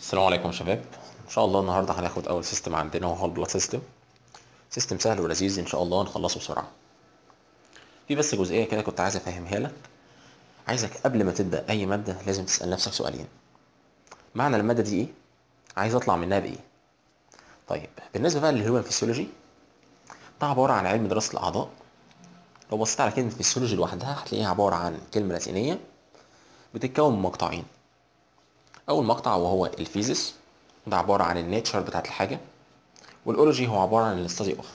السلام عليكم يا شباب ان شاء الله النهارده هناخد اول سيستم عندنا وهو البلاد سيستم سيستم سهل ولذيذ ان شاء الله نخلصه بسرعه في بس جزئيه كده كنت عايز افهمها لك عايزك قبل ما تبدا اي ماده لازم تسال نفسك سؤالين معنى الماده دي ايه عايز اطلع منها بايه طيب بالنسبه بقى للهيومن فيسيولوجي ده عباره عن علم دراسه الاعضاء لو بصيت على كلمه فيسيولوجي لوحدها هتلاقيها عباره عن كلمه لاتينيه بتتكون من مقطعين اول مقطع وهو الفيزيس ده عباره عن النيتشر بتاعت الحاجه والاولوجي هو عباره عن الاستادي اوف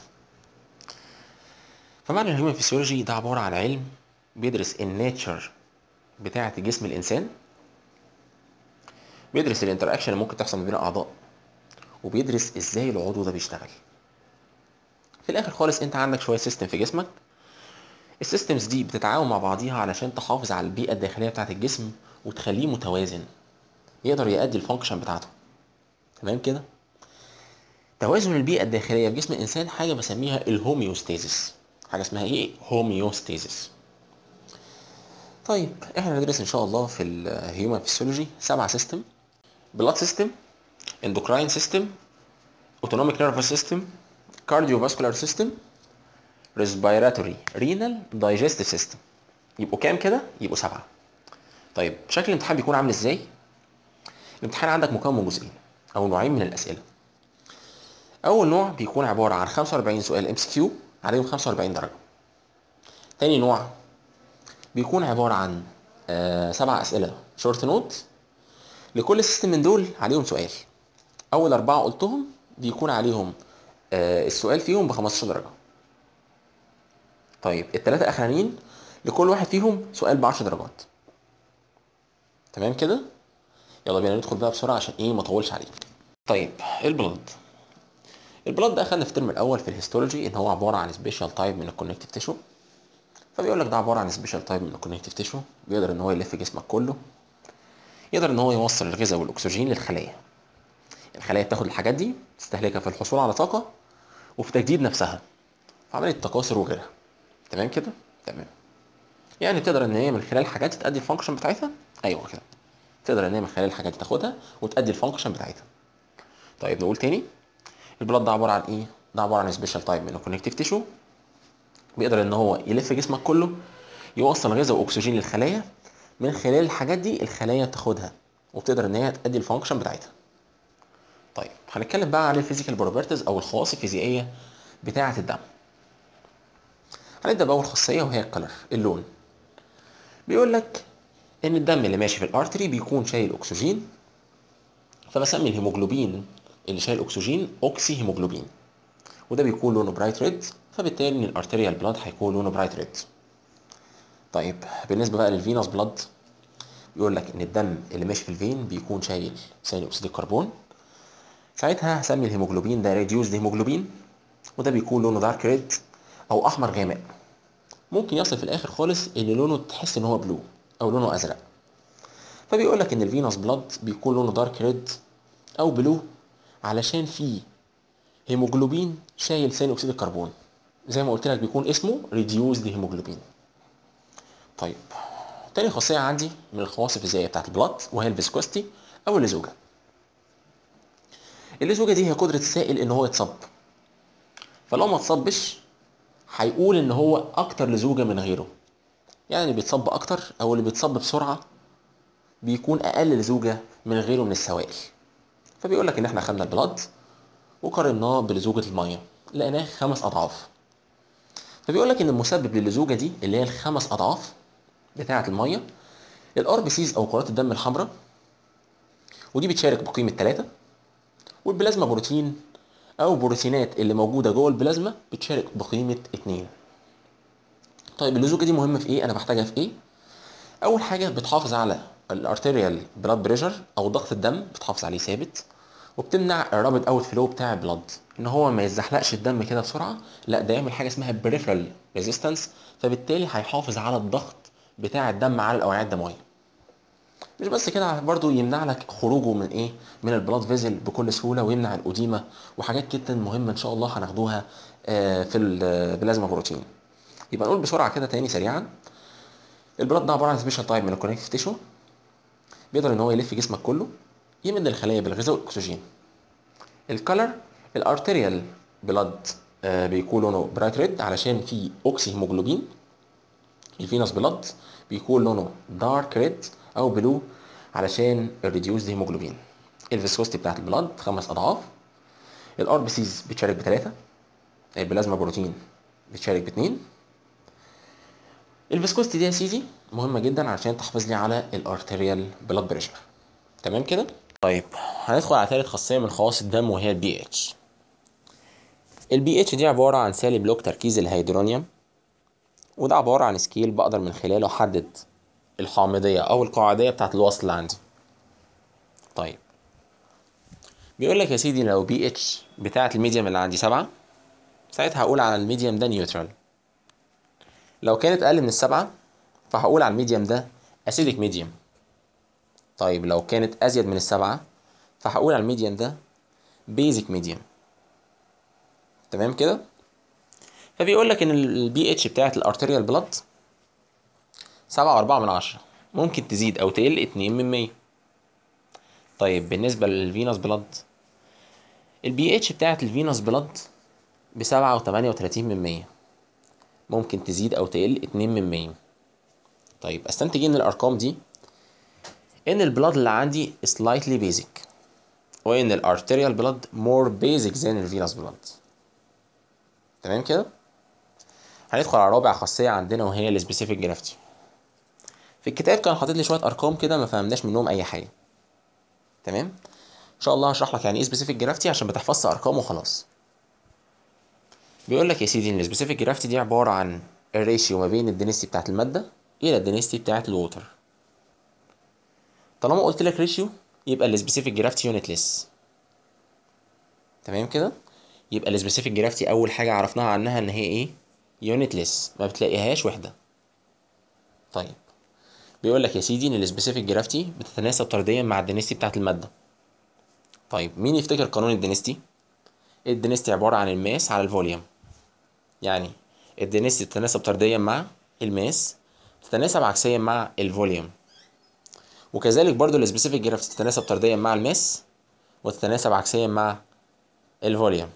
فمعنى الهيومن فيسيولوجي ده عباره عن علم بيدرس النيتشر بتاعه جسم الانسان بيدرس الانتراكشن اللي ممكن تحصل ما بين الاعضاء وبيدرس ازاي العضو ده بيشتغل في الاخر خالص انت عندك شويه سيستم في جسمك السيستمز دي بتتعاون مع بعضيها علشان تحافظ على البيئه الداخليه بتاعه الجسم وتخليه متوازن يقدر يؤدي الفانكشن بتاعته تمام كده توازن البيئة الداخلية في جسم الإنسان حاجة بسميها الهوميوستاسيس حاجة اسمها إيه؟ هوميوستاسيس طيب احنا هندرس إن شاء الله في الهيومن فيسيولوجي سبعة سيستم بلاد سيستم اندوكراين سيستم اوتونوميك نيرفس سيستم كارديوفاسكولار سيستم ريسبيراتوري رينال دايجستيف سيستم يبقوا كام كده؟ يبقوا سبعة طيب شكل الامتحان بيكون عامل ازاي؟ الامتحان عندك مكون من جزئين او نوعين من الاسئله اول نوع بيكون عباره عن 45 سؤال ام سي كيو عليهم 45 درجه تاني نوع بيكون عباره عن آه سبع اسئله شورت نوت لكل سيستم من دول عليهم سؤال اول اربعه قلتهم بيكون عليهم آه السؤال فيهم ب 15 درجه طيب الثلاثه اخرانيين لكل واحد فيهم سؤال ب 10 درجات تمام كده يلا بينا ندخل بقى بسرعه عشان ايه ما اطولش عليك طيب البلد البلد ده اخدنا في الترم الاول في الهيستولوجي ان هو عباره عن سبيشال تايب من الكونكتيف تيشو فبيقول لك ده عباره عن سبيشال تايب من الكونكتيف تيشو بيقدر ان هو يلف جسمك كله يقدر ان هو يوصل الغذاء والاكسجين للخلايا الخلايا بتاخد الحاجات دي تستهلكها في الحصول على طاقه وفي تجديد نفسها في عمليه تكاثر وغيرها تمام كده تمام يعني تقدر ان هي من خلال الحاجات تأدي الفانكشن بتاعتها ايوه كده تقدر ان هي من خلال الحاجات دي تاخدها وتأدي الفانكشن بتاعتها طيب نقول تاني البلاد ده عباره عن ايه ده عباره عن سبيشال تايب من الكونكتيف تيشو بيقدر ان هو يلف جسمك كله يوصل غذاء واكسجين للخلايا من خلال الحاجات دي الخلايا بتاخدها وبتقدر ان هي تأدي الفانكشن بتاعتها طيب هنتكلم بقى عن الفيزيكال بروبرتيز او الخواص الفيزيائيه بتاعه الدم هنبدا باول خاصيه وهي الكلر اللون بيقول لك ان الدم اللي ماشي في الارتري بيكون شايل اكسجين فبسمي الهيموجلوبين اللي شايل اكسجين اوكسي هيموجلوبين وده بيكون لونه برايت ريد فبالتالي ان الارتريال بلاد هيكون لونه برايت ريد طيب بالنسبه بقى للفينوس بلاد بيقول لك ان الدم اللي ماشي في الفين بيكون شايل ثاني اكسيد الكربون ساعتها هسمي الهيموجلوبين ده ريديوزد هيموجلوبين وده بيكون لونه دارك ريد او احمر غامق ممكن يصل في الاخر خالص ان لونه تحس ان هو بلو او لونه ازرق فبيقول لك ان الفينوس بلاد بيكون لونه دارك ريد او بلو علشان فيه هيموجلوبين شايل ثاني اكسيد الكربون زي ما قلت لك بيكون اسمه ريديوزد هيموجلوبين طيب تاني خاصيه عندي من الخواص الفيزيائيه بتاعت البلاد وهي الفيسكوستي او اللزوجه اللزوجه دي هي قدره السائل ان هو يتصب فلو ما تصبش هيقول ان هو اكتر لزوجه من غيره يعني اللي بيتصب اكتر او اللي بيتصب بسرعه بيكون اقل لزوجه من غيره من السوائل فبيقول لك ان احنا خدنا البلاد وقارناه بلزوجه الميه لقيناه خمس اضعاف فبيقول لك ان المسبب للزوجه دي اللي هي الخمس اضعاف بتاعه الميه الار بي سيز او كرات الدم الحمراء ودي بتشارك بقيمه 3 والبلازما بروتين او بروتينات اللي موجوده جوه البلازما بتشارك بقيمه 2 طيب اللزوجه دي مهمه في ايه انا بحتاجها في ايه اول حاجه بتحافظ على الارتيريال بلاد بريشر او ضغط الدم بتحافظ عليه ثابت وبتمنع الرابد اوت فلو بتاع البلاد ان هو ما يزحلقش الدم كده بسرعه لا ده يعمل حاجه اسمها بريفرال ريزيستنس فبالتالي هيحافظ على الضغط بتاع الدم على الاوعيه الدمويه مش بس كده برضو يمنع لك خروجه من ايه من البلاد فيزل بكل سهوله ويمنع الاديمه وحاجات جدا مهمه ان شاء الله هناخدوها في البلازما بروتين يبقى نقول بسرعه كده تاني سريعا البلاد ده عباره عن سبيشال تايب من الكونكتيف تيشو بيقدر ان هو يلف جسمك كله يمد الخلايا بالغذاء والاكسجين الكالر الارتريال بلاد بيكون لونه برايت ريد علشان فيه اوكسي هيموجلوبين الفينوس بلاد بيكون لونه دارك ريد او بلو علشان الريديوز هيموجلوبين الفيسكوستي بتاعت البلاد خمس اضعاف الار بي سيز بتشارك بثلاثه البلازما بروتين بتشارك باثنين الفيسكوستي دي يا سيدي مهمه جدا علشان تحافظ لي على الارتريال بلاد بريشر تمام كده طيب هندخل على ثالث خاصيه من خواص الدم وهي البي اتش البي اتش دي عباره عن سالب لوج تركيز الهيدرونيوم وده عباره عن سكيل بقدر من خلاله احدد الحامضيه او القاعديه بتاعت الوصل اللي عندي طيب بيقول لك يا سيدي لو بي اتش بتاعت الميديم اللي عندي سبعة ساعتها هقول على الميديم ده نيوترال لو كانت اقل من السبعة فهقول على الميديم ده اسيدك ميديم طيب لو كانت ازيد من السبعة فهقول على الميديم ده بيزك ميديم تمام كده فبيقول لك ان البي اتش بتاعت الارتريال بلاد سبعة وأربعة من عشرة ممكن تزيد أو تقل اتنين من مية طيب بالنسبة للفينوس بلاد البي اتش بتاعت الفينوس بلاد بسبعة وتمانية وتلاتين من مية ممكن تزيد أو تقل اتنين من مية طيب استنتج من الأرقام دي إن البلاد اللي عندي slightly basic وإن الارتريال بلاد more basic than الفينوس بلاد تمام كده هندخل على رابع خاصية عندنا وهي السبيسيفيك جرافتي في الكتاب كان حاطط لي شوية أرقام كده ما فهمناش منهم أي حاجة تمام ان شاء الله هشرح لك يعني ايه سبيسيفيك جرافتي عشان ما تحفظش ارقام وخلاص بيقول لك يا سيدي ان السبيسيفيك جرافتي دي عباره عن الريشيو ما بين الدنسيتي بتاعت الماده الى الدنسيتي بتاعت الووتر طالما قلت لك ريشيو يبقى السبيسيفيك جرافتي يونتلس تمام كده يبقى السبيسيفيك جرافتي اول حاجه عرفناها عنها ان هي ايه يونتلس ما بتلاقيهاش وحده طيب بيقول لك يا سيدي ان السبيسيفيك جرافتي بتتناسب طرديا مع الدنسيتي بتاعت الماده طيب مين يفتكر قانون الدنسيتي الدنسيتي عباره عن الماس على الفوليوم يعني الدنسيتي بتتناسب طرديا مع الماس تتناسب عكسيا مع الفوليوم وكذلك برضو السبيسيفيك جرافتي تتناسب طرديا مع الماس وتتناسب عكسيا مع الفوليوم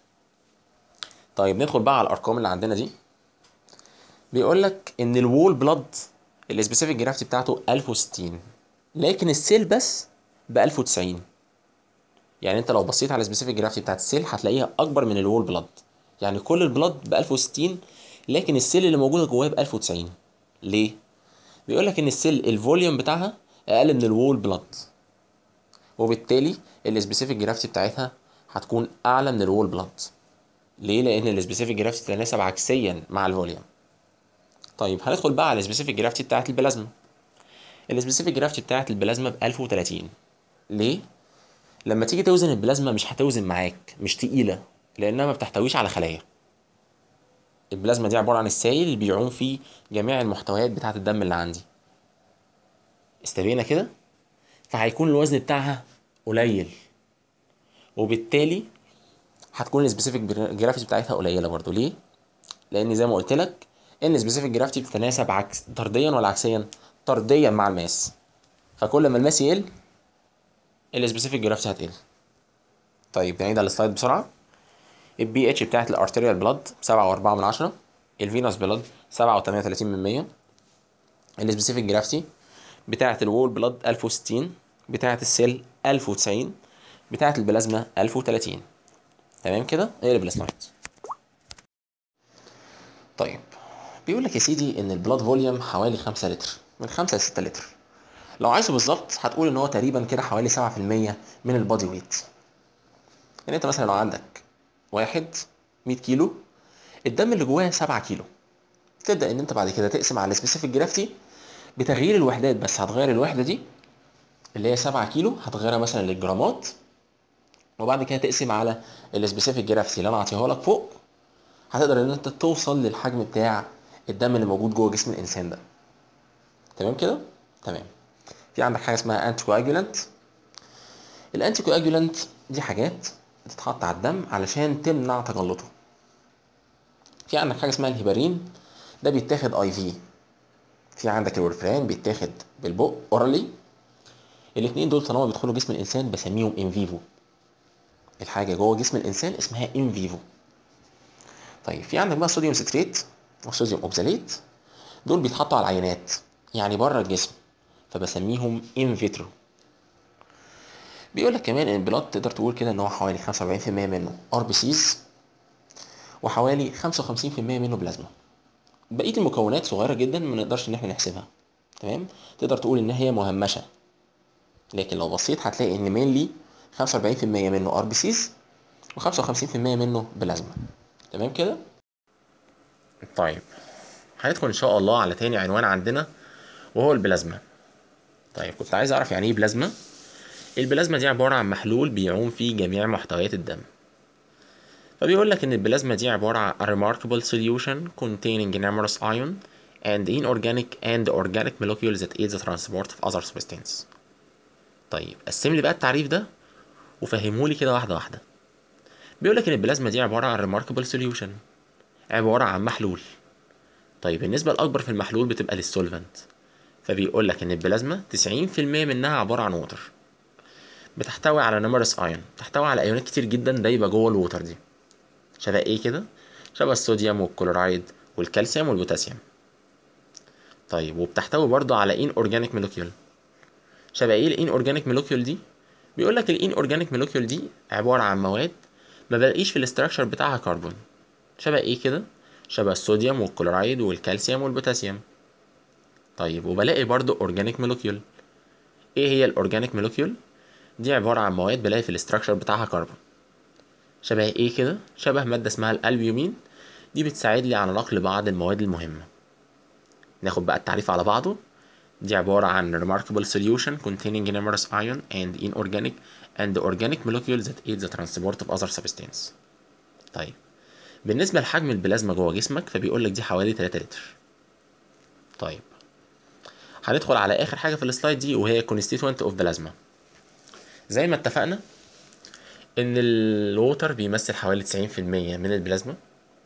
طيب ندخل بقى على الارقام اللي عندنا دي بيقول لك ان الوول بلاد السبيسيفيك جرافتي بتاعته 1060 لكن السيل بس ب 1090 يعني انت لو بصيت على السبيسيفيك جرافتي بتاعت السيل هتلاقيها اكبر من الوول بلاد يعني كل البلاد ب 1060 لكن السيل اللي موجوده جواه ب 1090 ليه بيقول لك ان السيل الفوليوم بتاعها اقل من الوول بلاد وبالتالي السبيسيفيك جرافتي بتاعتها هتكون اعلى من الوول بلاد ليه لان السبيسيفيك جرافتي تتناسب عكسيا مع الفوليوم طيب هندخل بقى على السبيسيفيك جرافتي بتاعت البلازما السبيسيفيك جرافتي بتاعت البلازما ب 1030 ليه لما تيجي توزن البلازما مش هتوزن معاك مش تقيله لانها ما بتحتويش على خلايا البلازما دي عباره عن السائل اللي بيعوم فيه جميع المحتويات بتاعه الدم اللي عندي استبينا كده فهيكون الوزن بتاعها قليل وبالتالي هتكون السبيسيفيك جرافتي بتاعتها قليله برضو ليه لان زي ما قلت لك ان السبيسيفيك جرافتي بتتناسب عكس طرديا ولا عكسيا طرديا مع الماس فكل ما الماس يقل السبيسيفيك جرافتي هتقل طيب نعيد على السلايد بسرعه البي اتش بتاعت الارتريال بلاد سبعة وأربعة من عشرة الفينوس بلاد سبعة وتمانية وتلاتين من مية السبيسيفيك جرافتي بتاعت الوول بلاد ألف وستين بتاعت السيل ألف وتسعين بتاعت البلازما ألف وتلاتين تمام كده اقلب السلايد طيب بيقول لك يا سيدي ان البلاد فوليوم حوالي خمسة لتر من خمسة لستة لتر لو عايزه بالظبط هتقول ان هو تقريبا كده حوالي سبعة في المية من البادي ويت يعني انت مثلا لو عندك واحد 100 كيلو الدم اللي جواه 7 كيلو تبدا ان انت بعد كده تقسم على السبيسيفيك جرافتي بتغيير الوحدات بس هتغير الوحده دي اللي هي 7 كيلو هتغيرها مثلا للجرامات وبعد كده تقسم على السبيسيفيك جرافتي اللي انا عاطيها لك فوق هتقدر ان انت توصل للحجم بتاع الدم اللي موجود جوه جسم الانسان ده تمام كده تمام في عندك حاجه اسمها انتي كواجولانت الانتي كواجولانت دي حاجات بتتحط على الدم علشان تمنع تجلطه في عندك حاجه اسمها الهيبارين ده بيتاخد اي في في عندك الورفرين بيتاخد بالبق اورالي الاثنين دول طالما بيدخلوا جسم الانسان بسميهم ان فيفو الحاجه جوه جسم الانسان اسمها ان فيفو طيب في عندك بقى صوديوم ستريت وصوديوم اوبزاليت دول بيتحطوا على العينات يعني بره الجسم فبسميهم ان فيترو بيقول لك كمان ان البلاد تقدر تقول كده ان هو حوالي 75% منه ار بي سيز وحوالي 55% منه بلازما بقيه المكونات صغيره جدا ما نقدرش ان احنا نحسبها تمام تقدر تقول ان هي مهمشه لكن لو بصيت هتلاقي ان مينلي 45% منه ار بي سيز و55% منه بلازما تمام كده طيب هندخل ان شاء الله على تاني عنوان عندنا وهو البلازما طيب كنت عايز اعرف يعني ايه بلازما البلازما دي عبارة عن محلول بيعوم فيه جميع محتويات الدم فبيقول لك ان البلازما دي عبارة عن a remarkable solution containing numerous ion and inorganic and organic molecules that aid the transport of other substances طيب قسم لي بقى التعريف ده وفهمهولي كده واحدة واحدة بيقول لك ان البلازما دي عبارة عن remarkable solution عبارة عن محلول طيب النسبة الأكبر في المحلول بتبقى للسولفنت فبيقول لك ان البلازما 90% منها عبارة عن ووتر بتحتوي على نمرس ايون بتحتوي على ايونات كتير جدا دايبه جوه الووتر دي شبه ايه كده شبه الصوديوم والكلورايد والكالسيوم والبوتاسيوم طيب وبتحتوي برضه على ان اورجانيك مولكيول شبه ايه الان اورجانيك مولكيول دي بيقول لك الان اورجانيك مولكيول دي عباره عن مواد ما بلاقيش في الاستراكشر بتاعها كربون شبه ايه كده شبه الصوديوم والكلورايد والكالسيوم والبوتاسيوم طيب وبلاقي برضه اورجانيك مولكيول ايه هي الاورجانيك مولكيول دي عبارة عن مواد بلاقي في الاستراكشر بتاعها كربون شبه ايه كده شبه مادة اسمها الالبيومين دي بتساعد لي على نقل بعض المواد المهمة ناخد بقى التعريف على بعضه دي عبارة عن remarkable solution containing numerous ion and inorganic and organic molecules that aid the transport of other substance طيب بالنسبة لحجم البلازما جوه جسمك فبيقول لك دي حوالي 3 لتر طيب هندخل على اخر حاجة في السلايد دي وهي constituent of plasma زي ما اتفقنا ان الووتر بيمثل حوالي 90% من البلازما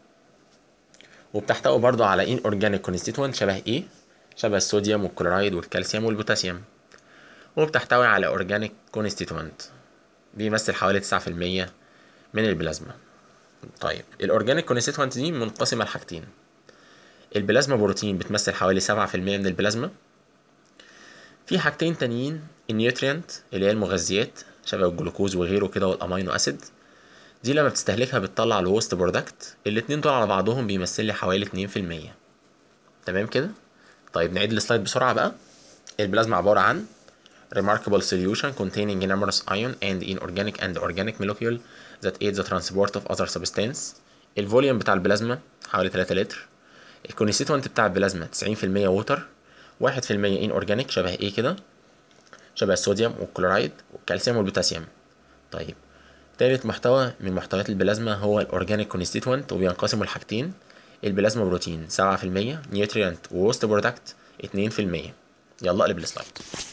وبتحتوي برضو على ان اورجانيك كونستيتوينت شبه ايه شبه الصوديوم والكلورايد والكالسيوم والبوتاسيوم وبتحتوي على اورجانيك كونستيتوينت بيمثل حوالي 9% من البلازما طيب الاورجانيك كونستيتوينت دي منقسمه لحاجتين البلازما بروتين بتمثل حوالي 7% من البلازما في حاجتين تانيين النيوترينت اللي هي المغذيات شبه الجلوكوز وغيره كده والامينو اسيد دي لما بتستهلكها بتطلع الوست برودكت الاتنين دول على بعضهم بيمثل لي حوالي اتنين في المية تمام كده طيب نعيد السلايد بسرعة بقى البلازما عبارة عن remarkable solution containing numerous ion and inorganic and organic molecule that aid the transport of other substance الفوليوم بتاع البلازما حوالي 3 لتر الكونستيتوينت بتاع البلازما 90% ووتر 1% inorganic شبه ايه كده شبه الصوديوم والكلورايد والكالسيوم والبوتاسيوم طيب تالت محتوى من محتويات البلازما هو الاورجانيك كونستيتوينت وبينقسموا لحاجتين البلازما بروتين 7% نيوتريانت ووست برودكت 2% يلا اقلب السلايد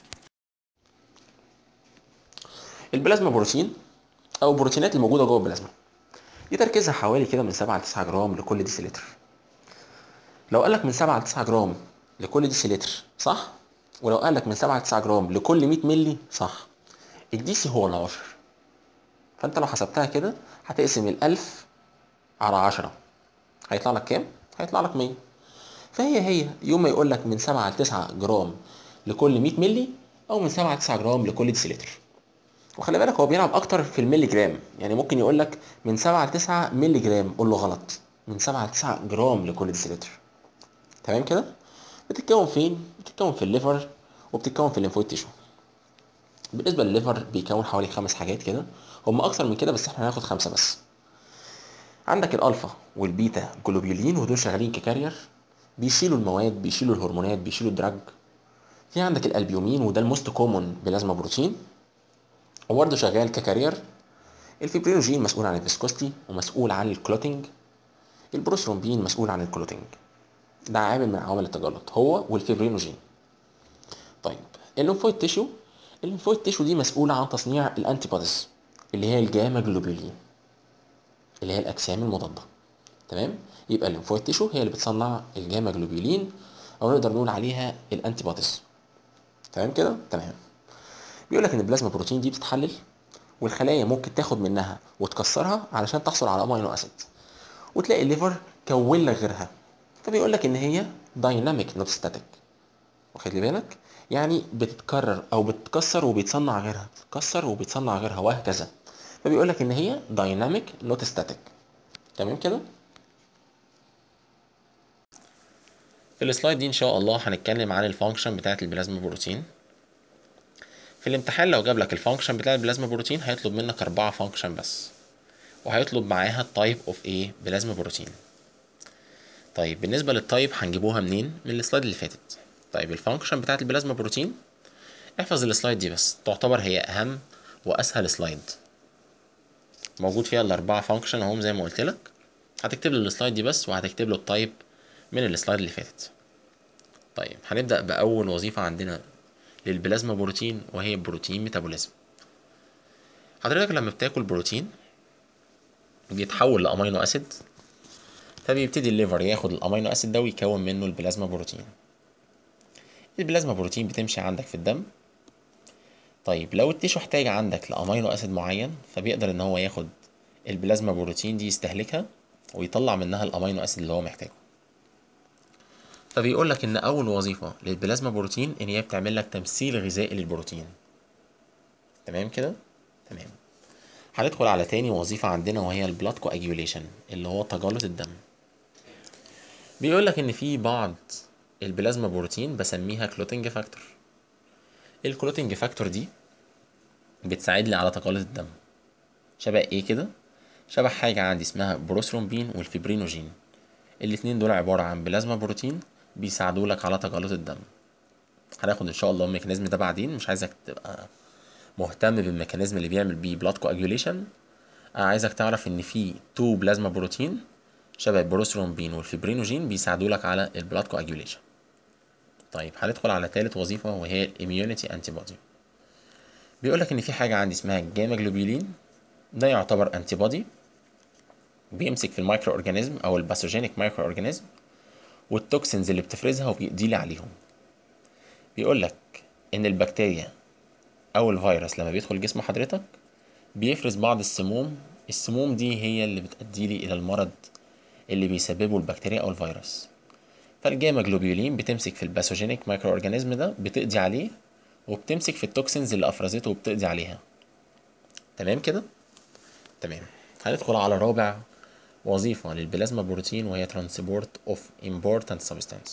البلازما بروتين او البروتينات الموجوده جوه البلازما دي تركيزها حوالي كده من 7 ل 9 جرام لكل ديسيلتر لو قال لك من 7 ل 9 جرام لكل ديسيلتر صح ولو قال لك من 7 ل 9 جرام لكل 100 مللي صح الديسي هو العشر فانت لو حسبتها كده هتقسم ال 1000 على 10 هيطلع لك كام؟ هيطلع لك 100 فهي هي يوم ما يقول لك من 7 ل 9 جرام لكل 100 مللي او من 7 ل 9 جرام لكل ديسيلتر وخلي بالك هو بيلعب اكتر في الملي جرام يعني ممكن يقول لك من 7 ل 9 ملي جرام قول له غلط من 7 ل 9 جرام لكل ديسيلتر تمام كده بتتكون فين بتتكون في الليفر وبتتكون في الليمفويد تيشو بالنسبه للليفر بيكون حوالي خمس حاجات كده هم اكتر من كده بس احنا هناخد خمسه بس عندك الالفا والبيتا جلوبيولين ودول شغالين ككارير بيشيلوا المواد بيشيلوا الهرمونات بيشيلوا الدراج في عندك الالبيومين وده الموست كومون بلازما بروتين وبرضه شغال ككارير الفيبرينوجين مسؤول عن الفيسكوستي ومسؤول عن الكلوتينج البروثرومبين مسؤول عن الكلوتينج ده عامل من عوامل التجلط هو والفيبرينوجين طيب الليمفويد تيشو الليمفويد تيشو دي مسؤولة عن تصنيع الانتي بوديز اللي هي الجاما جلوبولين اللي هي الاجسام المضادة تمام يبقى الليمفويد تيشو هي اللي بتصنع الجاما جلوبولين او نقدر نقول عليها الانتي بوديز تمام كده تمام بيقول لك ان البلازما بروتين دي بتتحلل والخلايا ممكن تاخد منها وتكسرها علشان تحصل على امينو اسيد وتلاقي الليفر كون لك غيرها فبيقول لك ان هي دايناميك نوت ستاتيك واخد لي بالك يعني بتتكرر او بتتكسر وبيتصنع غيرها بتتكسر وبيتصنع غيرها وهكذا فبيقول لك ان هي دايناميك نوت ستاتيك تمام كده في السلايد دي ان شاء الله هنتكلم عن الفانكشن بتاعه البلازما بروتين في الامتحان لو جاب لك الفانكشن بتاع البلازما بروتين هيطلب منك أربعة فانكشن بس وهيطلب معاها التايب اوف ايه بلازما بروتين طيب بالنسبه للتايب هنجيبوها منين من السلايد اللي فاتت طيب الفانكشن بتاعه البلازما بروتين احفظ السلايد دي بس تعتبر هي اهم واسهل سلايد موجود فيها الاربعه فانكشن اهم زي ما قلت لك هتكتب له السلايد دي بس وهتكتب له التايب من السلايد اللي فاتت طيب هنبدا باول وظيفه عندنا للبلازما بروتين وهي بروتين ميتابوليزم حضرتك لما بتاكل بروتين بيتحول لامينو اسيد فبيبتدي الليفر ياخد الامينو اسيد ده ويكون منه البلازما بروتين البلازما بروتين بتمشي عندك في الدم طيب لو التيشو احتاج عندك لامينو اسيد معين فبيقدر ان هو ياخد البلازما بروتين دي يستهلكها ويطلع منها الامينو اسيد اللي هو محتاجه فبيقول لك ان اول وظيفه للبلازما بروتين ان هي بتعمل لك تمثيل غذائي للبروتين تمام كده تمام هندخل على تاني وظيفة عندنا وهي البلاد كواجيوليشن اللي هو تجلط الدم بيقول لك ان في بعض البلازما بروتين بسميها كلوتنج فاكتور الكلوتنج فاكتور دي بتساعد لي على تجلط الدم شبه ايه كده شبه حاجة عندي اسمها بروثرومبين والفيبرينوجين الاتنين دول عبارة عن بلازما بروتين بيساعدوا لك على تجلط الدم هناخد ان شاء الله الميكانيزم ده بعدين مش عايزك تبقى مهتم بالميكانيزم اللي بيعمل بيه بلاد كواجيوليشن انا عايزك تعرف ان في تو بلازما بروتين شبه البروثرومبين والفيبرينوجين بيساعدوا لك على البلاد كواجيوليشن طيب هندخل على تالت وظيفة وهي الاميونيتي انتي بودي بيقول لك ان في حاجة عندي اسمها الجاما جلوبولين ده يعتبر انتي بودي بيمسك في المايكرو اورجانيزم او الباثوجينيك مايكرو اورجانيزم والتوكسينز اللي بتفرزها وبيقضي لي عليهم بيقول لك ان البكتيريا او الفيروس لما بيدخل جسم حضرتك بيفرز بعض السموم السموم دي هي اللي بتؤدي لي الى المرض اللي بيسببه البكتيريا او الفيروس فالجاما جلوبيولين بتمسك في الباثوجينيك مايكرو اورجانيزم ده بتقضي عليه وبتمسك في التوكسينز اللي افرزته وبتقضي عليها تمام كده تمام هندخل على رابع وظيفة للبلازما بروتين وهي ترانسبورت اوف important substance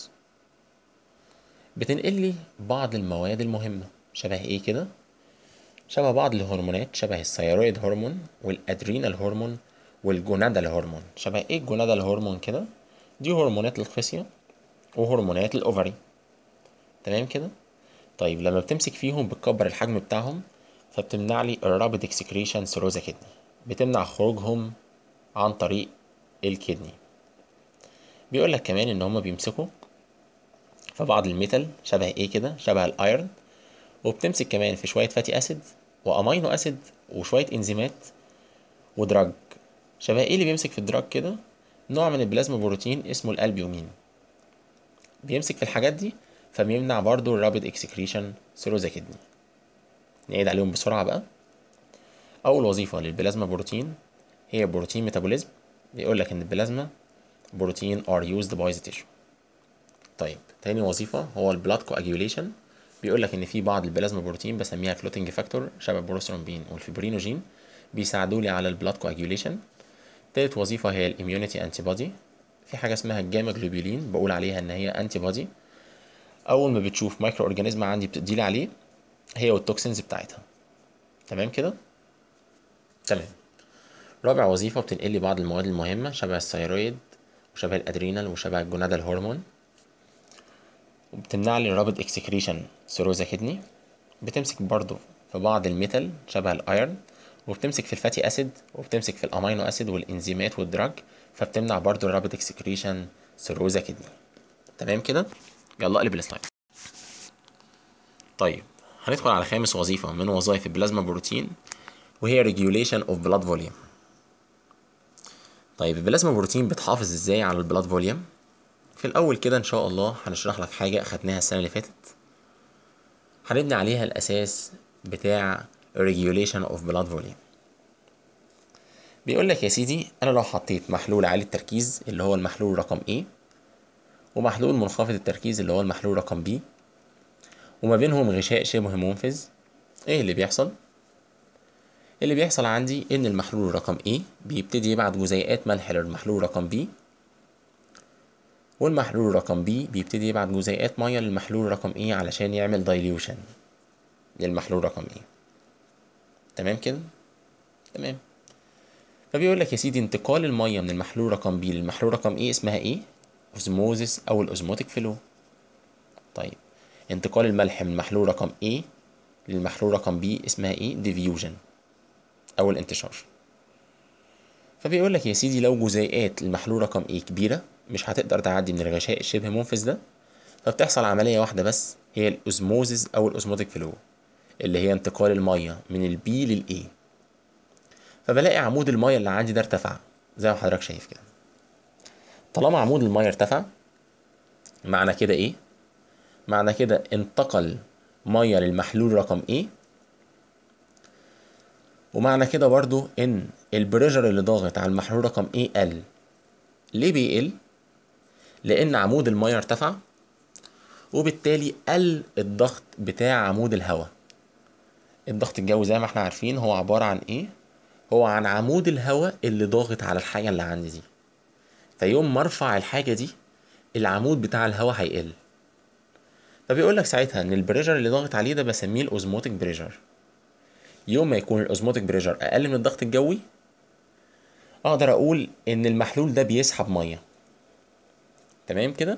بتنقل لي بعض المواد المهمة شبه ايه كده شبه بعض الهرمونات شبه الثيرويد هرمون والادرينال هرمون والجونادال هرمون شبه ايه الجونادال هرمون كده دي هرمونات الخصية وهرمونات الاوفري تمام كده طيب لما بتمسك فيهم بتكبر الحجم بتاعهم فبتمنع لي الرابid excretion through the kidney بتمنع خروجهم عن طريق الكدني بيقول لك كمان ان هما بيمسكوا في بعض الميتال شبه ايه كده شبه الايرن وبتمسك كمان في شويه فاتي اسيد وامينو اسيد وشويه انزيمات ودراج شبه ايه اللي بيمسك في الدراج كده نوع من البلازما بروتين اسمه الالبيومين بيمسك في الحاجات دي فبيمنع برضو الرابid اكسكريشن ثرو ذا كدني نعيد عليهم بسرعه بقى اول وظيفه للبلازما بروتين هي بروتين ميتابوليزم بيقول لك ان البلازما بروتين are used by the tissue طيب تاني وظيفة هو البلاد كواجيوليشن بيقول لك ان في بعض البلازما بروتين بسميها كلوتنج فاكتور شبه البروثرومبين والفيبرينوجين بيساعدوا لي على البلاد كواجيوليشن تالت وظيفة هي الاميونيتي انتي بودي في حاجة اسمها الجاما جلوبولين بقول عليها ان هي انتي بودي اول ما بتشوف مايكرو اورجانيزم عندي بتديلي عليه هي والتوكسينز بتاعتها تمام كده تمام رابع وظيفة بتنقل لي بعض المواد المهمة شبه الثيرويد وشبه الادرينال وشبه الجونادال هرمون وبتمنع لي الرابد اكسكريشن ثرو ذا كدني بتمسك برضو في بعض الميتال شبه الايرن وبتمسك في الفاتي اسيد وبتمسك في الامينو اسيد والانزيمات والدراج فبتمنع برضو الرابد اكسكريشن ثرو ذا كدني تمام كده يلا اقلب السلايد طيب هندخل على خامس وظيفة من وظائف البلازما بروتين وهي regulation of blood volume طيب البلازما بروتين بتحافظ ازاي على البلاد فوليوم في الاول كده ان شاء الله هنشرح لك حاجه اخدناها السنه اللي فاتت هنبني عليها الاساس بتاع regulation of blood volume بيقول لك يا سيدي انا لو حطيت محلول عالي التركيز اللي هو المحلول رقم A ومحلول منخفض التركيز اللي هو المحلول رقم B وما بينهم غشاء شبه منفذ ايه اللي بيحصل اللي بيحصل عندي ان المحلول رقم A بيبتدي يبعت جزيئات ملح للمحلول رقم B والمحلول رقم B بيبتدي يبعت جزيئات ميه للمحلول رقم A علشان يعمل دايليوشن للمحلول رقم A تمام كده تمام فبيقول لك يا سيدي انتقال الميه من المحلول رقم B للمحلول رقم A اسمها ايه اوزموزيس او الاوزموتيك فلو طيب انتقال الملح من محلول رقم A للمحلول رقم B اسمها ايه ديفيوجن او الانتشار فبيقول لك يا سيدي لو جزيئات المحلول رقم A كبيرة مش هتقدر تعدي من الغشاء الشبه منفذ ده فبتحصل عملية واحدة بس هي الأوزموزيس أو الأوزموتيك فلو اللي هي انتقال المية من البي للإي فبلاقي عمود المية اللي عندي ده ارتفع زي ما حضرتك شايف كده طالما عمود المية ارتفع معنى كده ايه؟ معنى كده انتقل مية للمحلول رقم A ومعنى كده برضو ان البريشر اللي ضاغط على المحلول رقم A قل ليه بيقل؟ لان عمود المية ارتفع وبالتالي قل الضغط بتاع عمود الهواء الضغط الجوي زي ما احنا عارفين هو عبارة عن ايه؟ هو عن عمود الهواء اللي ضاغط على الحاجة اللي عندي دي فيوم ما ارفع الحاجة دي العمود بتاع الهواء هيقل فبيقول لك ساعتها ان البريشر اللي ضاغط عليه ده بسميه الاوزموتيك بريشر يوم ما يكون الاوزموتيك بريشر اقل من الضغط الجوي اقدر اقول ان المحلول ده بيسحب ميه تمام كده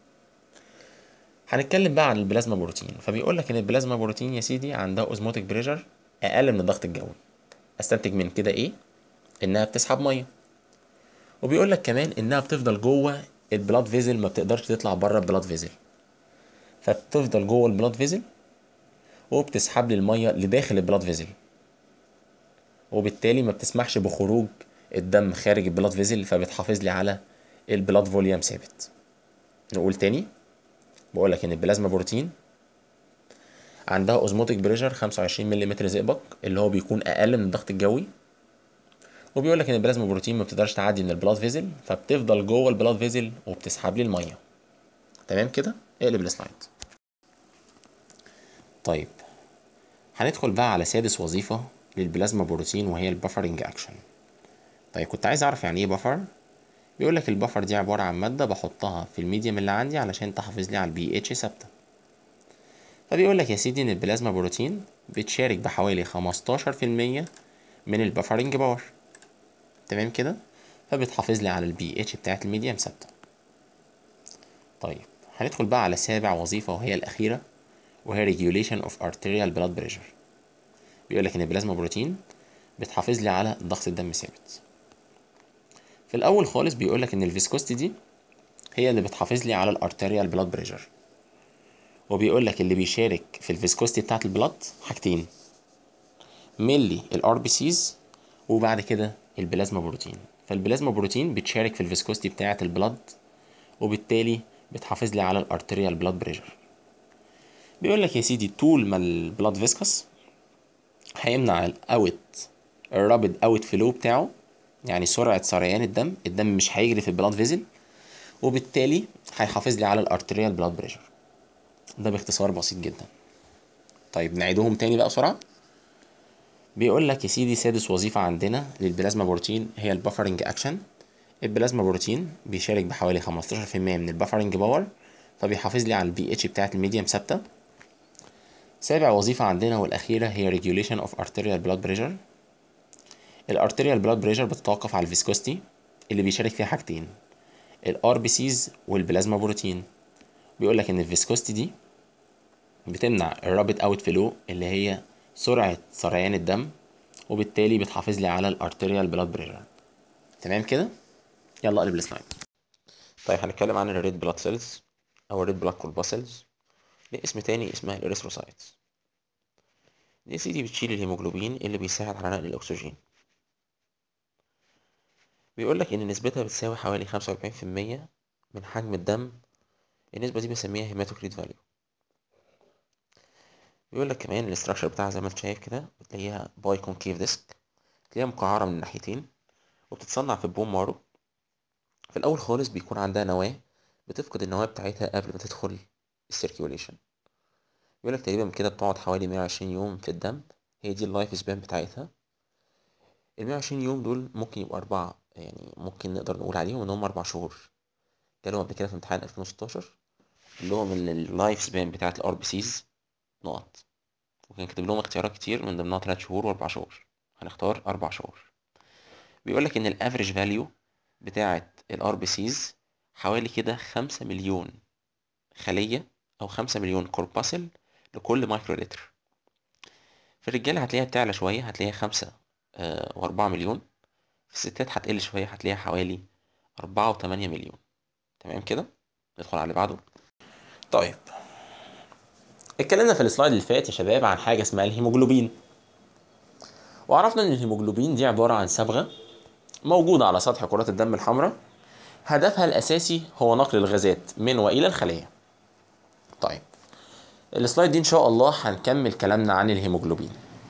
هنتكلم بقى عن البلازما بروتين فبيقول لك ان البلازما بروتين يا سيدي عندها اوزموتيك بريشر اقل من الضغط الجوي استنتج من كده ايه انها بتسحب ميه وبيقول لك كمان انها بتفضل جوه البلاد فيزل ما بتقدرش تطلع بره البلاد فيزل فبتفضل جوه البلاد فيزل وبتسحب لي الميه لداخل البلاد فيزل وبالتالي ما بتسمحش بخروج الدم خارج البلاد فيزل فبتحافظ لي على البلاد فوليوم ثابت نقول تاني بقول لك ان البلازما بروتين عندها اوزموتيك بريشر 25 ملم زئبق اللي هو بيكون اقل من الضغط الجوي وبيقول لك ان البلازما بروتين ما بتقدرش تعدي من البلاد فيزل فبتفضل جوه البلاد فيزل وبتسحب لي الميه تمام كده اقلب السلايد طيب هندخل بقى على سادس وظيفة للبلازما بروتين وهي البفرنج اكشن طيب كنت عايز اعرف يعني ايه بفر بيقول لك البفر دي عبارة عن مادة بحطها في الميديم اللي عندي علشان تحافظ لي على البي اتش ثابتة فبيقول لك يا سيدي ان البلازما بروتين بتشارك بحوالي 15% من البفرنج باور تمام كده فبتحافظ لي على البي اتش بتاعت الميديم ثابتة طيب هندخل بقى على سابع وظيفة وهي الأخيرة وهي regulation of arterial blood pressure بيقول لك ان البلازما بروتين بتحافظ لي على ضغط الدم ثابت في الاول خالص بيقول لك ان الفيسكوستي دي هي اللي بتحافظ لي على الارتريال بلاد بريشر وبيقول لك اللي بيشارك في الفيسكوستي بتاعت البلاد حاجتين ملي الار بي سيز وبعد كده البلازما بروتين فالبلازما بروتين بتشارك في الفيسكوستي بتاعت البلاد وبالتالي بتحافظ لي على الارتريال بلاد بريشر بيقول لك يا سيدي طول ما البلاد فيسكس هيمنع الاوت الرابد اوت فلو بتاعه يعني سرعة سريان الدم الدم مش هيجري في البلاد فيزل وبالتالي هيحافظ لي على الارتريال بلاد بريشر ده باختصار بسيط جدا طيب نعيدهم تاني بقى بسرعة بيقول لك يا سيدي سادس وظيفة عندنا للبلازما بروتين هي البفرنج اكشن البلازما بروتين بيشارك بحوالي 15% من البفرنج باور فبيحافظ لي على البي اتش بتاعت الميديم ثابتة سابع وظيفة عندنا والأخيرة هي regulation of arterial blood pressure الارتريال بلاد بريشر بتتوقف على الفيسكوستي اللي بيشارك فيها حاجتين الار بي سيز والبلازما بروتين بيقول لك ان الفيسكوستي دي بتمنع الرابط اوت فلو اللي هي سرعة سريان الدم وبالتالي بتحافظ لي على الارتريال بلاد بريشر تمام كده يلا قلب السلايد طيب هنتكلم عن الريد بلاد سيلز او الريد بلاد كورباسلز ليه اسم تاني اسمها الاريثروسايتس دي سيدي بتشيل الهيموجلوبين اللي بيساعد على نقل الاكسجين بيقول لك ان نسبتها بتساوي حوالي 45% من حجم الدم النسبة دي بسميها هيماتوكريت فاليو بيقول لك كمان الاستراكشر بتاعها زي ما انت شايف كده بتلاقيها باي كونكيف ديسك تلاقيها مقعرة من الناحيتين وبتتصنع في البون مارو في الأول خالص بيكون عندها نواة بتفقد النواة بتاعتها قبل ما تدخل السيركيوليشن بيقول لك تقريبا كده بتقعد حوالي 120 يوم في الدم هي دي اللايف سبان بتاعتها ال 120 يوم دول ممكن يبقوا أربعة يعني ممكن نقدر نقول عليهم إن هم أربع شهور جالهم قبل كده في امتحان 2016 قال لهم إن اللايف سبان بتاعت الار بي سيز نقط وكان كاتب لهم اختيارات كتير من ضمنها تلات شهور وأربع شهور هنختار أربع شهور بيقول لك إن الافريج فاليو بتاعت الار بي سيز حوالي كده خمسة مليون خلية أو خمسة مليون كورباسل لكل مايكرو لتر في الرجالة هتلاقيها بتعلى شوية هتلاقيها خمسة آه وأربعة مليون في الستات هتقل شوية هتلاقيها حوالي أربعة وتمانية مليون تمام كده ندخل على اللي بعده طيب اتكلمنا في السلايد اللي فات يا شباب عن حاجة اسمها الهيموجلوبين وعرفنا ان الهيموجلوبين دي عبارة عن صبغة موجودة على سطح كرات الدم الحمراء هدفها الأساسي هو نقل الغازات من وإلى الخلية طيب السلايد دي إن شاء الله هنكمل كلامنا عن الهيموجلوبين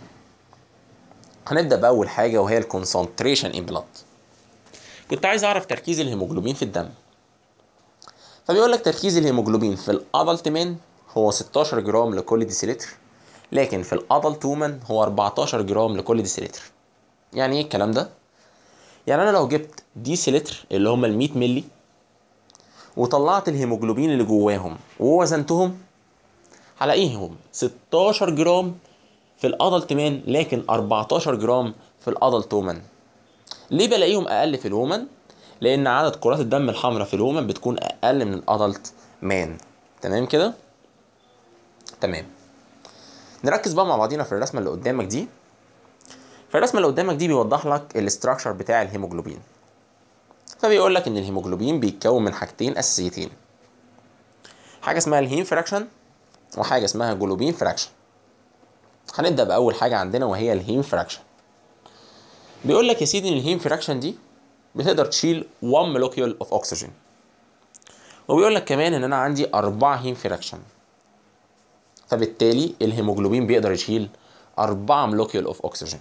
هنبدأ بأول حاجة وهي الكونسنتريشن ان بلاد كنت عايز أعرف تركيز الهيموجلوبين في الدم فبيقول لك تركيز الهيموجلوبين في الأدلت مان هو 16 جرام لكل ديسيلتر لكن في الأدلت وومن هو 14 جرام لكل ديسيلتر يعني ايه الكلام ده؟ يعني انا لو جبت ديسيلتر اللي هم ال 100 مللي وطلعت الهيموجلوبين اللي جواهم ووزنتهم هلاقيهم 16 جرام في الادلت مان لكن 14 جرام في الادلت وومن ليه بلاقيهم اقل في الومن لان عدد كرات الدم الحمراء في الومن بتكون اقل من الادلت مان تمام كده تمام نركز بقى مع بعضينا في الرسمه اللي قدامك دي فالرسمه اللي قدامك دي بيوضح لك الاستراكشر بتاع الهيموجلوبين فبيقول لك ان الهيموجلوبين بيتكون من حاجتين اساسيتين حاجه اسمها الهيم فراكشن وحاجه اسمها جلوبين فراكشن هنبدا باول حاجه عندنا وهي الهيم فراكشن بيقول لك يا سيدي ان الهيم فراكشن دي بتقدر تشيل 1 مولكيول اوف اكسجين وبيقول لك كمان ان انا عندي 4 هيم فراكشن فبالتالي الهيموجلوبين بيقدر يشيل 4 مولكيول اوف اكسجين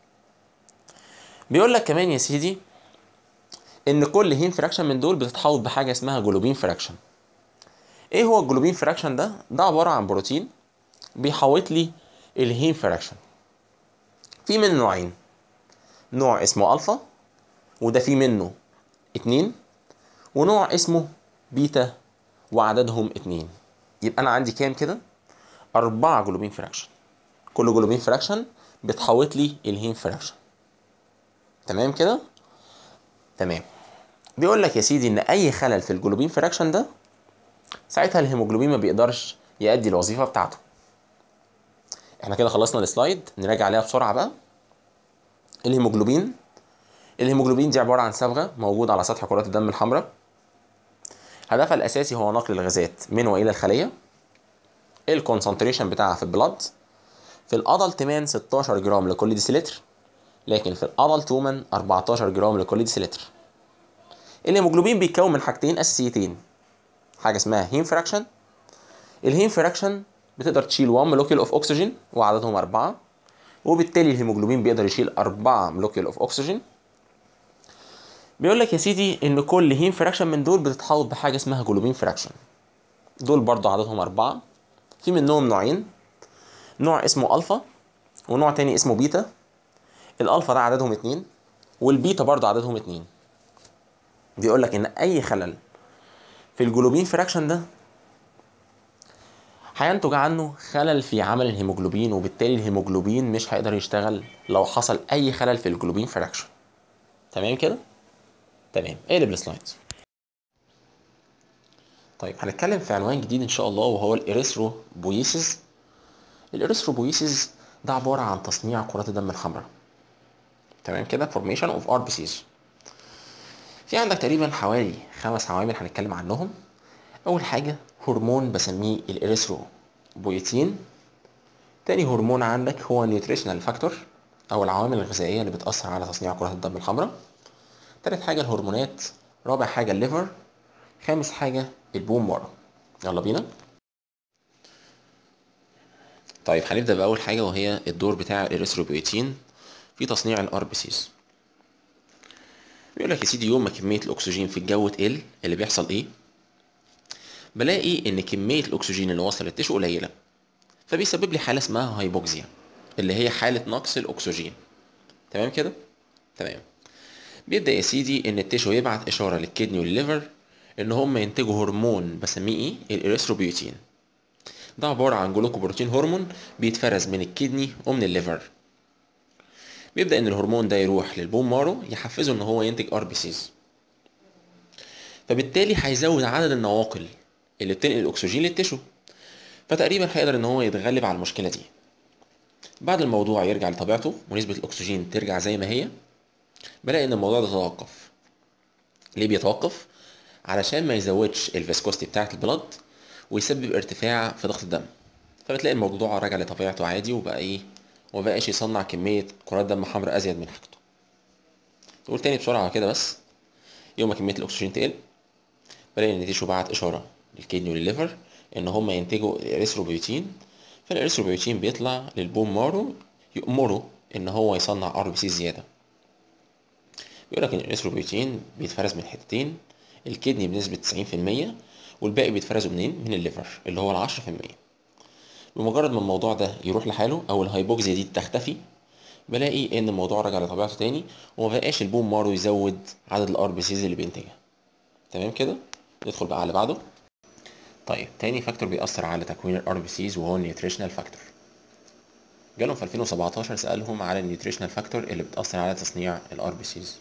بيقول لك كمان يا سيدي ان كل هيم فراكشن من دول بتتحوط بحاجه اسمها جلوبين فراكشن ايه هو الجلوبين فراكشن ده ده عباره عن بروتين بيحوط لي الهيم فراكشن في منه نوعين نوع اسمه الفا وده في منه اتنين ونوع اسمه بيتا وعددهم اتنين يبقى انا عندي كام كده أربعة جلوبين فراكشن كل جلوبين فراكشن بتحوط لي الهيم فراكشن تمام كده تمام بيقول لك يا سيدي ان اي خلل في الجلوبين فراكشن ده ساعتها الهيموجلوبين ما بيقدرش يؤدي الوظيفه بتاعته احنا كده خلصنا السلايد نراجع عليها بسرعه بقى الهيموجلوبين الهيموجلوبين دي عباره عن صبغه موجوده على سطح كرات الدم الحمراء هدفها الاساسي هو نقل الغازات من والى الخليه الكونسنتريشن بتاعها في البلد في الادلت مان 16 جرام لكل ديسيلتر لكن في الادلت وومن 14 جرام لكل ديسيلتر الهيموجلوبين بيتكون من حاجتين اساسيتين حاجه اسمها هيم فراكشن الهيم فراكشن بتقدر تشيل 1 مولكيول اوف اكسجين وعددهم أربعة وبالتالي الهيموجلوبين بيقدر يشيل 4 مولكيول اوف اكسجين بيقول لك يا سيدي ان كل هيم فراكشن من دول بتتحوط بحاجه اسمها جلوبين فراكشن دول برضو عددهم أربعة في منهم نوعين نوع اسمه ألفا ونوع تاني اسمه بيتا الألفا ده عددهم اتنين والبيتا برضو عددهم اتنين بيقول لك إن أي خلل في الجلوبين فراكشن ده هينتج عنه خلل في عمل الهيموجلوبين وبالتالي الهيموجلوبين مش هيقدر يشتغل لو حصل أي خلل في الجلوبين فراكشن تمام كده؟ تمام اقلب السلايد طيب هنتكلم في عنوان جديد ان شاء الله وهو الاريثروبويسيس الاريثروبويسيس ده عباره عن تصنيع كرات الدم الحمراء تمام كده formation of RBCs في عندك تقريبا حوالي خمس عوامل هنتكلم عنهم اول حاجه هرمون بسميه الاريثروبويتين تاني هرمون عندك هو نيوتريشنال فاكتور او العوامل الغذائيه اللي بتاثر على تصنيع كرات الدم الحمراء تالت حاجه الهرمونات رابع حاجه الليفر خامس حاجه البون مارو يلا بينا طيب هنبدا باول حاجه وهي الدور بتاع الاريثروبيوتين في تصنيع الار بي سيز بيقول لك يا سيدي يوم ما كميه الاكسجين في الجو تقل اللي بيحصل ايه بلاقي ان كميه الاكسجين اللي وصل للتشو قليله فبيسبب لي حاله اسمها هايبوكسيا اللي هي حاله نقص الاكسجين تمام كده تمام بيبدا يا سيدي ان التشو يبعت اشاره للكدني والليفر ان هم ينتجوا هرمون بسميه ايه الاريثروبيوتين ده عباره عن جلوكوبروتين هرمون بيتفرز من الكدني ومن الليفر بيبدا ان الهرمون ده يروح للبون مارو يحفزه ان هو ينتج ار بي سيز فبالتالي هيزود عدد النواقل اللي بتنقل الاكسجين للتشو فتقريبا هيقدر ان هو يتغلب على المشكله دي بعد الموضوع يرجع لطبيعته ونسبه الاكسجين ترجع زي ما هي بلاقي ان الموضوع ده توقف ليه بيتوقف علشان ما يزودش الفيسكوستي بتاعه البلد ويسبب ارتفاع في ضغط الدم فبتلاقي الموضوع راجع لطبيعته عادي وبقى ايه ومبقاش يصنع كمية كرات دم حمراء أزيد من حاجته نقول تاني بسرعة كده بس يوم ما كمية الأكسجين تقل بلاقي إن تيشو بعت إشارة للكدني وللليفر إن هما ينتجوا الإريثروبيوتين فالإريثروبيوتين بيطلع للبون مارو يأمره إن هو يصنع ار بي سي زيادة بيقول لك إن الإريثروبيوتين بيتفرز من حتتين الكدني بنسبة 90% والباقي بيتفرزوا منين؟ من الليفر اللي هو العشرة في المية بمجرد ما الموضوع ده يروح لحاله او الهايبوكسيا دي تختفي بلاقي ان الموضوع رجع لطبيعته تاني وما بقاش البون مارو يزود عدد الار بي سيز اللي بينتجها تمام كده ندخل بقى على اللي بعده طيب تاني فاكتور بيأثر على تكوين الار بي سيز وهو النيوتريشنال فاكتور جالهم في 2017 سألهم على النيوتريشنال فاكتور اللي بتأثر على تصنيع الار بي سيز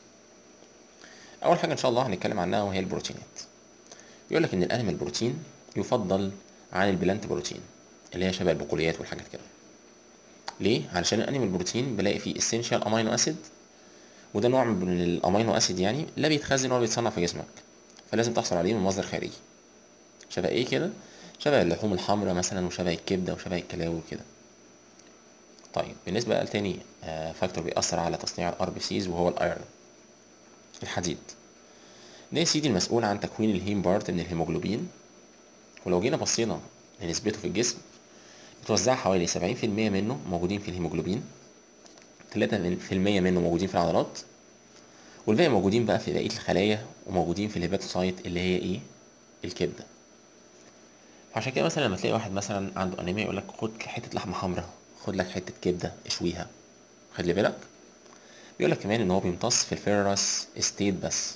اول حاجه ان شاء الله هنتكلم عنها وهي البروتينات يقول لك ان الانيمال بروتين يفضل عن البلانت بروتين اللي هي شبه البقوليات والحاجات كده ليه علشان الانيمال بروتين بلاقي فيه اسينشال امينو اسيد وده نوع من الامينو اسيد يعني لا بيتخزن ولا بيتصنع في جسمك فلازم تحصل عليه من مصدر خارجي شبه ايه كده شبه اللحوم الحمراء مثلا وشبه الكبده وشبه الكلاوي وكده طيب بالنسبه بقى لتاني فاكتور بيأثر على تصنيع الار بي سيز وهو الايرون الحديد ده يا سيدي المسؤول عن تكوين الهيم بارت من الهيموجلوبين ولو جينا بصينا لنسبته في الجسم متوزعة حوالي سبعين في المية منه موجودين في الهيموجلوبين تلاتة في المية منه موجودين في العضلات والباقي موجودين بقى في بقية الخلايا وموجودين في الهيباتوسايت اللي هي ايه الكبدة فعشان كده مثلا لما تلاقي واحد مثلا عنده انيميا يقول لك خد حتة لحمة حمراء خد لك حتة كبدة اشويها خد لي بالك بيقول لك كمان ان هو بيمتص في الفيرس ستيت بس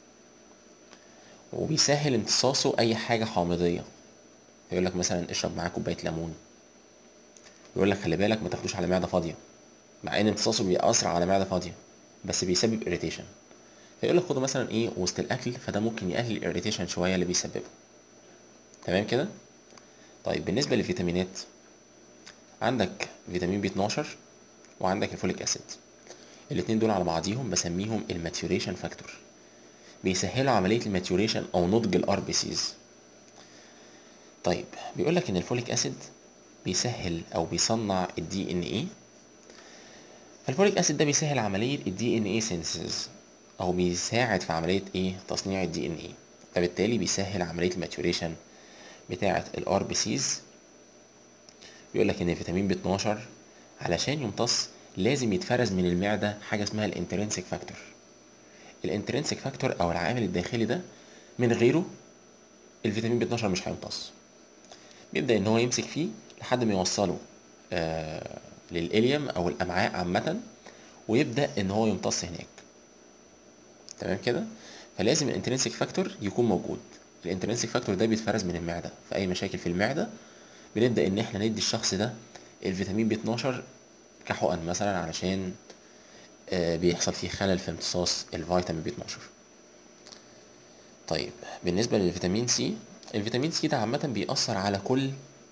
وبيسهل امتصاصه اي حاجة حامضية يقول لك مثلا اشرب معاه كوبايه ليمون يقول لك خلي بالك ما تاخدوش على معده فاضيه مع ان امتصاصه بيبقى اسرع على معده فاضيه بس بيسبب اريتيشن فيقول لك خده مثلا ايه وسط الاكل فده ممكن يقلل الاريتيشن شويه اللي بيسببه تمام كده طيب بالنسبه للفيتامينات عندك فيتامين بي 12 وعندك الفوليك اسيد الاتنين دول على بعضيهم بسميهم الماتيوريشن فاكتور بيسهلوا عمليه الماتيوريشن او نضج الار بي سيز طيب بيقول لك ان الفوليك اسيد بيسهل او بيصنع الدي ان ايه فالفوليك اسيد ده بيسهل عمليه الدي ان ايه سينسز او بيساعد في عمليه ايه تصنيع الدي ان ايه فبالتالي بيسهل عمليه الماتوريشن بتاعه الار بي سيز بيقول لك ان فيتامين بي 12 علشان يمتص لازم يتفرز من المعده حاجه اسمها الانترنسيك فاكتور الانترنسيك فاكتور او العامل الداخلي ده من غيره الفيتامين بي 12 مش هيمتص بيبدا ان هو يمسك فيه لحد ما يوصله آه للإليوم او الامعاء عامه ويبدا ان هو يمتص هناك تمام كده فلازم الانترنسيك فاكتور يكون موجود الانترنسيك فاكتور ده بيتفرز من المعده في اي مشاكل في المعده بنبدا ان احنا ندي الشخص ده الفيتامين بي 12 كحقن مثلا علشان آه بيحصل فيه خلل في امتصاص الفيتامين بي 12 طيب بالنسبه للفيتامين سي الفيتامين سي ده عامة بيأثر على كل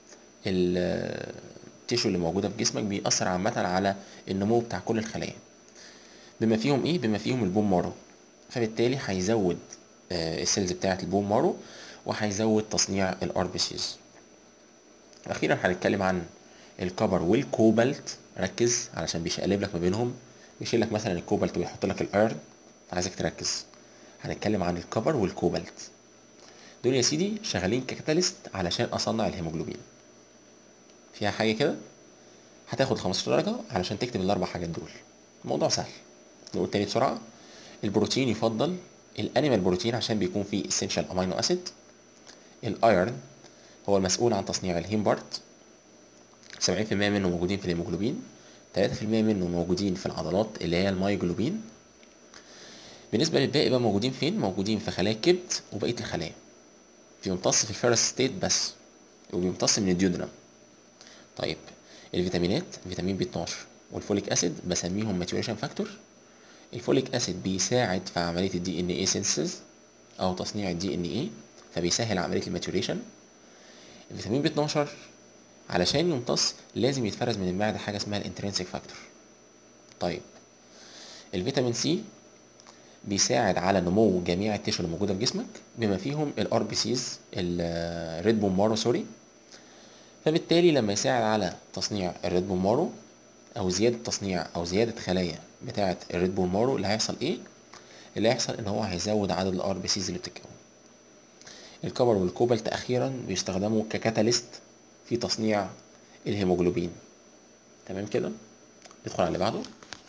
التيشو اللي موجودة في جسمك بيأثر عامة على النمو بتاع كل الخلايا بما فيهم ايه بما فيهم البون مارو فبالتالي هيزود السيلز بتاعة البون مارو وهيزود تصنيع الار بي سيز اخيرا هنتكلم عن الكبر والكوبالت ركز علشان بيشقلب لك ما بينهم بيشيل لك مثلا الكوبالت ويحط لك الايرن عايزك تركز هنتكلم عن الكبر والكوبالت دول يا سيدي شغالين ككاتاليست علشان اصنع الهيموجلوبين فيها حاجه كده هتاخد 15 درجة علشان تكتب الأربع حاجات دول الموضوع سهل نقول تاني بسرعة البروتين يفضل الانيمال بروتين عشان بيكون فيه essential امينو اسيد الايرن هو المسؤول عن تصنيع الهيم بارت 70% منه موجودين في الهيموجلوبين 3% منه موجودين في العضلات اللي هي المايجلوبين بالنسبة للباقي بقى موجودين فين؟ موجودين في خلايا الكبد وبقية الخلايا بيمتص في الفيرست ستيت بس وبيمتص من الديودرم طيب الفيتامينات فيتامين بي 12 والفوليك اسيد بسميهم ماتيوريشن فاكتور الفوليك اسيد بيساعد في عملية الدي ان اي سينسز او تصنيع الدي ان اي فبيسهل عملية الماتيوريشن الفيتامين بي 12 علشان يمتص لازم يتفرز من المعدة حاجة اسمها الانترنسيك فاكتور طيب الفيتامين سي بيساعد على نمو جميع التيشو اللي موجوده في جسمك بما فيهم الار بي سيز الريد بون مارو سوري فبالتالي لما يساعد على تصنيع الريد بون مارو او زياده تصنيع او زياده خلايا بتاعه الريد بون مارو اللي هيحصل ايه اللي هيحصل ان هو هيزود عدد الار بي سيز اللي بتتكون الكبر والكوبالت اخيرا بيستخدموا ككاتاليست في تصنيع الهيموجلوبين تمام كده ندخل على اللي بعده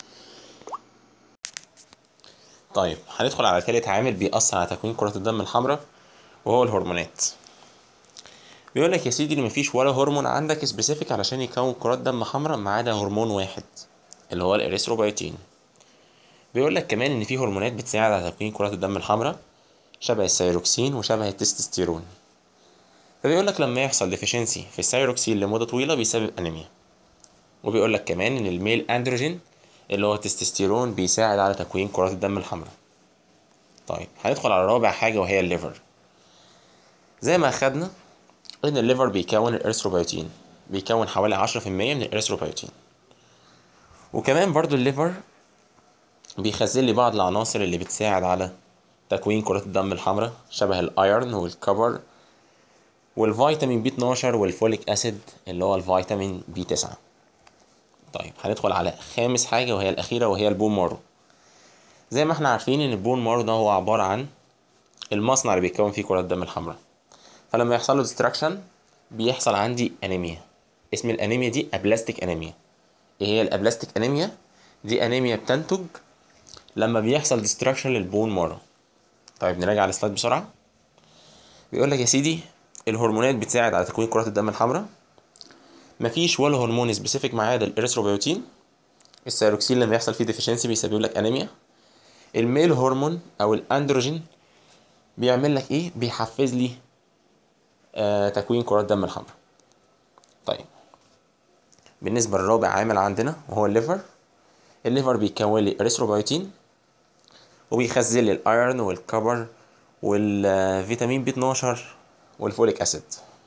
طيب هندخل على تالت عامل بيأثر على تكوين كرات الدم الحمراء وهو الهرمونات بيقول لك يا سيدي ان مفيش ولا هرمون عندك سبيسيفيك علشان يكون كرات دم حمراء ما عدا هرمون واحد اللي هو الاريثروبايتين بيقول لك كمان ان في هرمونات بتساعد على تكوين كرات الدم الحمراء شبه الثيروكسين وشبه التستوستيرون فبيقول لك لما يحصل ديفيشنسي في الثيروكسين لمده طويله بيسبب انيميا وبيقول لك كمان ان الميل اندروجين اللي هو التستوستيرون بيساعد على تكوين كرات الدم الحمراء طيب هندخل على رابع حاجة وهي الليفر زي ما أخدنا إن الليفر بيكون الإرثروبيوتين بيكون حوالي عشرة في المية من الإرثروبيوتين وكمان برضو الليفر بيخزن لي بعض العناصر اللي بتساعد على تكوين كرات الدم الحمراء شبه الايرن والكبر والفيتامين بي 12 والفوليك اسيد اللي هو الفيتامين بي 9 طيب هندخل على خامس حاجة وهي الأخيرة وهي البون مارو زي ما احنا عارفين إن البون مارو ده هو عبارة عن المصنع اللي بيتكون فيه كرات الدم الحمراء فلما يحصل له ديستراكشن بيحصل عندي أنيميا اسم الأنيميا دي أبلاستيك أنيميا إيه هي الأبلاستيك أنيميا؟ دي أنيميا بتنتج لما بيحصل ديستراكشن للبون مارو طيب نراجع السلايد بسرعة بيقول لك يا سيدي الهرمونات بتساعد على تكوين كرات الدم الحمراء مفيش ولا هرمون سبيسيفيك ما عدا الاريثروبيوتين الثيروكسين لما يحصل فيه ديفيشنسي بيسبب لك انيميا الميل هرمون او الاندروجين بيعمل لك ايه بيحفز لي آه تكوين كرات الدم الحمراء طيب بالنسبه للرابع عامل عندنا وهو الليفر الليفر بيكون لي اريثروبيوتين وبيخزن لي الايرون والكبر والفيتامين بي 12 والفوليك اسيد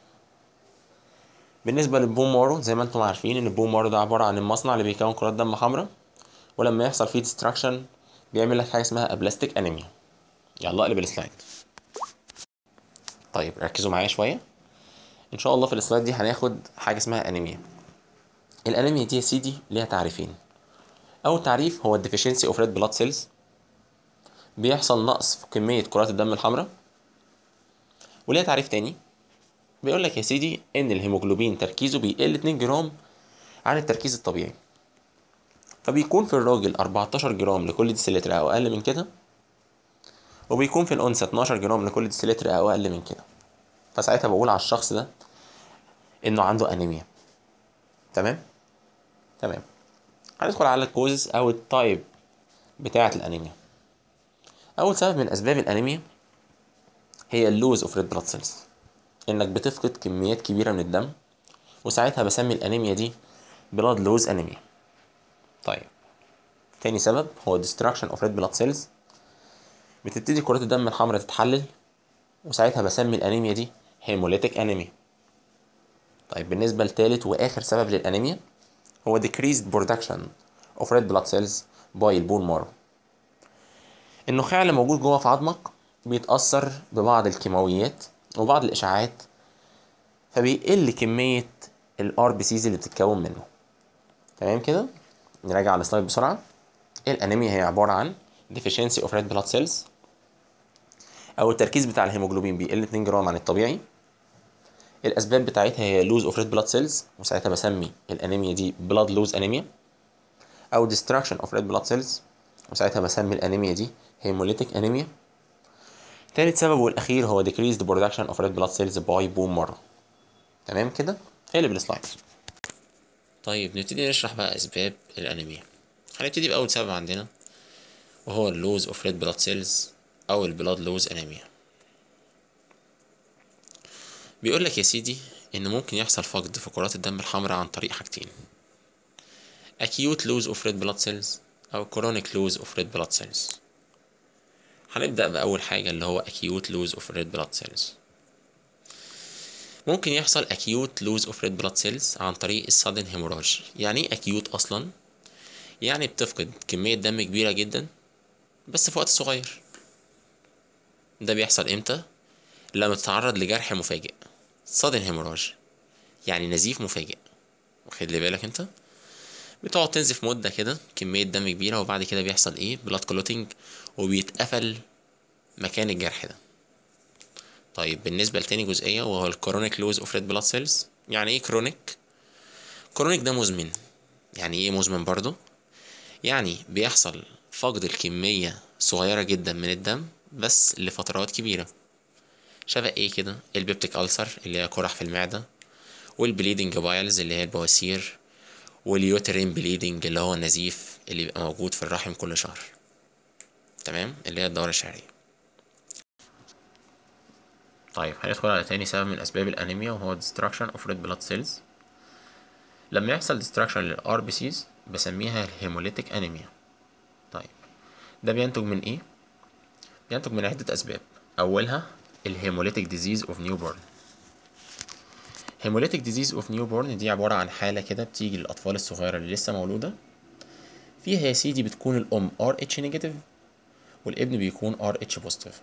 بالنسبة للبون مارو زي ما انتم عارفين ان البون مارو ده عبارة عن المصنع اللي بيكون كرات دم حمراء ولما يحصل فيه ديستراكشن بيعمل لك حاجة اسمها ابلاستيك انيميا يلا اقلب السلايد طيب ركزوا معايا شوية ان شاء الله في السلايد دي هناخد حاجة اسمها انيميا الانيميا دي يا سيدي ليها تعريفين اول تعريف هو الديفيشنسي اوف ريد بلاد سيلز بيحصل نقص في كمية كرات الدم الحمراء وليها تعريف تاني بيقول لك يا سيدي ان الهيموجلوبين تركيزه بيقل 2 جرام عن التركيز الطبيعي فبيكون في الراجل 14 جرام لكل ديسيلتر او اقل من كده وبيكون في الانثى 12 جرام لكل ديسيلتر او اقل من كده فساعتها بقول على الشخص ده انه عنده انيميا تمام تمام هندخل على الكوزز او التايب بتاعه الانيميا اول سبب من اسباب الانيميا هي اللوز اوف ريد بلاد سيلز انك بتفقد كميات كبيره من الدم وساعتها بسمي الانيميا دي بلاد لوز انيميا طيب تاني سبب هو destruction of red blood cells بتبتدي كرات الدم الحمراء تتحلل وساعتها بسمي الانيميا دي هيموليتيك انيميا طيب بالنسبه لتالت واخر سبب للانيميا هو decreased production of red blood cells by البون مارو النخاع اللي موجود جوه في عظمك بيتأثر ببعض الكيماويات وبعض الإشعاعات فبيقل كمية الار بي سيز اللي بتتكون منه تمام كده نراجع على السلايد بسرعة الأنيميا هي عبارة عن deficiency of red blood cells أو التركيز بتاع الهيموجلوبين بيقل 2 جرام عن الطبيعي الاسباب بتاعتها هي لوز اوف ريد بلاد سيلز وساعتها بسمي الانيميا دي بلاد لوز انيميا او ديستراكشن اوف ريد بلاد سيلز وساعتها بسمي الانيميا دي هيموليتيك انيميا تالت سبب والاخير هو decreased production of red blood cells by bone marrow تمام كده اقلب السلايد طيب نبتدي نشرح بقى اسباب الانيميا هنبتدي باول سبب عندنا وهو اللوز اوف ريد بلاد سيلز او البلاد لوز انيميا بيقول لك يا سيدي ان ممكن يحصل فقد في كرات الدم الحمراء عن طريق حاجتين acute lose of red blood cells او chronic lose of red blood cells هنبدأ بأول حاجة اللي هو acute lose of red blood cells ممكن يحصل acute lose of red blood cells عن طريق السادن hemorrhage يعني ايه acute أصلا يعني بتفقد كمية دم كبيرة جدا بس في وقت صغير ده بيحصل امتى لما تتعرض لجرح مفاجئ sudden hemorrhage يعني نزيف مفاجئ واخد لي بالك انت بتقعد تنزف مدة كده كمية دم كبيرة وبعد كده بيحصل ايه بلاد كلوتينج وبيتقفل مكان الجرح ده طيب بالنسبة لتاني جزئية وهو الكرونيك لوز اوف ريد بلاد سيلز يعني ايه كرونيك كرونيك ده مزمن يعني ايه مزمن برضو يعني بيحصل فقد الكمية صغيرة جدا من الدم بس لفترات كبيرة شبه ايه كده البيبتيك ألسر اللي هي قرح في المعدة والبليدنج بايلز اللي هي البواسير واليوترين بليدنج اللي هو النزيف اللي بيبقى موجود في الرحم كل شهر تمام اللي هي الدورة الشهرية طيب هندخل على تاني سبب من أسباب الأنيميا وهو destruction of red blood cells لما يحصل destruction لل RBCs بسميها الهيموليتيك أنيميا طيب ده بينتج من إيه؟ بينتج من عدة أسباب أولها الهيموليتيك ديزيز اوف نيو بورن هيموليتيك ديزيز اوف نيو بورن دي عبارة عن حالة كده بتيجي للأطفال الصغيرة اللي لسه مولودة فيها يا سيدي بتكون الأم RH نيجاتيف والابن بيكون RH بوزيتيف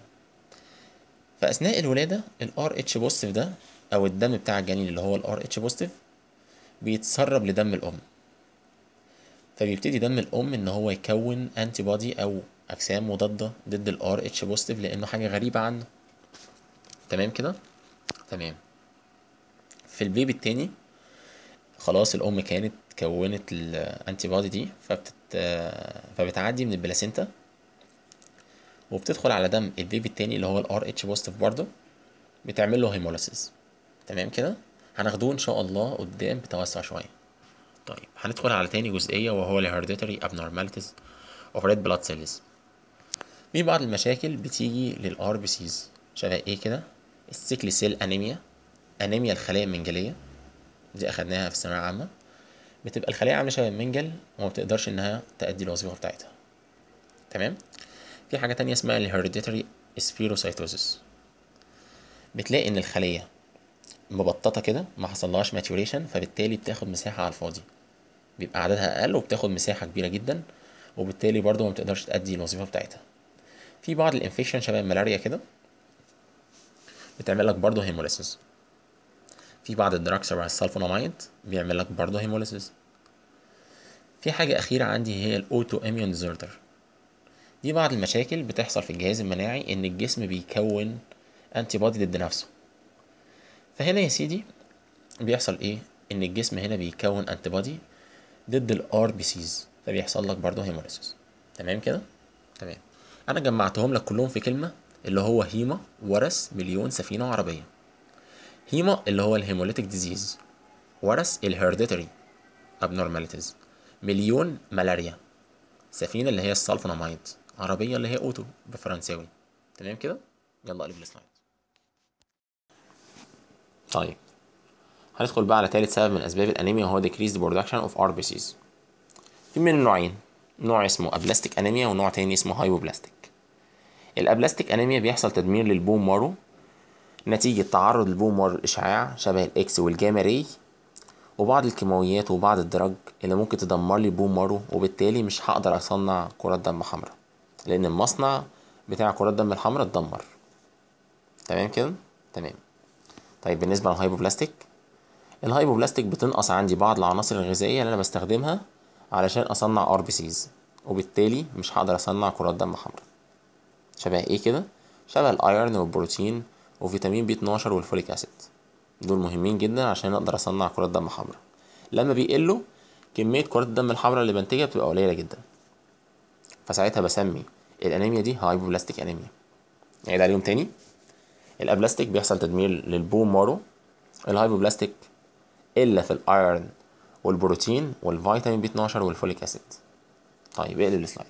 فأثناء الولادة ال RH بوزيتيف ده أو الدم بتاع الجنين اللي هو ال RH بوزيتيف بيتسرب لدم الأم فبيبتدي دم الأم إن هو يكون أنتي بودي أو أجسام مضادة ضد ال RH بوزيتيف لأنه حاجة غريبة عنه تمام كده تمام في البيبي التاني خلاص الام كانت كونت الانتي بودي دي فبتت... فبتعدي من البلاسينتا وبتدخل على دم البيبي التاني اللي هو الار اتش بوزيتيف برضه بتعمل له هيموليسيس تمام كده هناخدوه ان شاء الله قدام بتوسع شويه طيب هندخل على تاني جزئيه وهو الهيرديتري abnormalities of red blood cells في بعض المشاكل بتيجي للار بي سيز شبه ايه كده السيكلي سيل انيميا انيميا الخلايا المنجليه دي اخدناها في الثانويه العامه بتبقى الخلايا عامله شبه المنجل وما بتقدرش انها تأدي الوظيفه بتاعتها تمام في حاجه تانية اسمها الهيرديتري سبيروسايتوزس بتلاقي ان الخليه مبططه كده ما حصلهاش ماتيوريشن فبالتالي بتاخد مساحه على الفاضي بيبقى عددها اقل وبتاخد مساحه كبيره جدا وبالتالي برضو ما بتقدرش تأدي الوظيفه بتاعتها في بعض الانفكشن شبه الملاريا كده بتعمل لك برضه هيموليسيس في بعض الدراكس شبه السلفوناميد بيعمل لك برضه هيموليسيس في حاجة أخيرة عندي هي الأوتو إميون ديزوردر دي بعض المشاكل بتحصل في الجهاز المناعي إن الجسم بيكون أنتي بودي ضد نفسه فهنا يا سيدي بيحصل إيه؟ إن الجسم هنا بيكون أنتي بودي ضد الار بي سيز فبيحصل لك برضه هيموليسيس تمام كده؟ تمام أنا جمعتهم لك كلهم في كلمة اللي هو هيما ورث مليون سفينة عربية هيما اللي هو الهيموليتيك ديزيز ورث الهيرديتري abnormalities مليون ملاريا سفينة اللي هي السلفوناميد عربية اللي هي أوتو بفرنساوي تمام كده يلا قلب السلايد طيب هندخل بقى على تالت سبب من أسباب الأنيميا وهو decreased production of RBCs في منه نوعين نوع اسمه أبلاستيك أنيميا ونوع تاني اسمه هايبوبلاستيك الأبلاستيك أنيميا بيحصل تدمير للبون مارو نتيجة تعرض البون مارو للإشعاع شبه الإكس والجاما راي وبعض الكيماويات وبعض الدرج اللي ممكن تدمر لي البون مارو وبالتالي مش هقدر أصنع كرات دم حمراء لأن المصنع بتاع كرات الدم الحمراء اتدمر تمام كده تمام طيب بالنسبة للهايبوبلاستيك الهايبوبلاستيك بتنقص عندي بعض العناصر الغذائية اللي أنا بستخدمها علشان أصنع ار بي سيز وبالتالي مش هقدر أصنع كرات دم حمراء شبه ايه كده شبه الايرن والبروتين وفيتامين بي 12 والفوليك اسيد دول مهمين جدا عشان اقدر اصنع كرات دم حمراء لما بيقلوا كميه كرات الدم الحمراء اللي بنتجها بتبقى قليله جدا فساعتها بسمي الانيميا دي هايبوبلاستيك انيميا نعيد عليهم تاني الابلاستيك بيحصل تدمير للبون مارو الهايبوبلاستيك الا في الايرون والبروتين والفيتامين بي 12 والفوليك اسيد طيب اقلب السلايد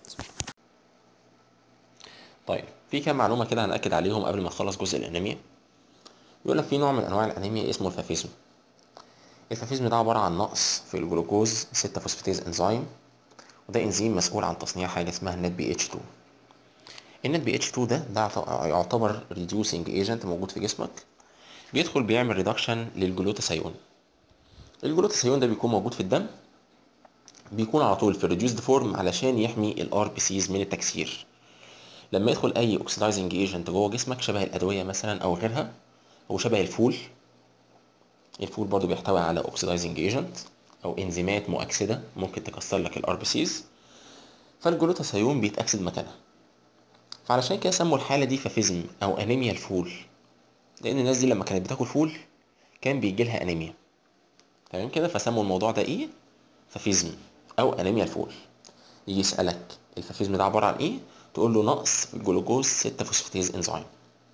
طيب في كام معلومه كده هنأكد عليهم قبل ما نخلص جزء الانيميا بيقول لك في نوع من انواع الانيميا اسمه الفافيزم الفافيزم ده عباره عن نقص في الجلوكوز 6 فوسفاتيز انزيم وده انزيم مسؤول عن تصنيع حاجه اسمها النت بي اتش 2 النت بي اتش 2 ده ده يعتبر ريديوسنج ايجنت موجود في جسمك بيدخل بيعمل ريدكشن للجلوتاثيون الجلوتاثيون ده بيكون موجود في الدم بيكون على طول في الريديوسد فورم علشان يحمي الار بي سيز من التكسير لما يدخل اي اوكسيدايزنج ايجنت جوه جسمك شبه الادويه مثلا او غيرها او شبه الفول الفول برضو بيحتوي على اوكسيدايزنج ايجنت او انزيمات مؤكسده ممكن تكسر لك الار بي سيز فالجلوتاثيون بيتاكسد مكانها فعلشان كده سموا الحاله دي فافيزم او انيميا الفول لان الناس دي لما كانت بتاكل فول كان بيجي لها انيميا تمام كده فسموا الموضوع ده ايه فافيزم او انيميا الفول يجي يسالك الفافيزم ده عباره عن ايه تقول له نقص في الجلوكوز 6 فوسفاتيز انزيم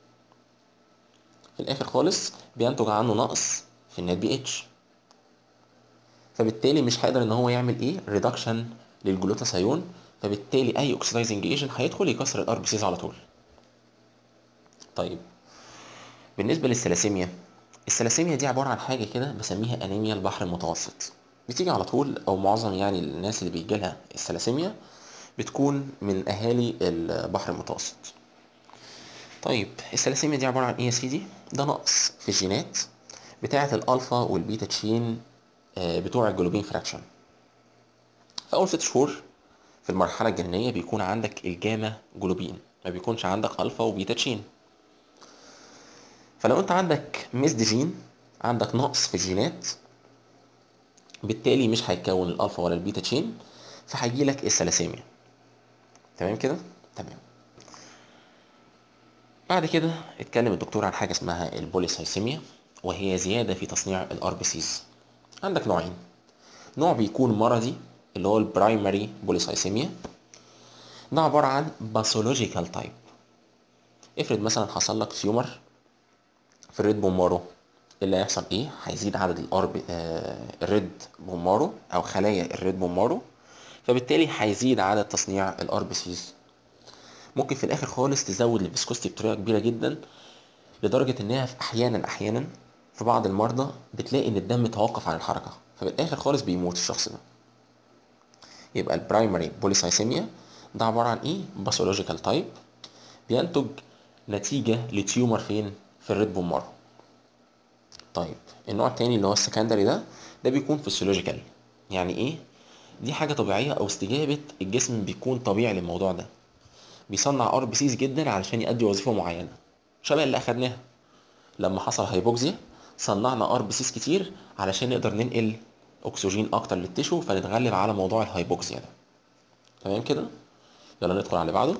في الاخر خالص بينتج عنه نقص في النت بي اتش فبالتالي مش هيقدر ان هو يعمل ايه ريدكشن للجلوتاثيون فبالتالي اي اوكسيدايزنج ايجنت هيدخل يكسر الار بي سيز على طول طيب بالنسبه للثلاسيميا الثلاسيميا دي عباره عن حاجه كده بسميها انيميا البحر المتوسط بتيجي على طول او معظم يعني الناس اللي بيجي لها الثلاسيميا بتكون من اهالي البحر المتوسط طيب الثلاسيميا دي عباره عن ايه يا سيدي ده نقص في الجينات بتاعه الالفا والبيتا تشين بتوع الجلوبين فراكشن في اول ست شهور في المرحله الجنينيه بيكون عندك الجاما جلوبين ما بيكونش عندك الفا وبيتا تشين فلو انت عندك ميزد جين عندك نقص في الجينات بالتالي مش هيتكون الالفا ولا البيتا تشين فهيجي لك الثلاسيميا تمام كده تمام بعد كده اتكلم الدكتور عن حاجه اسمها البوليسايسيميا وهي زياده في تصنيع الار بي سيز عندك نوعين نوع بيكون مرضي اللي هو البرايمري بوليسايسيميا ده عباره عن باثولوجيكال تايب افرض مثلا حصل لك تيومر في الريد بومارو اللي هيحصل ايه هيزيد عدد الار آه الريد بومارو او خلايا الريد بومارو فبالتالي هيزيد عدد تصنيع الار بي سيز ممكن في الاخر خالص تزود الفيسكوستي بطريقه كبيره جدا لدرجه انها في احيانا احيانا في بعض المرضى بتلاقي ان الدم توقف عن الحركه فبالاخر خالص بيموت الشخص ده يبقى البرايمري بوليسايسيميا ده عباره عن ايه باثولوجيكال تايب بينتج نتيجه لتيومر فين في الريد بون مارو طيب النوع التاني اللي هو السكندري ده ده بيكون فيسيولوجيكال يعني ايه دي حاجه طبيعيه او استجابه الجسم بيكون طبيعي للموضوع ده بيصنع ار بي سيز جدا علشان يؤدي وظيفه معينه شبه اللي اخدناها لما حصل هايبوكسيا صنعنا ار بي سيز كتير علشان نقدر ننقل اكسجين اكتر للتشو فنتغلب على موضوع الهايبوكسيا ده تمام كده يلا ندخل على اللي بعده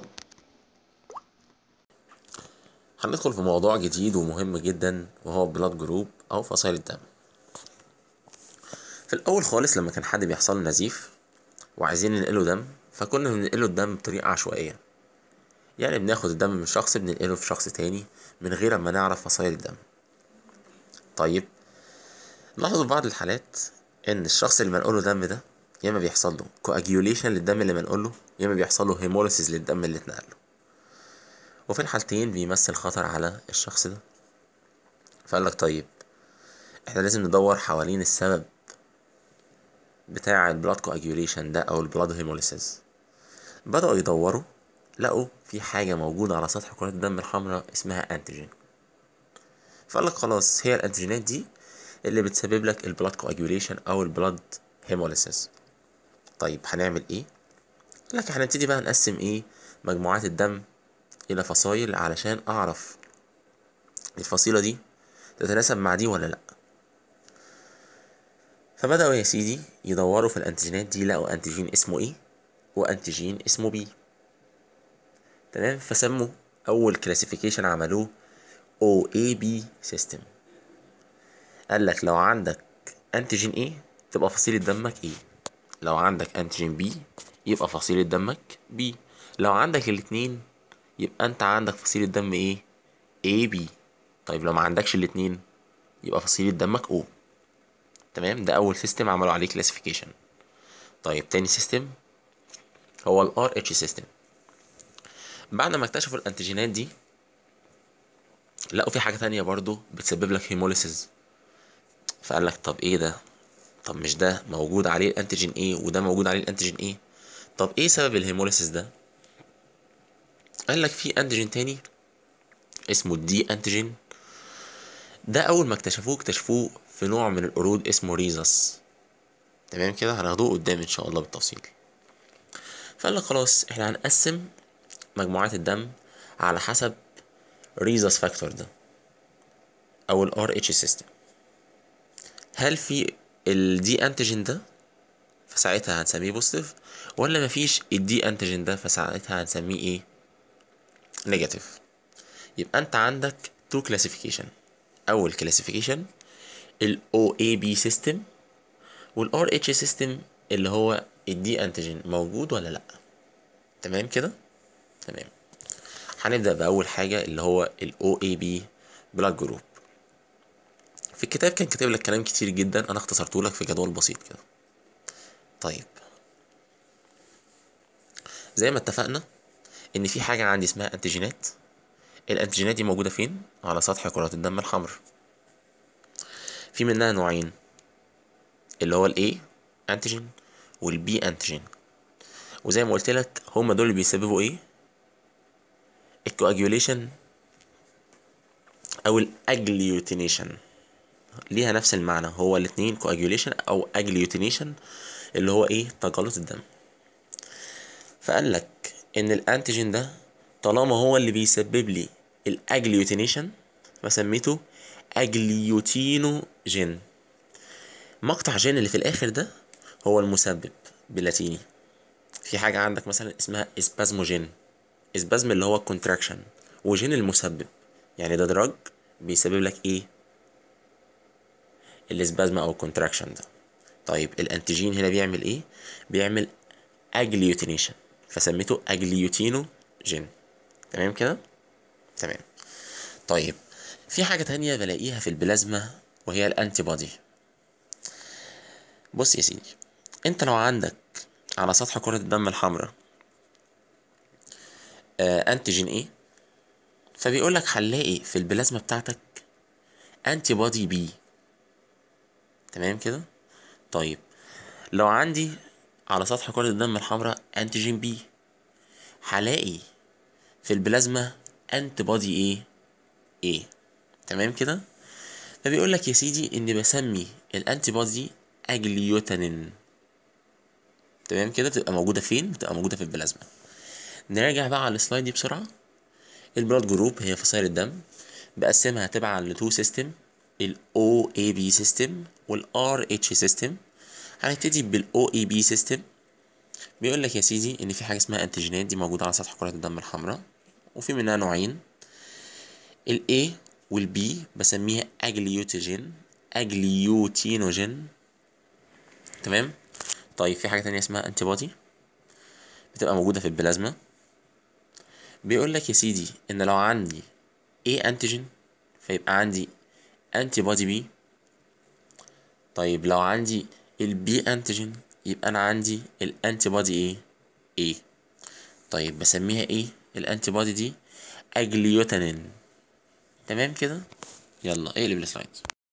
هندخل في موضوع جديد ومهم جدا وهو بلاد جروب او فصائل الدم في الاول خالص لما كان حد بيحصل له نزيف وعايزين ننقله دم فكنا بننقله الدم بطريقه عشوائيه يعني بناخد الدم من شخص بننقله في شخص تاني من غير ما نعرف فصائل الدم طيب نلاحظ في بعض الحالات ان الشخص اللي منقوله دم ده يا اما بيحصل له كواجيوليشن للدم اللي منقوله يا اما بيحصل له هيموليسيس للدم اللي اتنقل له وفي الحالتين بيمثل خطر على الشخص ده فقال لك طيب احنا لازم ندور حوالين السبب بتاع البلاد كواجيوليشن ده او البلاد هيموليسيس بدأوا يدوروا لقوا في حاجة موجودة على سطح كرات الدم الحمراء اسمها انتيجين فقال لك خلاص هي الانتيجينات دي اللي بتسبب لك البلاد كواجيوليشن او البلاد هيموليسيس طيب هنعمل ايه لك هنبتدي بقى نقسم ايه مجموعات الدم الى فصائل علشان اعرف الفصيلة دي تتناسب مع دي ولا لا فبدأوا يا سيدي يدوروا في الانتيجينات دي لقوا انتيجين اسمه ايه وانتيجين اسمه بي تمام فسموا اول كلاسيفيكيشن عملوه او اي بي سيستم قال لك لو عندك انتيجين ايه تبقى فصيلة دمك ايه لو عندك انتيجين بي يبقى فصيلة دمك بي لو عندك الاتنين يبقى انت عندك فصيلة دم ايه اي بي طيب لو ما عندكش الاتنين يبقى فصيلة دمك او تمام ده اول سيستم عملوا عليه كلاسيفيكيشن طيب تاني سيستم هو الار اتش سيستم بعد ما اكتشفوا الانتيجينات دي لقوا في حاجة تانية برضو بتسبب لك هيموليسيس فقال لك طب ايه ده طب مش ده موجود عليه الانتيجين ايه وده موجود عليه الانتيجين ايه طب ايه سبب الهيموليسيس ده قال لك في انتيجين تاني اسمه الدي انتيجين ده اول ما اكتشفوه اكتشفوه في نوع من القرود اسمه ريزس تمام كده هناخدوه قدام ان شاء الله بالتفصيل فقال لك خلاص احنا هنقسم مجموعات الدم على حسب ريزس فاكتور ده او الار اتش سيستم هل في الدي انتيجين ده فساعتها هنسميه بوزيتيف ولا مفيش الدي انتيجين ده فساعتها هنسميه ايه نيجاتيف يبقى انت عندك تو كلاسيفيكيشن اول كلاسيفيكيشن الاو اي بي سيستم والار اتش سيستم اللي هو الدي انتيجين موجود ولا لا تمام كده تمام هنبدا باول حاجه اللي هو الاو اي بي بلاد جروب في الكتاب كان كاتب لك كلام كتير جدا انا اختصرته لك في جدول بسيط كده طيب زي ما اتفقنا ان في حاجه عندي اسمها انتيجينات الانتيجينات دي موجوده فين على سطح كرات الدم الحمراء في منها نوعين اللي هو الاي انتيجين والبي انتيجين وزي ما قلت لك هما دول اللي بيسببوا ايه الكواجيوليشن او الاجليوتينيشن ليها نفس المعنى هو الاتنين كواجيوليشن او اجليوتينيشن اللي هو ايه تجلط الدم فقال لك ان الانتيجين ده طالما هو اللي بيسبب لي الاجليوتينيشن فسميته اجليوتينوجين مقطع جين اللي في الاخر ده هو المسبب باللاتيني في حاجة عندك مثلا اسمها اسبازموجين اسبازم اللي هو الكونتراكشن وجين المسبب يعني ده دراج بيسبب لك ايه الاسبازم او الكونتراكشن ده طيب الانتيجين هنا بيعمل ايه بيعمل اجليوتينيشن فسميته اجليوتينو جين تمام كده تمام طيب في حاجة تانية بلاقيها في البلازما وهي الانتي بودي بص يا سيدي انت لو عندك على سطح كرة الدم الحمراء آه انتيجين ايه فبيقول لك هنلاقي في البلازما بتاعتك انتي بودي بي تمام كده طيب لو عندي على سطح كرة الدم الحمراء انتيجين بي هلاقي في البلازما انتي بودي ايه ايه تمام كده فبيقول لك يا سيدي اني بسمي الانتي بودي اجليوتانين تمام كده بتبقى موجوده فين بتبقى موجوده في البلازما نراجع بقى على السلايد دي بسرعه البلاد جروب هي فصائل الدم بقسمها تبعا لتو سيستم الاو اي بي سيستم والار اتش سيستم هنبتدي بالاو اي بي سيستم بيقول لك يا سيدي ان في حاجه اسمها انتيجينات دي موجوده على سطح كرة الدم الحمراء وفي منها نوعين الاي والبي بسميها اجليوتيجين اجليوتينوجين تمام طيب في حاجه تانية اسمها انتي بودي بتبقى موجوده في البلازما بيقول لك يا سيدي ان لو عندي A انتيجين فيبقى عندي انتي بودي بي طيب لو عندي البي انتيجين يبقى انا عندي الانتي بودي ايه ايه طيب بسميها ايه الانتي بودي دي اجليوتانين تمام كده يلا اقلب السلايد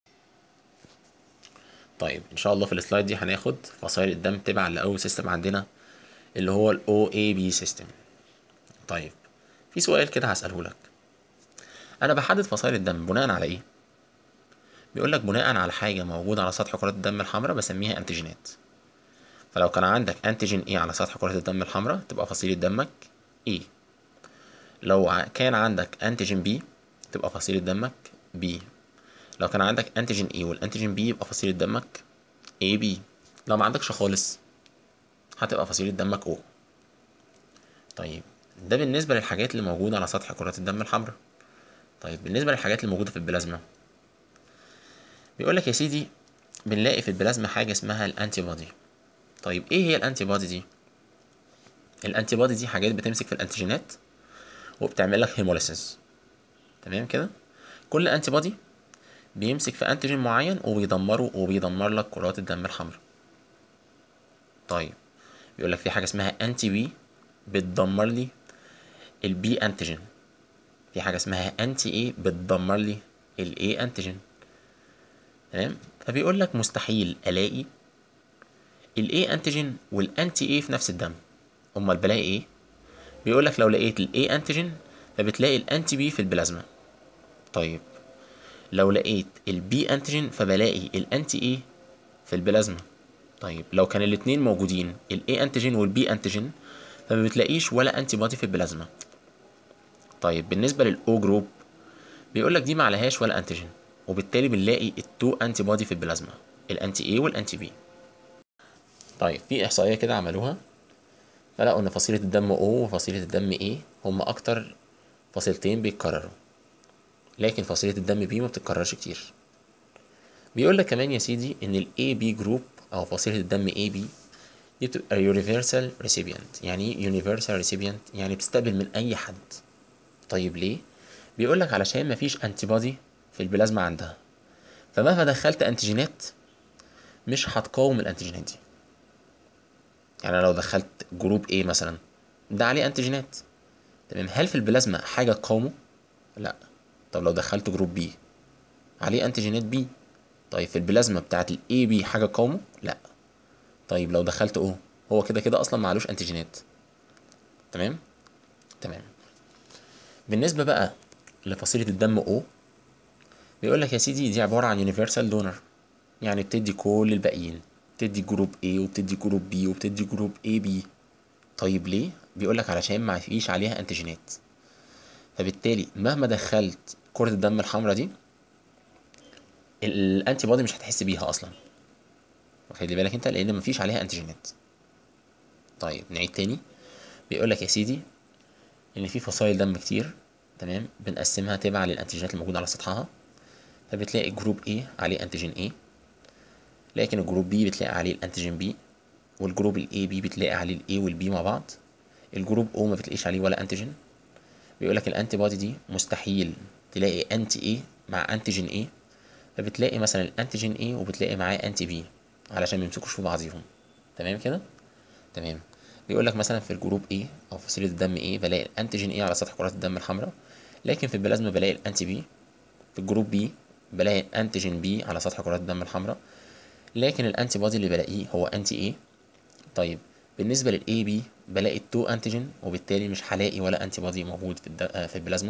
طيب ان شاء الله في السلايد دي هناخد فصائل الدم تبع لاول سيستم عندنا اللي هو الاو اي بي سيستم طيب في سؤال كده هسأله لك انا بحدد فصائل الدم بناء على ايه بيقول لك بناء على حاجه موجوده على سطح كرات الدم الحمراء بسميها انتيجينات فلو كان عندك انتيجين ايه على سطح كرة الدم الحمراء تبقى فصيلة دمك ايه لو ع- كان عندك انتيجين بي تبقى فصيلة دمك بي لو كان عندك انتيجين ايه والانتيجين بي يبقى فصيلة دمك اي بي لو ما عندكش خالص هتبقى فصيلة دمك او طيب ده بالنسبة للحاجات اللي موجودة على سطح كرة الدم الحمراء طيب بالنسبة للحاجات اللي موجودة في البلازما بيقول لك يا سيدي بنلاقي في البلازما حاجه اسمها الانتي بودي طيب ايه هي الانتي بودي دي الانتي بودي دي حاجات بتمسك في الانتيجينات وبتعمل لك هيموليسيس تمام كده كل انتي بودي بيمسك في انتيجين معين وبيدمره وبيدمر لك كرات الدم الحمراء طيب بيقول لك في حاجه اسمها انتي بي بتدمر لي البي انتيجين في حاجه اسمها انتي اي بتدمر لي الاي انتيجين تمام فبيقول لك مستحيل الاقي الاي انتيجين والانتي اي في نفس الدم امال بلاقي ايه بيقول لك لو لقيت الاي انتيجين فبتلاقي الانتي بي في البلازما طيب لو لقيت البي انتيجين فبلاقي الانتي اي في البلازما طيب لو كان الاتنين موجودين الاي انتيجين والبي انتيجين فما بتلاقيش ولا انتي بودي في البلازما طيب بالنسبه للاو جروب بيقول لك دي ما عليهاش ولا انتيجين وبالتالي بنلاقي التو انتي بودي في البلازما الانتي اي والانتي بي طيب في احصائيه كده عملوها فلقوا ان فصيله الدم O وفصيله الدم A هما اكتر فصيلتين بيتكرروا لكن فصيله الدم B ما بتتكررش كتير بيقول لك كمان يا سيدي ان ال AB جروب او فصيله الدم AB دي بتبقى universal recipient يعني ايه universal recipient يعني بتستقبل من اي حد طيب ليه بيقول لك علشان مفيش انتي بودي في البلازما عندها فمهما دخلت انتيجينات مش هتقاوم الانتيجينات دي يعني لو دخلت جروب A مثلا ده عليه انتيجينات تمام هل في البلازما حاجه تقاومه لا طب لو دخلت جروب B عليه انتيجينات B طيب في البلازما بتاعت ال AB حاجه تقاومه لا طيب لو دخلت O هو كده كده اصلا معلوش انتيجينات تمام تمام بالنسبه بقى لفصيله الدم O بيقول لك يا سيدي دي عباره عن يونيفرسال دونر يعني بتدي كل الباقيين بتدي جروب A وبتدي جروب B وبتدي جروب AB طيب ليه بيقول لك علشان ما فيش عليها انتيجينات فبالتالي مهما دخلت كرة الدم الحمراء دي الانتي بودي مش هتحس بيها اصلا واخد بالك انت لان مفيش عليها انتيجينات طيب نعيد تاني بيقول لك يا سيدي ان في فصائل دم كتير تمام بنقسمها تبع للانتيجينات الموجوده على سطحها فبتلاقي جروب A عليه انتيجين A لكن الجروب B بتلاقي عليه الانتيجين B والجروب ال AB بتلاقي عليه ال A وال B مع بعض الجروب O ما بتلاقيش عليه ولا انتيجين بيقول لك الانتي بودي دي مستحيل تلاقي انتي A مع انتيجين A فبتلاقي مثلا الانتيجين A وبتلاقي معاه انتي B علشان ما يمسكوش في بعضيهم تمام كده تمام بيقول لك مثلا في الجروب A او فصيله الدم A بلاقي الانتيجين A على سطح كرات الدم الحمراء لكن في البلازما بلاقي الانتي B في الجروب B بلاقي الانتيجين B على سطح كرات الدم الحمراء لكن الانتي بودي اللي بلاقيه هو انتي A طيب بالنسبه للاي بي بلاقي التو انتيجين وبالتالي مش هلاقي ولا انتي بودي موجود في الد... في البلازما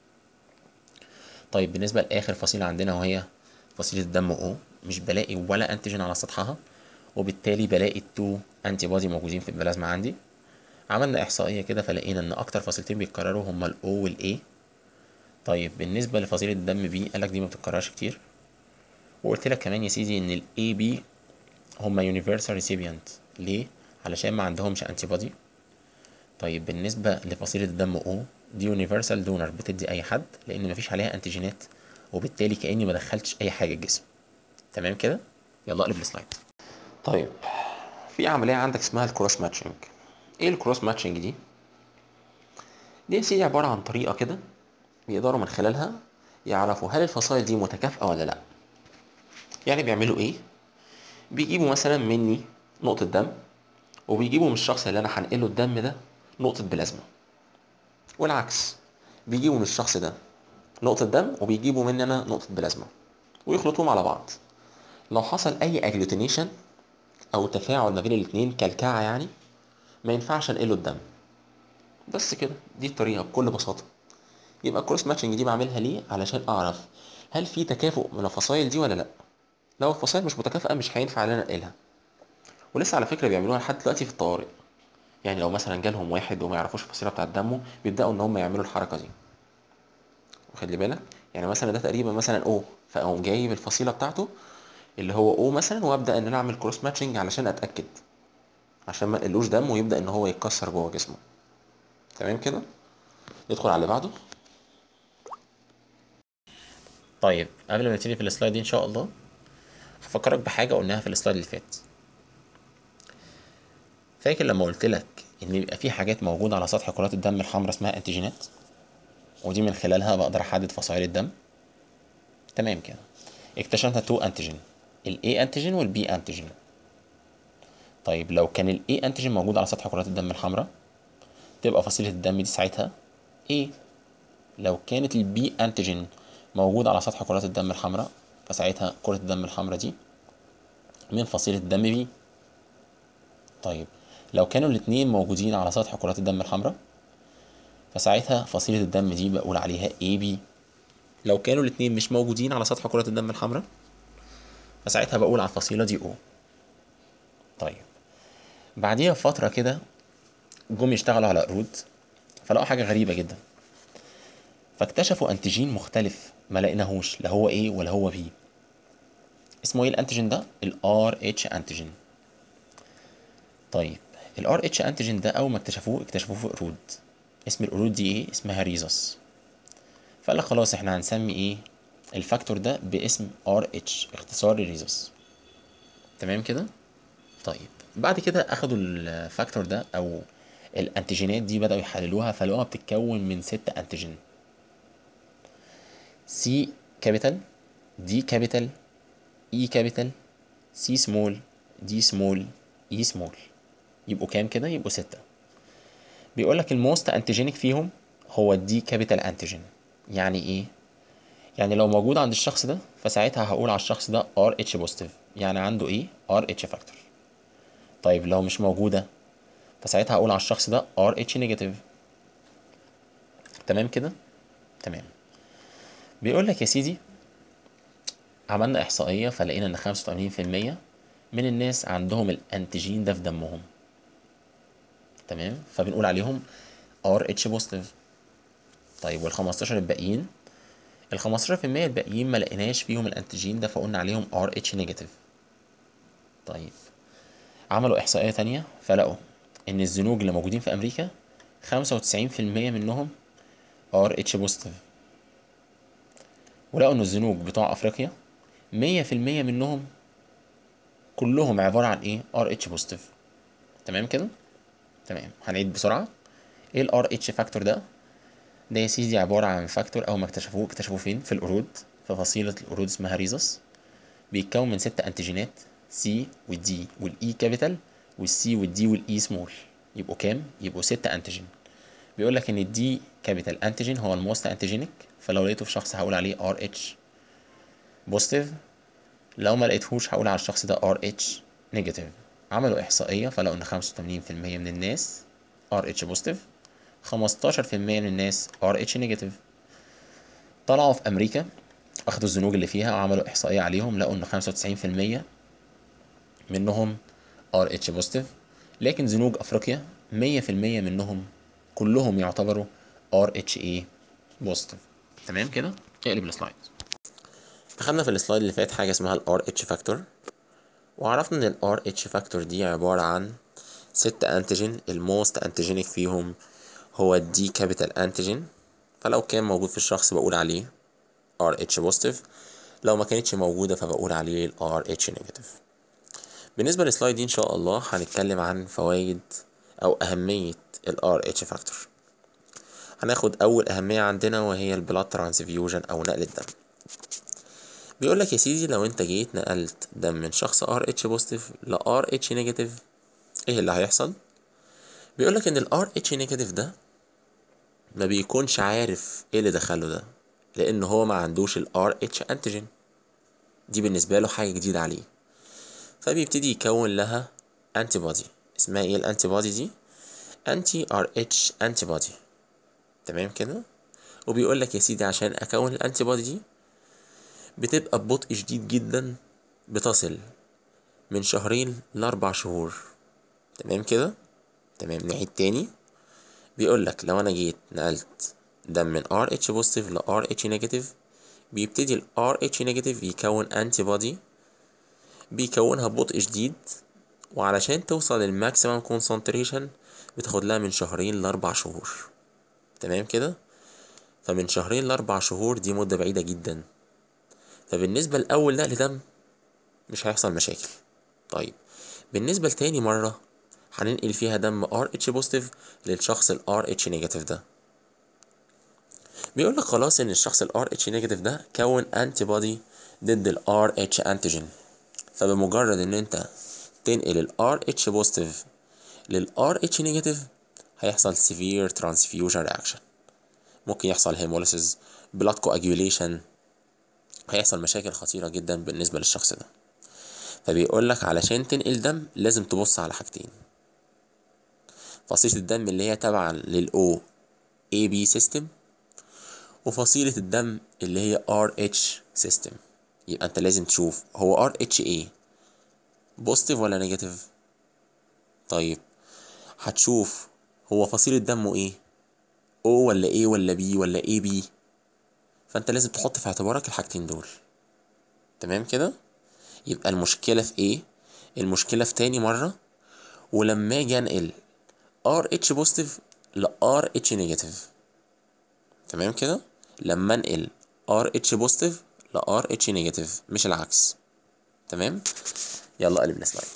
طيب بالنسبه لاخر فصيله عندنا وهي فصيله الدم او مش بلاقي ولا انتيجين على سطحها وبالتالي بلاقي التو انتي بودي موجودين في البلازما عندي عملنا احصائيه كده فلقينا ان اكتر فصيلتين بيتكرروا هما الاو والاي طيب بالنسبه لفصيله الدم بي قالك دي ما بتتكررش كتير وقلت لك كمان يا سيدي ان الاي بي هما يونيفرسال ريسيبيانت ليه علشان ما عندهمش انتي بودي طيب بالنسبه لفصيله الدم او دي يونيفرسال دونر بتدي اي حد لان مفيش عليها انتيجينات وبالتالي كاني ما دخلتش اي حاجه الجسم تمام كده يلا اقلب السلايد طيب في عمليه عندك اسمها الكروس ماتشنج ايه الكروس ماتشنج دي دي يا سيدي عباره عن طريقه كده بيقدروا من خلالها يعرفوا هل الفصائل دي متكافئه ولا لا يعني بيعملوا ايه بيجيبوا مثلا مني نقطه دم وبيجيبوا من الشخص اللي انا هنقله الدم ده نقطه بلازما والعكس بيجيبوا من الشخص ده نقطه دم وبيجيبوا مني انا نقطه بلازما ويخلطوهم على بعض لو حصل اي اجلوتينيشن او تفاعل ما بين الاتنين كلكعه يعني ما ينفعش انقله الدم بس كده دي الطريقه بكل بساطه يبقى الكروس ماتشنج دي بعملها ليه علشان اعرف هل في تكافؤ من الفصائل دي ولا لا لو الفصائل مش متكافئه مش هينفع ان انا انقلها ولسه على فكره بيعملوها لحد دلوقتي في الطوارئ يعني لو مثلا جالهم واحد وما يعرفوش الفصيله بتاعه دمه بيبداوا ان هم يعملوا الحركه دي واخد لي بالك يعني مثلا ده تقريبا مثلا او فاقوم جايب الفصيله بتاعته اللي هو او مثلا وابدا ان انا اعمل كروس ماتشنج علشان اتاكد عشان ما نقلوش دم ويبدا ان هو يتكسر جوه جسمه تمام كده ندخل على اللي بعده طيب قبل ما نبتدي في السلايد دي ان شاء الله هفكرك بحاجه قلناها في السلايد اللي فات فاكر لما قلت لك ان بيبقى في حاجات موجوده على سطح كرات الدم الحمراء اسمها انتيجينات ودي من خلالها بقدر احدد فصائل الدم تمام كده اكتشفنا تو انتيجين الاي انتيجين والبي انتيجين طيب لو كان الاي انتيجين موجود على سطح كرات الدم الحمراء تبقى فصيله الدم دي ساعتها ايه لو كانت البي انتيجين موجود على سطح كرات الدم الحمراء فساعتها كرة الدم الحمراء دي من فصيلة الدم بي طيب لو كانوا الاتنين موجودين على سطح كرات الدم الحمراء فساعتها فصيلة الدم دي بقول عليها AB لو كانوا الاتنين مش موجودين على سطح كرات الدم الحمراء فساعتها بقول على الفصيلة دي O طيب بعديها بفترة كده جم يشتغلوا على قرود فلقوا حاجة غريبة جدا فاكتشفوا انتيجين مختلف ما لقيناهوش لا هو A ولا هو B اسمه ايه الانتيجين ده ال RH انتيجين طيب ال RH انتيجين ده اول ما اكتشفوه اكتشفوه في قرود اسم القرود دي ايه اسمها ريزوس فقال لك خلاص احنا هنسمي ايه الفاكتور ده باسم RH اختصار ريزوس تمام كده طيب بعد كده اخدوا الفاكتور ده او الانتيجينات دي بدأوا يحللوها فلقوها بتتكون من ست انتيجين سي كابيتال دي كابيتال اي كابيتال سي سمول دي سمول اي سمول يبقوا كام كده يبقوا ستة بيقول لك الموست انتيجينيك فيهم هو الدي كابيتال انتيجين يعني ايه يعني لو موجود عند الشخص ده فساعتها هقول على الشخص ده ار اتش بوزيتيف يعني عنده ايه ار اتش فاكتور طيب لو مش موجوده فساعتها هقول على الشخص ده ار اتش نيجاتيف تمام كده تمام بيقول لك يا سيدي عملنا احصائيه فلقينا ان 85% من الناس عندهم الانتيجين ده في دمهم تمام فبنقول عليهم ار اتش بوزيتيف طيب وال 15 الباقيين ال 15% الباقيين ما لقيناش فيهم الانتيجين ده فقلنا عليهم ار اتش نيجاتيف طيب عملوا احصائيه تانية فلقوا ان الزنوج اللي موجودين في امريكا 95% منهم ار اتش بوزيتيف ولقوا ان الزنوج بتوع افريقيا 100% منهم كلهم عباره عن ايه ار اتش بوزيتيف تمام كده تمام هنعيد بسرعه ايه الار اتش فاكتور ده ده يا سيدي عباره عن فاكتور اول ما اكتشفوه اكتشفوه فين في القرود في فصيله القرود اسمها ريزوس بيتكون من ست انتيجينات سي والدي والاي كابيتال والسي والدي والاي سمول يبقوا كام يبقوا ستة انتيجين بيقول لك ان الدي كابيتال انتيجين هو الموست انتيجينيك فلو لقيته في شخص هقول عليه ار اتش بوزيتيف لو ما لقيتهوش هقول على الشخص ده ار اتش نيجاتيف عملوا احصائيه فلقوا ان 85% من الناس ار اتش بوزيتيف 15% من الناس ار اتش نيجاتيف طلعوا في امريكا اخدوا الزنوج اللي فيها وعملوا احصائيه عليهم لقوا ان 95% منهم ار اتش بوزيتيف لكن زنوج افريقيا 100% منهم كلهم يعتبروا ار اتش اي بوزيتيف تمام كده اقلب السلايد اخدنا في السلايد اللي فات حاجه اسمها الار اتش فاكتور وعرفنا ان الار اتش فاكتور دي عباره عن ست انتيجين الموست انتيجينيك فيهم هو الدي كابيتال انتيجين فلو كان موجود في الشخص بقول عليه ار اتش بوزيتيف لو ما كانتش موجوده فبقول عليه الار اتش نيجاتيف بالنسبه للسلايد دي ان شاء الله هنتكلم عن فوائد او اهميه الار اتش فاكتور هناخد اول اهميه عندنا وهي البلاد ترانسفيوجن او نقل الدم بيقول لك يا سيدي لو انت جيت نقلت دم من شخص ار اتش بوزيتيف ل ار اتش نيجاتيف ايه اللي هيحصل بيقول لك ان الار اتش نيجاتيف ده ما بيكونش عارف ايه اللي دخله ده لان هو ما عندوش الار اتش انتيجين دي بالنسبه له حاجه جديده عليه فبيبتدي يكون لها انتي بودي اسمها ايه الانتي بودي دي انتي ار اتش انتي بودي تمام كده وبيقول لك يا سيدي عشان اكون الانتي بودي دي بتبقى ببطء شديد جدا بتصل من شهرين لاربع شهور تمام كده تمام نعيد تاني بيقول لك لو انا جيت نقلت دم من ار اتش بوزيتيف ل ار اتش نيجاتيف بيبتدي ال ار اتش نيجاتيف يكون انتي بودي بيكونها ببطء شديد وعلشان توصل للماكسيمم كونسنتريشن بتاخد لها من شهرين لاربع شهور تمام كده فمن شهرين لاربع شهور دي مدة بعيدة جدا فبالنسبة لأول نقل دم مش هيحصل مشاكل طيب بالنسبة لتاني مرة هننقل فيها دم RH بوزيتيف للشخص ال RH نيجاتيف ده بيقول لك خلاص ان الشخص ال RH نيجاتيف ده كون انتي بودي ضد ال RH انتيجين فبمجرد ان انت تنقل ال RH بوزيتيف لل RH نيجاتيف هيحصل severe transfusion reaction ممكن يحصل hemolysis blood coagulation هيحصل مشاكل خطيرة جدا بالنسبة للشخص ده فبيقول لك علشان تنقل دم لازم تبص على حاجتين فصيلة الدم اللي هي تابعة للأو AB system وفصيلة الدم اللي هي RH system يبقى انت لازم تشوف هو RH ايه بوزيتيف ولا نيجاتيف طيب هتشوف هو فصيلة دمه ايه O ولا A ولا B ولا AB فانت لازم تحط في اعتبارك الحاجتين دول تمام كده يبقى المشكلة في ايه المشكلة في تاني مرة ولما اجي انقل RH بوزيتيف ل RH نيجاتيف تمام كده لما انقل RH بوزيتيف ل RH نيجاتيف مش العكس تمام يلا قلبنا سلايد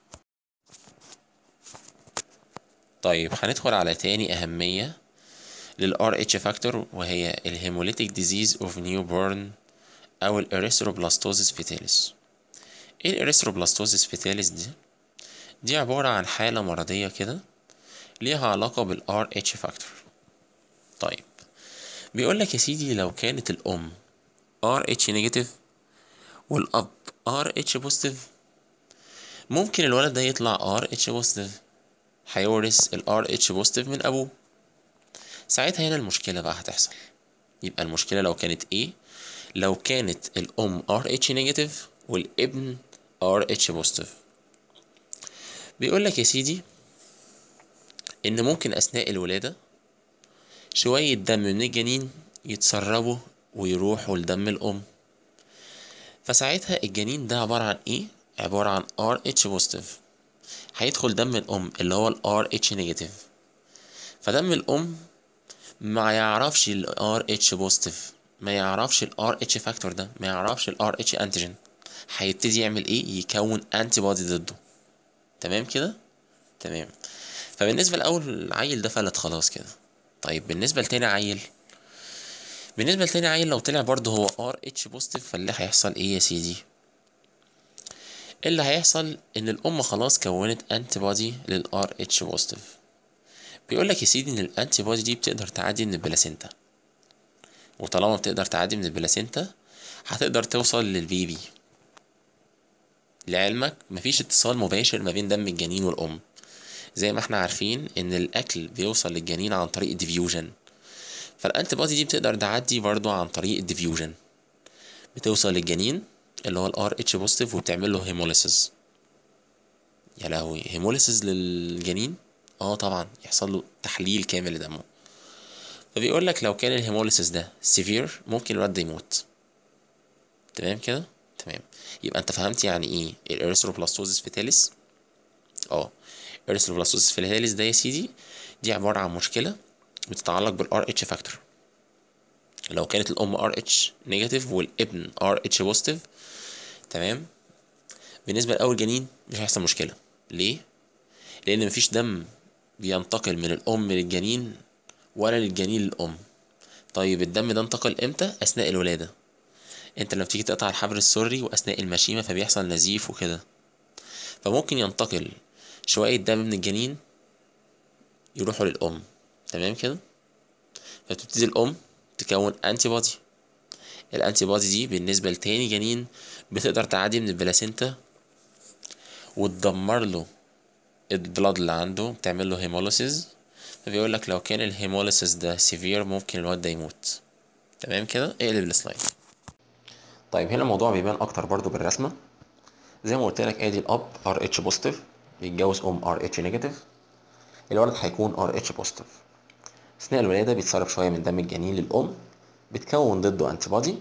طيب هندخل على تاني أهمية لل RH فاكتور وهي الهيموليتيك ديزيز اوف نيو بورن أو الإريثروبلاستوزيس فيتاليس ايه الإريثروبلاستوزيس فيتاليس دي؟ دي عبارة عن حالة مرضية كده ليها علاقة بال RH فاكتور طيب بيقول لك يا سيدي لو كانت الأم RH نيجاتيف والأب RH بوزيتيف ممكن الولد ده يطلع RH بوزيتيف هيورث ال RH بوزيتيف من أبوه ساعتها هنا المشكلة بقى هتحصل يبقى المشكلة لو كانت ايه لو كانت الأم RH نيجاتيف والابن RH بوزيتيف بيقول لك يا سيدي إن ممكن أثناء الولادة شوية دم من الجنين يتسربوا ويروحوا لدم الأم فساعتها الجنين ده عبارة عن إيه؟ عبارة عن RH بوزيتيف هيدخل دم الأم اللي هو ال RH نيجاتيف فدم الأم ما يعرفش ال RH بوزيتيف ما يعرفش ال RH فاكتور ده ما يعرفش ال RH انتيجين هيبتدي يعمل ايه يكون انتي بودي ضده تمام كده تمام فبالنسبه لاول عيل ده فلت خلاص كده طيب بالنسبه لتاني عيل بالنسبه لتاني عيل لو طلع برضه هو ار اتش بوزيتيف فاللي هيحصل ايه يا سيدي اللي هيحصل ان الام خلاص كونت انتي بودي للار اتش بوزيتيف بيقول لك يا سيدي ان الانتي بودي دي بتقدر تعدي من البلاسينتا وطالما بتقدر تعدي من البلاسينتا هتقدر توصل للبيبي لعلمك مفيش اتصال مباشر ما بين دم الجنين والأم زي ما احنا عارفين ان الاكل بيوصل للجنين عن طريق الديفيوجن فالانتي بودي دي بتقدر تعدي برضو عن طريق الديفيوجن بتوصل للجنين اللي هو الار اتش بوزيتيف وبتعمل له هيموليسيس يا لهوي هيموليسيس للجنين اه طبعا يحصل له تحليل كامل لدمه فبيقول لك لو كان الهيموليسيس ده سيفير ممكن الواد ده يموت تمام كده تمام يبقى انت فهمت يعني ايه الاريثروبلاستوزيس فيتاليس اه الاريثروبلاستوزيس فيتاليس ده يا سيدي دي عبارة عن مشكلة بتتعلق بالار اتش فاكتور لو كانت الام ار اتش نيجاتيف والابن ار اتش بوزيتيف تمام بالنسبة لأول جنين مش هيحصل مشكلة ليه؟ لأن مفيش دم بينتقل من الأم للجنين ولا للجنين للأم طيب الدم ده انتقل امتى؟ أثناء الولادة انت لما تيجي تقطع الحبل السري واثناء المشيمه فبيحصل نزيف وكده فممكن ينتقل شويه دم من الجنين يروحوا للام تمام كده فبتبتدي الام تكون انتي بودي الانتي بودي دي بالنسبه لتاني جنين بتقدر تعدي من البلاسينتا وتدمر له البلاد اللي عنده بتعمل له هيموليسيس فبيقول لك لو كان الهيموليسيس ده سيفير ممكن الواد ده يموت تمام كده اقلب السلايد طيب هنا الموضوع بيبان اكتر برضو بالرسمه زي ما قلت لك ادي الاب ار اتش بوزيتيف بيتجوز ام ار اتش نيجاتيف الولد هيكون ار اتش بوزيتيف اثناء الولاده بيتسرب شويه من دم الجنين للام بتكون ضده انتي بودي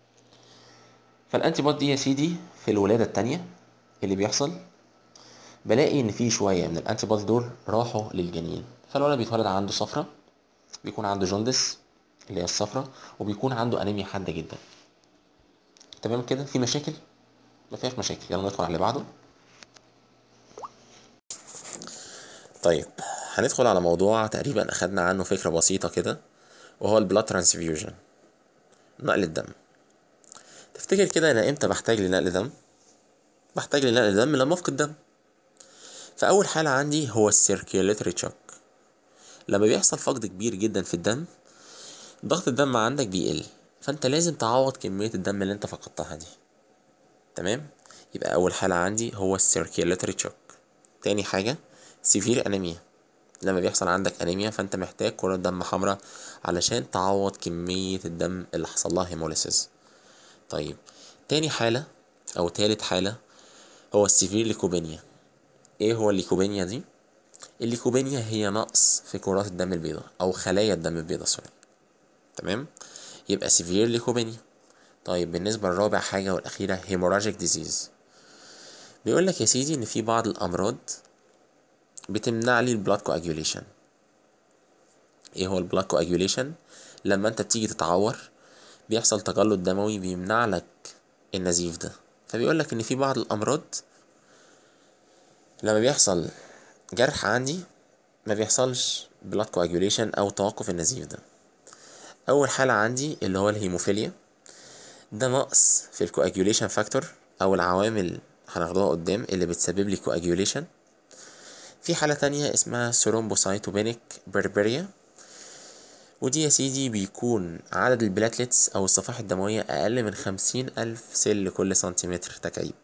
فالانتي بودي دي يا سيدي في الولاده التانية اللي بيحصل بلاقي ان في شويه من الانتي بودي دول راحوا للجنين فالولد بيتولد عنده صفرة بيكون عنده جوندس اللي هي الصفرة وبيكون عنده انيميا حاده جدا تمام كده في مشاكل ما فيهاش مشاكل يلا ندخل على اللي بعده طيب هندخل على موضوع تقريبا اخدنا عنه فكرة بسيطة كده وهو البلاد ترانسفيوجن نقل الدم تفتكر كده انا امتى بحتاج لنقل دم بحتاج لنقل دم لما افقد دم فاول حالة عندي هو السيركيوليتري تشوك لما بيحصل فقد كبير جدا في الدم ضغط الدم عندك بيقل فانت لازم تعوض كمية الدم اللي انت فقدتها دي تمام يبقى اول حالة عندي هو السيركيوليتري تشوك تاني حاجة سيفير انيميا لما بيحصل عندك انيميا فانت محتاج كرة دم حمراء علشان تعوض كمية الدم اللي حصل لها هيموليسيس طيب تاني حالة او تالت حالة هو السيفير ليكوبينيا ايه هو الليكوبينيا دي الليكوبينيا هي نقص في كرات الدم البيضاء او خلايا الدم البيضاء سوري تمام يبقى سيفير ليكوبينيا طيب بالنسبة للرابع حاجة والأخيرة هيموراجيك ديزيز بيقول لك يا سيدي إن في بعض الأمراض بتمنع لي البلاد كواجيوليشن ايه هو البلاد كواجيوليشن لما انت بتيجي تتعور بيحصل تجلط دموي بيمنع لك النزيف ده فبيقول لك ان في بعض الامراض لما بيحصل جرح عندي ما بيحصلش بلاد كواجيوليشن او توقف النزيف ده اول حالة عندي اللي هو الهيموفيليا ده نقص في الكواجيوليشن فاكتور او العوامل هناخدوها قدام اللي بتسبب لي كواجيوليشن في حالة تانية اسمها ثرومبوسايتوبينيك بربريا ودي يا سيدي بيكون عدد البلاتلتس أو الصفائح الدموية أقل من خمسين ألف سيل لكل سنتيمتر تكعيب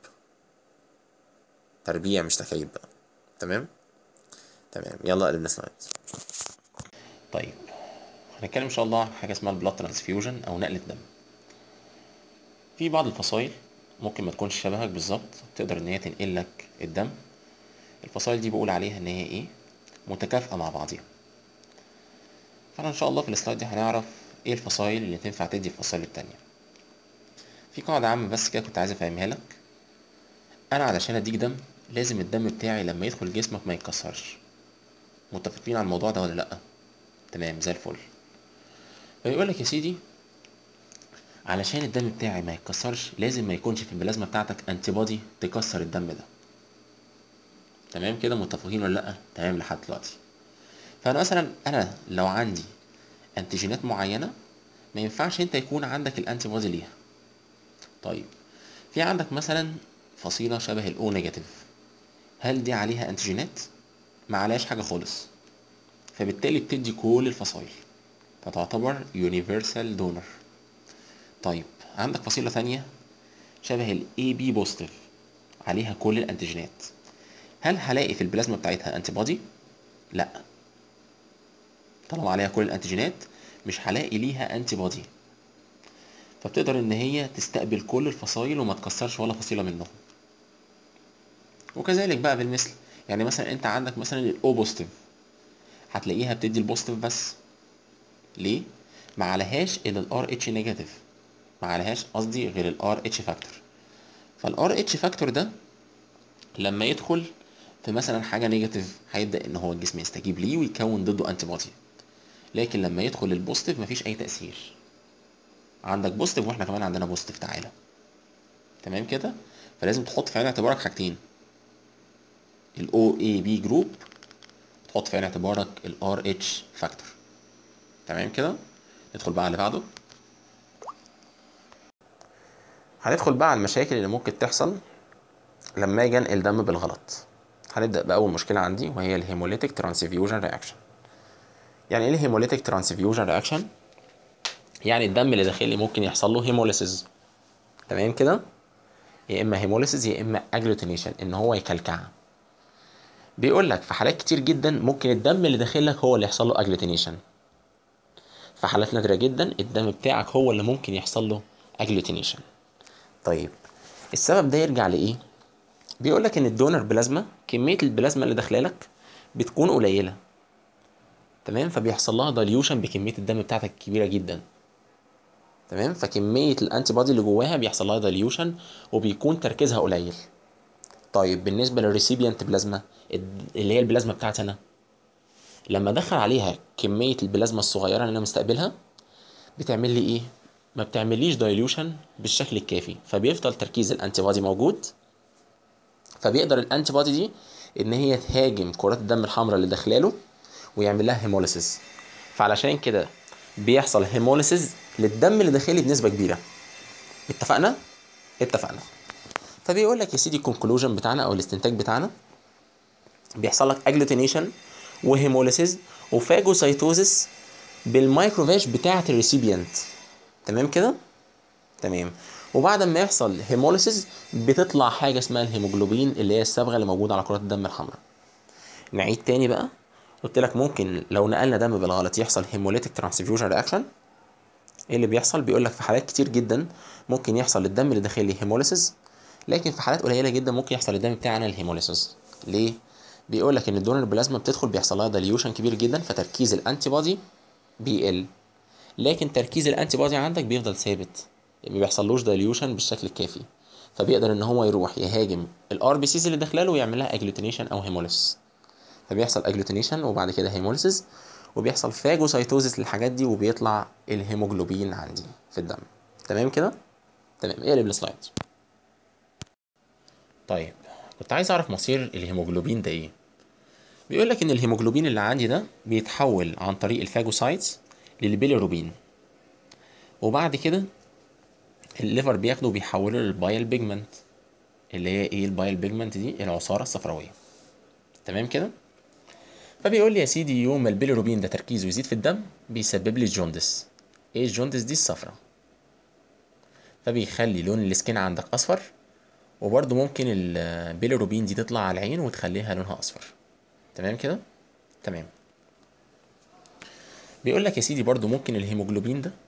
تربيع مش تكعيب بقى تمام تمام يلا قلبنا سلايد طيب هنتكلم ان شاء الله عن حاجه اسمها البلاد ترانسفيوجن او نقل الدم في بعض الفصائل ممكن ما تكونش شبهك بالظبط تقدر ان هي تنقل لك الدم الفصائل دي بقول عليها ان هي ايه متكافئه مع بعضها فانا ان شاء الله في السلايد دي هنعرف ايه الفصائل اللي تنفع تدي الفصائل التانية في قاعده عامه بس كده كنت عايز افهمها لك انا علشان اديك دم لازم الدم بتاعي لما يدخل جسمك ما يتكسرش متفقين على الموضوع ده ولا لا تمام زي الفل فيقول لك يا سيدي علشان الدم بتاعي ما يتكسرش لازم ما يكونش في البلازما بتاعتك انتي بودي تكسر الدم ده تمام كده متفقين ولا لا تمام لحد دلوقتي فانا مثلا انا لو عندي انتيجينات معينه ما ينفعش انت يكون عندك الانتي بودي ليها طيب في عندك مثلا فصيله شبه الاو نيجاتيف هل دي عليها انتيجينات ما عليهاش حاجه خالص فبالتالي بتدي كل الفصائل فتعتبر يونيفرسال دونر طيب عندك فصيلة ثانية شبه ال AB بوزيتيف عليها كل الانتيجينات هل هلاقي في البلازما بتاعتها انتي بودي؟ لا طالما عليها كل الانتيجينات مش هلاقي ليها انتي بودي فبتقدر ان هي تستقبل كل الفصائل وما تكسرش ولا فصيلة منهم وكذلك بقى بالمثل يعني مثلا انت عندك مثلا الاو بوزيتيف هتلاقيها بتدي البوزيتيف بس ليه ما عليهاش الا الار اتش نيجاتيف ما عليهاش قصدي غير الار اتش فاكتور فالار اتش فاكتور ده لما يدخل في مثلا حاجه نيجاتيف هيبدا ان هو الجسم يستجيب ليه ويكون ضده انتي بودي لكن لما يدخل البوزيتيف مفيش اي تاثير عندك بوزيتيف واحنا كمان عندنا بوزيتيف تعالى تمام كده فلازم تحط في عين اعتبارك حاجتين الاو اي بي جروب تحط في عين اعتبارك الار اتش فاكتور تمام كده ندخل بقى على اللي بعده هندخل بقى على المشاكل اللي ممكن تحصل لما اجي انقل دم بالغلط هنبدا باول مشكله عندي وهي الهيموليتيك ترانسفيوجن رياكشن يعني ايه الهيموليتيك ترانسفيوجن رياكشن يعني الدم اللي داخل لي ممكن يحصل له هيموليسيس تمام كده يا اما هيموليسيس يا اما اجلوتينيشن ان هو يكلكع بيقول لك في حالات كتير جدا ممكن الدم اللي داخل لك هو اللي يحصل له اجلوتينيشن في حالات نادرة جدا الدم بتاعك هو اللي ممكن يحصل له اجلوتينيشن طيب السبب ده يرجع لايه بيقول لك ان الدونر بلازما كميه البلازما اللي داخله لك بتكون قليله تمام فبيحصل لها دايليوشن بكميه الدم بتاعتك كبيره جدا تمام فكميه الانتي بودي اللي جواها بيحصل لها دايليوشن وبيكون تركيزها قليل طيب بالنسبه للريسيبيانت بلازما اللي هي البلازما بتاعتي انا لما ادخل عليها كميه البلازما الصغيره اللي انا مستقبلها بتعمل لي ايه ما بتعمليش دايليوشن بالشكل الكافي فبيفضل تركيز الانتي بودي موجود فبيقدر الانتي بودي دي ان هي تهاجم كرات الدم الحمراء اللي داخلاله ويعمل لها هيموليسيس فعلشان كده بيحصل هيموليسيس للدم اللي داخلي بنسبه كبيره اتفقنا اتفقنا فبيقول لك يا سيدي الكونكلوجن بتاعنا او الاستنتاج بتاعنا بيحصل لك اجلوتينيشن وهيموليسيس وفاجوسايتوزيس بالمايكروفاج بتاعه الريسيبيانت تمام كده تمام وبعد ما يحصل هيموليسيس بتطلع حاجه اسمها الهيموجلوبين اللي هي الصبغه اللي موجوده على كرات الدم الحمراء نعيد تاني بقى قلت لك ممكن لو نقلنا دم بالغلط يحصل هيموليتيك ترانسفيوجن رياكشن ايه اللي بيحصل بيقول لك في حالات كتير جدا ممكن يحصل للدم اللي داخلي هيموليسيس لكن في حالات قليله جدا ممكن يحصل للدم بتاعنا الهيموليسيس ليه بيقول لك ان الدونر بلازما بتدخل بيحصل لها ديليوشن كبير جدا فتركيز الانتي بودي بيقل لكن تركيز الانتي بودي عندك بيفضل ثابت ما بيحصلوش ديليوشن بالشكل الكافي فبيقدر ان هو يروح يهاجم الار بي سيز اللي داخلاله ويعمل لها اجلوتينيشن او هيموليس فبيحصل اجلوتينيشن وبعد كده هيموليسيس وبيحصل فاجوسايتوزيس للحاجات دي وبيطلع الهيموجلوبين عندي في الدم تمام كده تمام اقلب السلايد طيب كنت عايز اعرف مصير الهيموجلوبين ده ايه بيقول لك ان الهيموجلوبين اللي عندي ده بيتحول عن طريق الفاجوسايتس للبيليروبين وبعد كده الليفر بياخده وبيحوله للبايل بيجمنت اللي هي ايه البايل بيجمنت دي العصاره الصفراويه تمام كده فبيقول لي يا سيدي يوم ما البيليروبين ده تركيزه يزيد في الدم بيسبب لي الجوندس ايه الجوندس دي الصفرة فبيخلي لون السكين عندك اصفر وبرضه ممكن البيليروبين دي تطلع على العين وتخليها لونها اصفر تمام كده تمام بيقول لك يا سيدي برضه ممكن الهيموجلوبين ده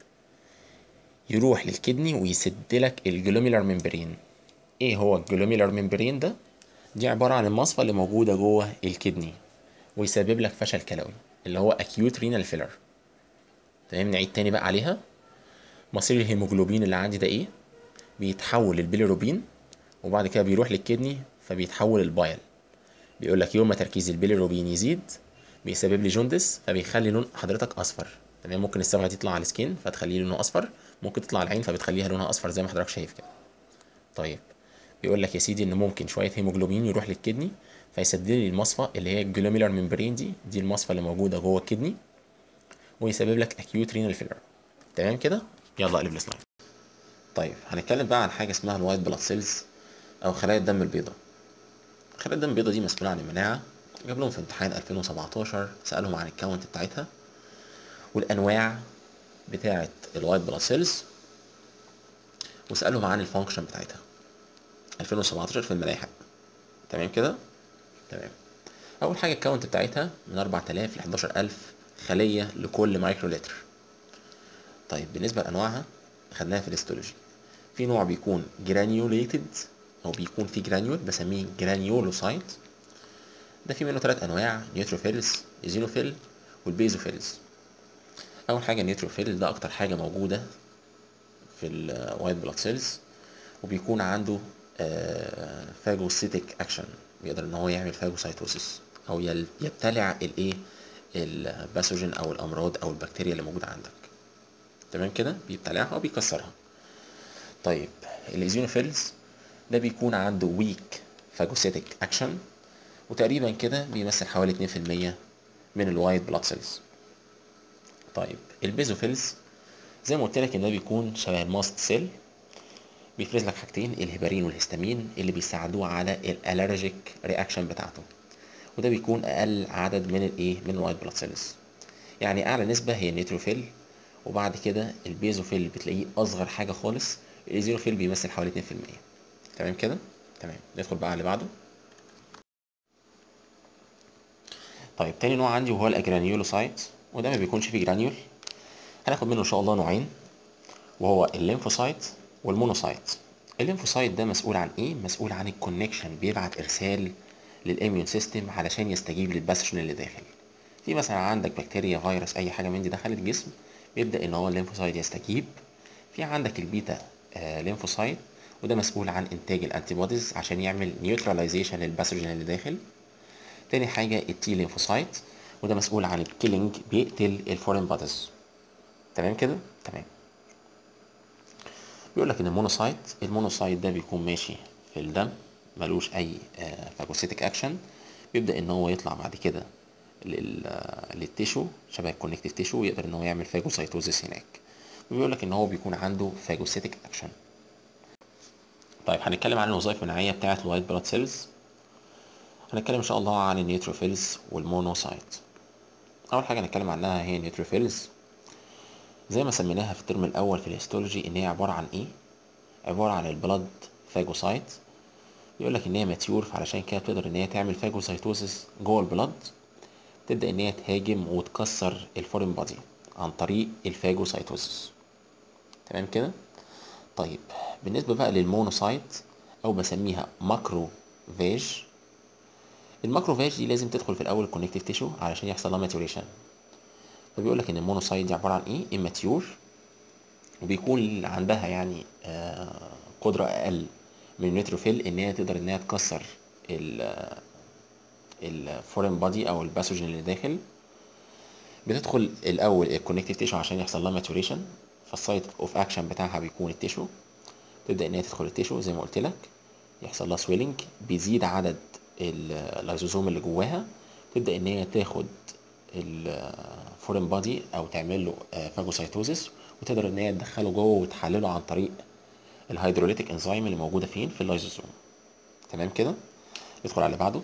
يروح للكدني ويسد لك الجلوميلار ممبرين ايه هو الجلوميلار ممبرين ده دي عبارة عن المصفى اللي موجودة جوه الكدني ويسبب لك فشل كلوي اللي هو acute renal failure تمام نعيد تاني بقى عليها مصير الهيموجلوبين اللي عندي ده ايه بيتحول للبيليروبين وبعد كده بيروح للكدني فبيتحول البايل بيقول لك يوم ما تركيز البيليروبين يزيد بيسبب لي جوندس فبيخلي لون حضرتك اصفر تمام ممكن الصبغه دي تطلع على السكين فتخليه لونه اصفر ممكن تطلع على العين فبتخليها لونها اصفر زي ما حضرتك شايف كده طيب بيقول لك يا سيدي ان ممكن شويه هيموجلوبين يروح للكدني فيسد لي المصفى اللي هي الجلوميلار ممبرين دي دي المصفى اللي موجوده جوه الكدني ويسبب لك اكيوت رينال فيلر تمام كده يلا قلب السلايد طيب هنتكلم بقى عن حاجه اسمها الوايت بلاد سيلز او خلايا الدم البيضاء خلايا الدم البيضاء دي مسؤوله عن المناعه جاب لهم في امتحان 2017 سالهم عن الكاونت بتاعتها والانواع بتاعه الوايت بلاد سيلز وسالهم عن الفانكشن بتاعتها 2017 في الملاحق تمام كده تمام اول حاجه الكاونت بتاعتها من 4000 ل 11000 خليه لكل مايكرو لتر طيب بالنسبه لانواعها خدناها في الهيستولوجي في نوع بيكون جرانيوليتد او بيكون فيه جرانيول بسميه جرانيولوسايت ده في منه ثلاث انواع نيوتروفيلز ايزينوفيل والبيزوفيلز اول حاجه النيوتروفيل ده اكتر حاجه موجوده في الوايت بلاد سيلز وبيكون عنده فاجوسيتك اكشن بيقدر ان هو يعمل فاجوسايتوسيس او يبتلع الايه الباثوجين او الامراض او البكتيريا اللي موجوده عندك تمام كده بيبتلعها او بيكسرها طيب الايزينوفيلز ده بيكون عنده ويك فاجوسيتك اكشن وتقريبا كده بيمثل حوالي 2% من الوايت بلاد سيلز طيب البيزوفيلز زي ما قلت لك ان ده بيكون شبه الماست سيل بيفرز لك حاجتين الهيبارين والهستامين اللي بيساعدوه على الالرجيك رياكشن بتاعته وده بيكون اقل عدد من الايه من الوايت بلاد سيلز يعني اعلى نسبه هي النيتروفيل وبعد كده البيزوفيل بتلاقيه اصغر حاجه خالص الايزينوفيل بيمثل حوالي 2% تمام كده تمام ندخل بقى على اللي بعده طيب تاني نوع عندي وهو الاجرانيولوسايت وده ما بيكونش فيه جرانيول هناخد منه ان شاء الله نوعين وهو الليمفوسايت والمونوسايت الليمفوسايت ده مسؤول عن ايه مسؤول عن الكونكشن بيبعت ارسال للاميون سيستم علشان يستجيب للباثوجين اللي داخل في مثلا عندك بكتيريا فيروس اي حاجه من دي دخلت الجسم بيبدا ان هو الليمفوسايت يستجيب في عندك البيتا آه ليمفوسايت وده مسؤول عن انتاج الانتي بوديز عشان يعمل نيوتراليزيشن للباثوجين اللي داخل تاني حاجه التي ليمفوسايت وده مسؤول عن الكيلينج بيقتل الفورين بوديز تمام كده تمام بيقول لك ان المونوسايت المونوسايت ده بيكون ماشي في الدم ملوش اي فاجوسيتك اكشن بيبدا ان هو يطلع بعد كده لل- آه، للتيشو شبه الكونكتيف تيشو يقدر ان هو يعمل فاجوسايتوزيس هناك بيقول لك ان هو بيكون عنده فاجوسيتك اكشن طيب هنتكلم عن الوظائف المناعيه بتاعه الوايت بلاد سيلز هنتكلم ان شاء الله عن النيوتروفيلز والمونوسايت اول حاجه هنتكلم عنها هي النيوتروفيلز زي ما سميناها في الترم الاول في الهيستولوجي ان هي عباره عن ايه عباره عن البلاد فاجوسايت بيقول لك ان هي ماتيور فعلشان كده بتقدر ان هي تعمل فاجوسايتوزيس جوه البلاد تبدا ان هي تهاجم وتكسر الفورين بادي عن طريق الفاجوسايتوزيس تمام كده طيب بالنسبه بقى للمونوسايت او بسميها ماكرو فاج الماكروفاج دي لازم تدخل في الاول الكونكتيف تيشو علشان يحصل لها ماتوريشن فبيقول لك ان المونوسايت دي عباره عن ايه اماتيور وبيكون عندها يعني آه، قدره اقل من النيتروفيل ان هي تقدر ان هي تكسر الفورين بادي او الباثوجين اللي داخل بتدخل الاول الكونكتيف تيشو عشان يحصل لها ماتوريشن فالسايت اوف اكشن بتاعها بيكون التيشو تبدا ان هي تدخل التيشو زي ما قلت لك يحصل لها سويلنج بيزيد عدد اللايزوزوم اللي جواها تبدا ان هي تاخد الفورين بادي او تعمل له فاجوسايتوزيس وتقدر ان هي تدخله جوه وتحلله عن طريق الهيدروليتيك انزيم اللي موجوده فين في اللايزوزوم تمام كده ندخل على اللي بعده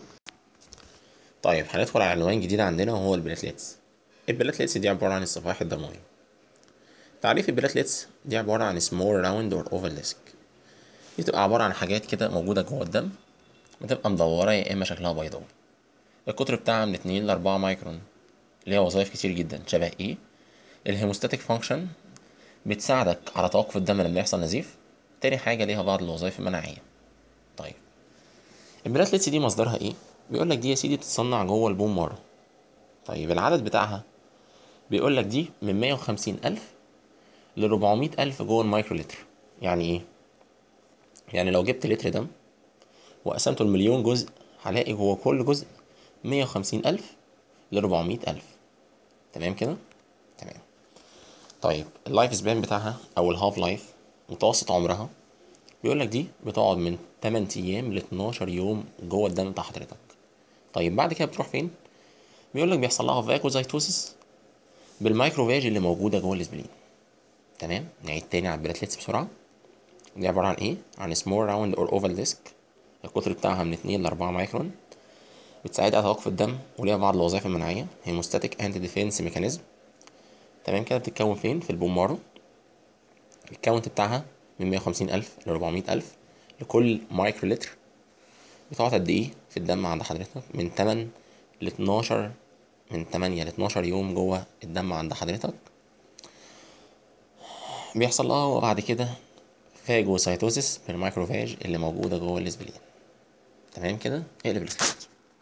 طيب هندخل على عنوان جديد عندنا وهو البلاتليتس البلاتليتس دي عباره عن الصفائح الدمويه تعريف البلاتليتس دي عباره عن small round or oval disc دي بتبقى عباره عن حاجات كده موجوده جوه الدم بتبقى مدوره يا اما شكلها بيضاوي القطر بتاعها من 2 ل 4 مايكرون ليها وظائف كتير جدا شبه ايه الهيموستاتيك فانكشن بتساعدك على توقف الدم لما يحصل نزيف تاني حاجه ليها بعض الوظائف المناعيه طيب البلاتليتس دي مصدرها ايه بيقول لك دي يا سيدي بتتصنع جوه البون مارو طيب العدد بتاعها بيقول لك دي من 150 ألف ل 400 ألف جوه المايكرو لتر يعني ايه يعني لو جبت لتر دم وقسمته لمليون جزء هلاقي جوه كل جزء 150 ألف ل 400 ألف تمام كده تمام طيب اللايف سبان بتاعها او الهاف لايف متوسط عمرها بيقول لك دي بتقعد من 8 ايام ل 12 يوم جوه الدم بتاع حضرتك طيب بعد كده بتروح فين بيقول لك بيحصل لها فاكوزايتوسيس بالمايكروفاج اللي موجوده جوه الاسبلين تمام نعيد تاني على البلاتليتس بسرعه دي عباره عن ايه عن سمول راوند اور اوفال ديسك القطر بتاعها من 2 ل 4 مايكرون بتساعد على توقف الدم وليها بعض الوظائف المناعيه هيموستاتيك اند ديفينس ميكانيزم تمام كده بتتكون فين في البون مارو الكاونت بتاعها من 150 ألف ل 400 ألف لكل مايكرو لتر بتقعد قد ايه في الدم عند حضرتك من 8 ل 12 من 8 ل 12 يوم جوه الدم عند حضرتك بيحصل لها بعد كده فاجوسايتوزيس بالمايكروفاج اللي موجودة جوه الاسبلين تمام كده اقلب السلايد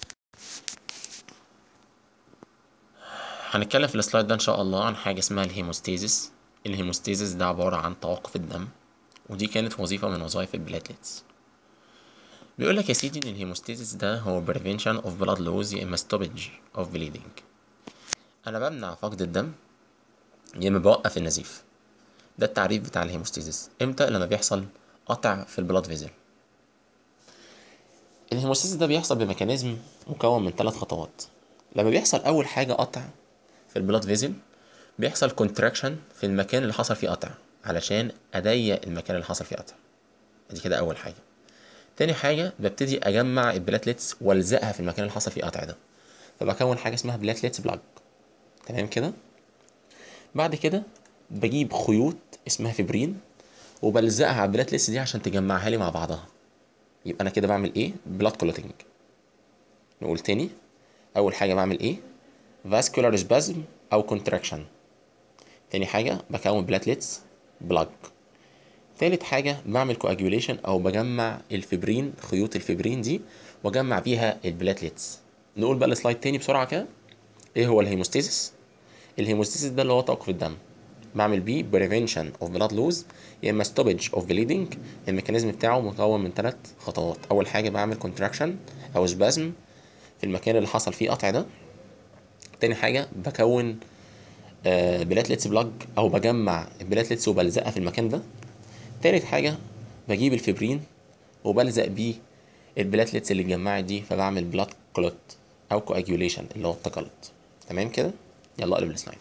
هنتكلم في السلايد ده ان شاء الله عن حاجة اسمها الهيموستيزيس الهيموستيزيس ده عبارة عن توقف الدم ودي كانت وظيفة من وظائف البلاتليتس بيقول لك يا سيدي ان الهيموستيزيس ده هو prevention of blood loss يا اما stoppage of bleeding انا بمنع فقد الدم يا اما بوقف النزيف ده التعريف بتاع الهيموستيزيس امتى لما بيحصل قطع في البلاد فيزل الهيموستيزيس ده بيحصل بميكانيزم مكون من ثلاث خطوات لما بيحصل اول حاجه قطع في البلاد فيزل بيحصل كونتراكشن في المكان اللي حصل فيه قطع علشان اضيق المكان اللي حصل فيه قطع دي كده اول حاجه تاني حاجه ببتدي اجمع البلاتليتس والزقها في المكان اللي حصل فيه قطع ده فبكون حاجه اسمها بلاتليتس بلاج تمام كده بعد كده بجيب خيوط اسمها فيبرين وبلزقها على البلاتليتس دي عشان تجمعها لي مع بعضها يبقى انا كده بعمل ايه بلاد كلوتنج نقول تاني اول حاجه بعمل ايه فاسكولار سبازم او كونتراكشن تاني حاجه بكون بلاتليتس بلاج تالت حاجة بعمل كواجوليشن أو بجمع الفبرين خيوط الفبرين دي وأجمع بيها البلاتليتس نقول بقى السلايد تاني بسرعة كده إيه هو الهيموستيزيس الهيموستيزيس ده اللي هو توقف الدم بعمل بيه prevention of blood loss يا إما stoppage of bleeding الميكانيزم بتاعه مكون من ثلاث خطوات أول حاجة بعمل contraction أو spasm في المكان اللي حصل فيه قطع ده تاني حاجة بكون بلاتليتس بلاج أو بجمع البلاتليتس وبلزقها في المكان ده تالت حاجه بجيب الفبرين وبلزق بيه البلاتلتس اللي اتجمعت دي فبعمل بلاد كلوت او كواجيوليشن اللي هو التجلط تمام كده يلا اقلب السلايد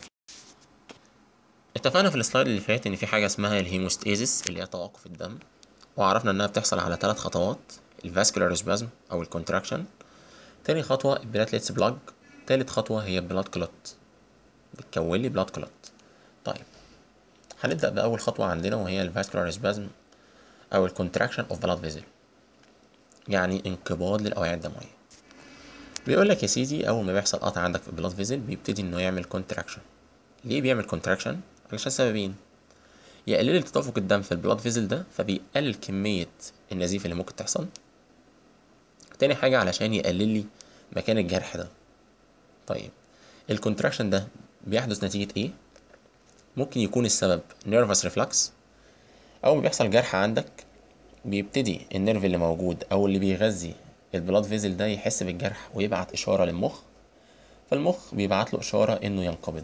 اتفقنا في السلايد اللي فات ان في حاجه اسمها الهيموستاسيس اللي هي توقف الدم وعرفنا انها بتحصل على ثلاث خطوات الفاسكولار سبازم او الكونتراكشن تاني خطوه البلاتلتس بلاج تالت خطوه هي بلاد كلوت بتكون لي بلاد كلوت طيب هنبدا باول خطوه عندنا وهي الفاسكولار سبازم او الكونتراكشن اوف بلاد فيزل يعني انقباض للاوعيه الدمويه بيقول لك يا سيدي اول ما بيحصل قطع عندك في البلاد فيزل بيبتدي انه يعمل كونتراكشن ليه بيعمل كونتراكشن علشان سببين يقلل تدفق الدم في البلاد فيزل ده فبيقلل كمية النزيف اللي ممكن تحصل تاني حاجة علشان يقلل لي مكان الجرح ده طيب الكونتراكشن ده بيحدث نتيجة ايه ممكن يكون السبب نيرفس ريفلكس اول ما بيحصل جرح عندك بيبتدي النيرف اللي موجود او اللي بيغذي البلاد فيزل ده يحس بالجرح ويبعت اشارة للمخ فالمخ بيبعت له اشارة انه ينقبض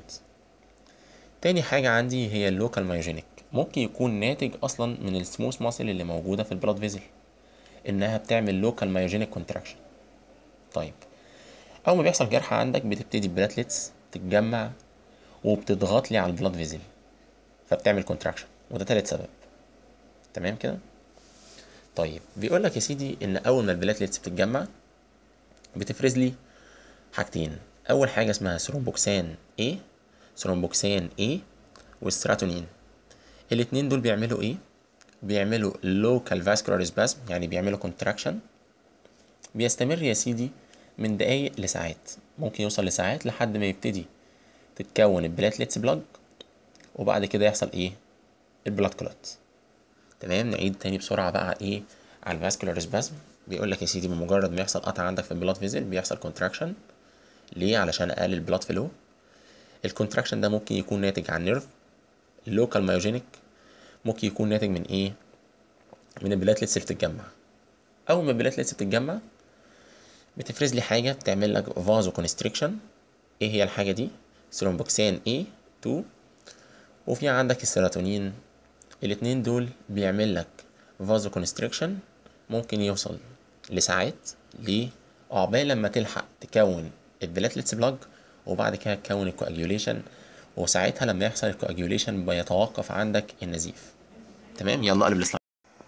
تاني حاجة عندي هي اللوكال مايوجينيك ممكن يكون ناتج أصلا من السموث ماسل اللي موجودة في البلاد فيزل إنها بتعمل لوكال مايوجينيك كونتراكشن طيب أول ما بيحصل جرح عندك بتبتدي البلاتلتس تتجمع وبتضغط لي على البلاد فيزل فبتعمل كونتراكشن وده تالت سبب تمام كده طيب بيقول لك يا سيدي ان اول ما البلاتلتس بتتجمع بتفرز لي حاجتين اول حاجه اسمها ثرومبوكسان A ثرومبوكسان A والستراتونين الاتنين دول بيعملوا ايه بيعملوا local vascular spasm يعني بيعملوا contraction بيستمر يا سيدي من دقايق لساعات ممكن يوصل لساعات لحد ما يبتدي تتكون البلاتلتس بلاج وبعد كده يحصل ايه البلاد كلوت تمام نعيد تاني بسرعة بقى ايه على الفاسكولار سبازم بيقول لك يا سيدي بمجرد ما يحصل قطع عندك في البلاد فيزل بيحصل كونتراكشن ليه علشان اقلل البلاد فلو الكونتراكشن ده ممكن يكون ناتج عن نيرف اللوكال مايوجينيك ممكن يكون ناتج من ايه من البلاتلتس اللي بتتجمع اول ما البلاتلتس بتتجمع بتفرز لي حاجه بتعمل لك فازو كونستريكشن ايه هي الحاجه دي ثرومبوكسان A 2 وفي عندك السيروتونين الاتنين دول بيعمل لك فازو كونستريكشن ممكن يوصل لساعات ليه عقبال لما تلحق تكون البلاتلتس بلاج وبعد كده تكون الكواجيوليشن وساعتها لما يحصل الكواجيوليشن بيتوقف عندك النزيف تمام يلا قلب السلايد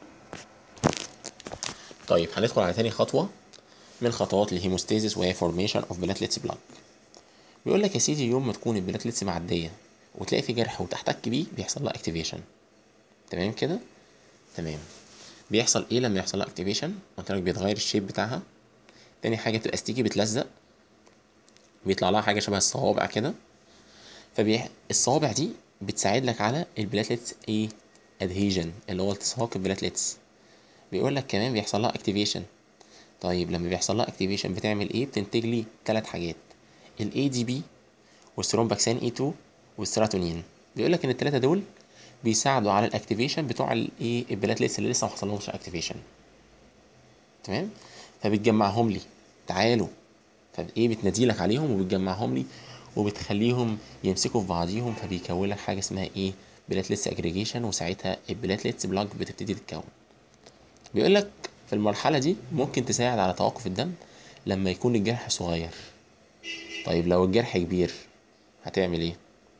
طيب هندخل على تاني خطوة من خطوات الهيموستاسيس وهي فورميشن اوف بلاتلتس بلاج بيقول لك يا سيدي يوم ما تكون البلاتلتس معدية وتلاقي في جرح وتحتك بيه بيحصل لها اكتيفيشن تمام كده تمام بيحصل ايه لما يحصل لها اكتيفيشن قلت لك بيتغير الشيب بتاعها تاني حاجة بتبقى ستيكي بتلزق بيطلع لها حاجة شبه الصوابع كده فبيح... الصوابع دي بتساعد لك على البلاتلتس ايه ادهيجن اللي هو التصاق البلاتلتس بيقول لك كمان بيحصل لها اكتيفيشن طيب لما بيحصل لها اكتيفيشن بتعمل ايه بتنتج لي ثلاث حاجات الاي دي بي والثرومباكسان اي 2 والسيروتونين بيقول لك ان الثلاثه دول بيساعدوا على الاكتيفيشن بتوع الايه البلاتلتس اللي لسه ما حصلهمش اكتيفيشن تمام فبتجمعهم لي تعالوا فايه بتنادي لك عليهم وبتجمعهم لي وبتخليهم يمسكوا في بعضيهم فبيكون لك حاجه اسمها ايه بلاتلتس اجريجيشن وساعتها البلاتلتس بلاج بتبتدي تتكون بيقول لك في المرحله دي ممكن تساعد على توقف الدم لما يكون الجرح صغير طيب لو الجرح كبير هتعمل ايه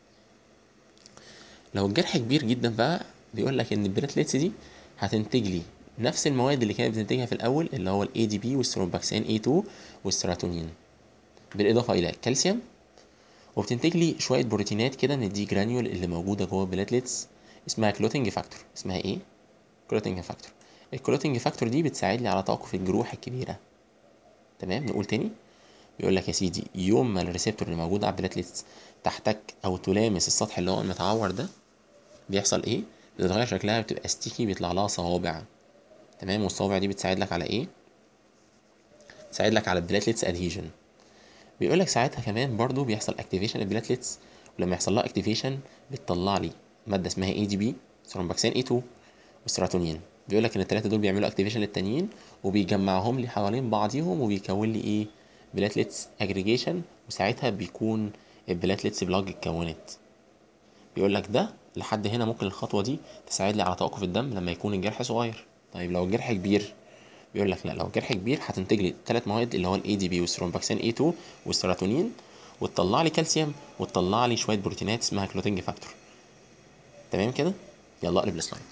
لو الجرح كبير جدا بقى بيقول لك ان البلاتلتس دي هتنتج لي نفس المواد اللي كانت بتنتجها في الاول اللي هو الاي دي بي والثرومباكسان اي 2 والسيروتونين بالاضافه الى الكالسيوم وبتنتج لي شويه بروتينات كده من الدي جرانيول اللي موجوده جوه البلاتلتس اسمها كلوتنج فاكتور اسمها ايه كلوتنج فاكتور الكلوتنج فاكتور دي بتساعد لي على توقف الجروح الكبيره تمام نقول تاني بيقول لك يا سيدي يوم ما الريسبتور اللي موجود على البلاتلتس تحتك او تلامس السطح اللي هو المتعور ده بيحصل ايه بتتغير شكلها بتبقى ستيكي بيطلع لها صوابع تمام والصوابع دي بتساعد لك على ايه بتساعد لك على البلاتلتس ادهيجن بيقول لك ساعتها كمان برضو بيحصل اكتيفيشن البلاتلتس ولما يحصل لها اكتيفيشن بتطلع لي ماده اسمها اي دي بي ثرومباكسان اي 2 والسيروتونين بيقول لك ان الثلاثه دول بيعملوا اكتيفيشن للتانيين وبيجمعهم لي حوالين بعضيهم وبيكون لي ايه بلاتلتس اجريجيشن وساعتها بيكون البلاتلتس بلاج اتكونت بيقول لك ده لحد هنا ممكن الخطوه دي تساعد لي على توقف الدم لما يكون الجرح صغير طيب لو الجرح كبير بيقول لك لا لو الجرح كبير هتنتج لي ثلاث مواد اللي هو الاي دي بي والثرومباكسين اي 2 والسيروتونين وتطلع لي كالسيوم وتطلع لي شويه بروتينات اسمها كلوتنج فاكتور تمام كده يلا اقلب السلايد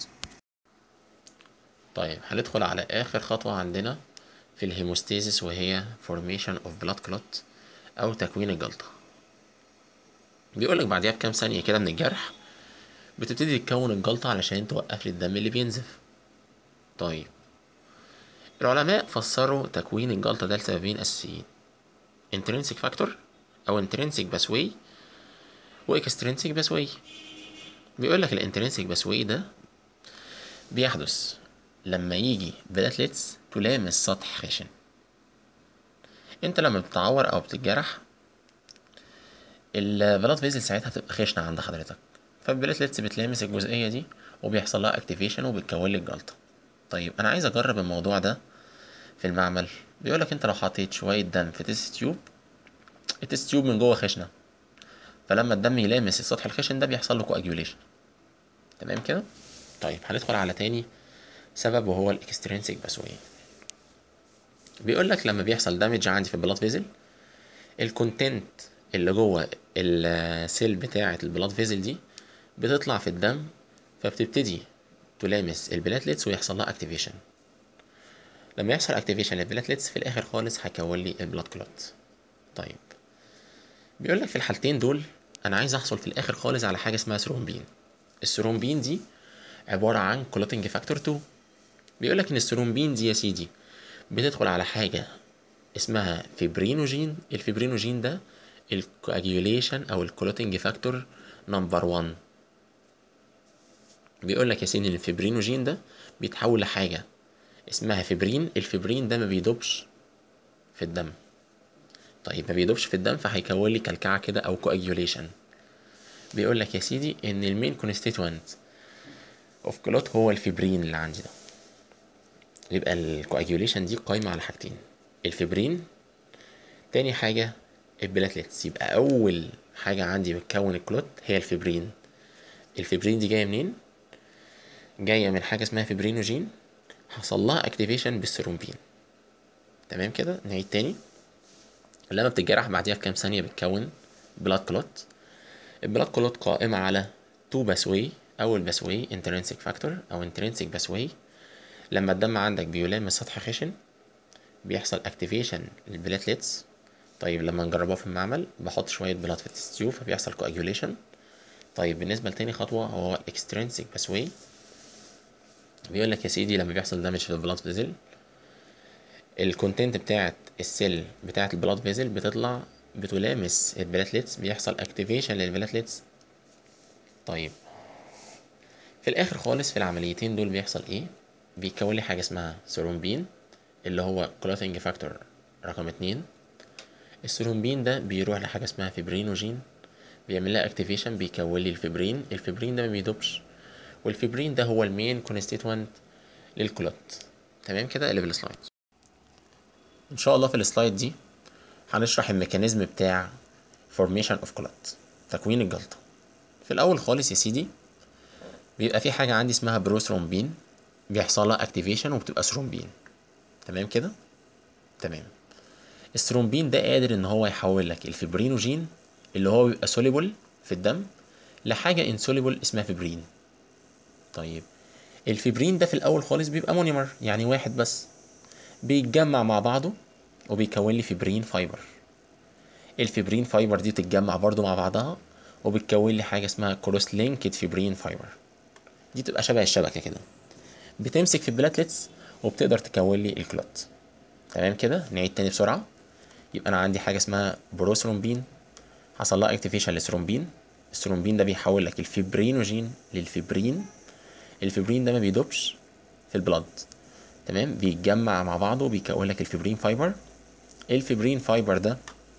طيب هندخل على اخر خطوه عندنا في الهيموستاسيس وهي formation of blood clot او تكوين الجلطه بيقول لك بعديها بكام ثانيه كده من الجرح بتبتدي تكون الجلطه علشان توقف لي الدم اللي بينزف طيب العلماء فسروا تكوين الجلطه ده لسببين اساسيين intrinsic factor او intrinsic pathway و extrinsic pathway بيقول لك الانترنسيك باسوي ده بيحدث لما يجي بلاتلتس تلامس سطح خشن انت لما بتتعور او بتتجرح البلاد فيزل ساعتها بتبقى خشنة عند حضرتك فالبلاتلتس بتلامس الجزئية دي وبيحصل لها اكتيفيشن وبتكون لك جلطة طيب انا عايز اجرب الموضوع ده في المعمل بيقولك انت لو حطيت شوية دم في تيست تيوب التيست تيوب من جوه خشنة فلما الدم يلامس السطح الخشن ده بيحصل له كواجيوليشن تمام كده طيب هندخل على تاني سبب وهو الاكسترينسيك باسوي بيقول لك لما بيحصل دامج عندي في البلاد فيزل الكونتنت اللي جوه السيل بتاعه البلاد فيزل دي بتطلع في الدم فبتبتدي تلامس البلاتليتس ويحصل لها اكتيفيشن لما يحصل اكتيفيشن للبلاتليتس في الاخر خالص هيكون لي البلاد كلوت طيب بيقول لك في الحالتين دول انا عايز احصل في الاخر خالص على حاجه اسمها ثرومبين الثرومبين دي عباره عن كلوتنج فاكتور 2 بيقول لك ان الثرومبين دي يا سيدي بتدخل على حاجه اسمها فيبرينوجين الفيبرينوجين ده الكواجيوليشن او الكلوتنج فاكتور نمبر 1 بيقول لك يا سيدي ان الفيبرينوجين ده بيتحول لحاجه اسمها فيبرين الفيبرين ده ما بيدوبش في الدم طيب ما بيدوبش في الدم فهيكون لي كلكعه كده او كواجيوليشن بيقول لك يا سيدي ان المين كونستيتوينت اوف كلوت هو الفيبرين اللي عندي ده يبقى الكواجيوليشن دي قايمه على حاجتين الفيبرين تاني حاجه البلاتلتس يبقى اول حاجه عندي بتكون الكلوت هي الفيبرين الفيبرين دي جايه منين جايه من حاجه اسمها فيبرينوجين حصل لها اكتيفيشن بالثرومبين تمام كده نعيد تاني لما بتتجرح بعديها بكام ثانيه بتكون بلاد كلوت البلاد كلوت قائمه على تو باسوي اول باسوي انترنسيك فاكتور او انترنسيك باسوي لما الدم عندك بيلامس سطح خشن بيحصل اكتيفيشن للبلاتليتس طيب لما نجربها في المعمل بحط شويه بلاد في التستيو فبيحصل كواجيوليشن طيب بالنسبه لتاني خطوه هو الاكسترنسيك باسوي بيقول لك يا سيدي لما بيحصل دامج في البلاد فيزل الكونتنت بتاعت السيل بتاعت البلاد فيزل بتطلع بتلامس البلاتليتس بيحصل اكتيفيشن للبلاتليتس طيب في الاخر خالص في العمليتين دول بيحصل ايه بيكون لي حاجه اسمها ثرومبين اللي هو كلوتنج فاكتور رقم اتنين الثرومبين ده بيروح لحاجه اسمها فيبرينوجين بيعمل لها اكتيفيشن بيكون لي الفيبرين الفيبرين ده ما بيدوبش والفيبرين ده هو المين كونستيتوينت للكلوت تمام كده اللي بالسلايد ان شاء الله في السلايد دي هنشرح الميكانيزم بتاع formation of clot تكوين الجلطة في الأول خالص يا سيدي بيبقى في حاجة عندي اسمها بروثرومبين بيحصل لها اكتيفيشن وبتبقى ثرومبين تمام كده تمام الثرومبين ده قادر ان هو يحول لك الفيبرينوجين اللي هو بيبقى سوليبل في الدم لحاجة انسوليبل اسمها فيبرين طيب الفيبرين ده في الأول خالص بيبقى مونيمر يعني واحد بس بيتجمع مع بعضه وبيكون لي فيبرين فايبر الفيبرين فايبر دي بتتجمع برضو مع بعضها وبتكون لي حاجه اسمها كروس لينكد فيبرين فايبر دي تبقى شبه الشبكه كده بتمسك في البلاتلتس وبتقدر تكون لي الكلوت تمام كده نعيد تاني بسرعه يبقى انا عندي حاجه اسمها بروثرومبين حصل لها اكتيفيشن للثرومبين الثرومبين ده بيحول لك الفيبرينوجين للفيبرين الفيبرين ده ما بيدوبش في البلد تمام بيتجمع مع بعضه بيكون لك الفيبرين فايبر الفيبرين فايبر ده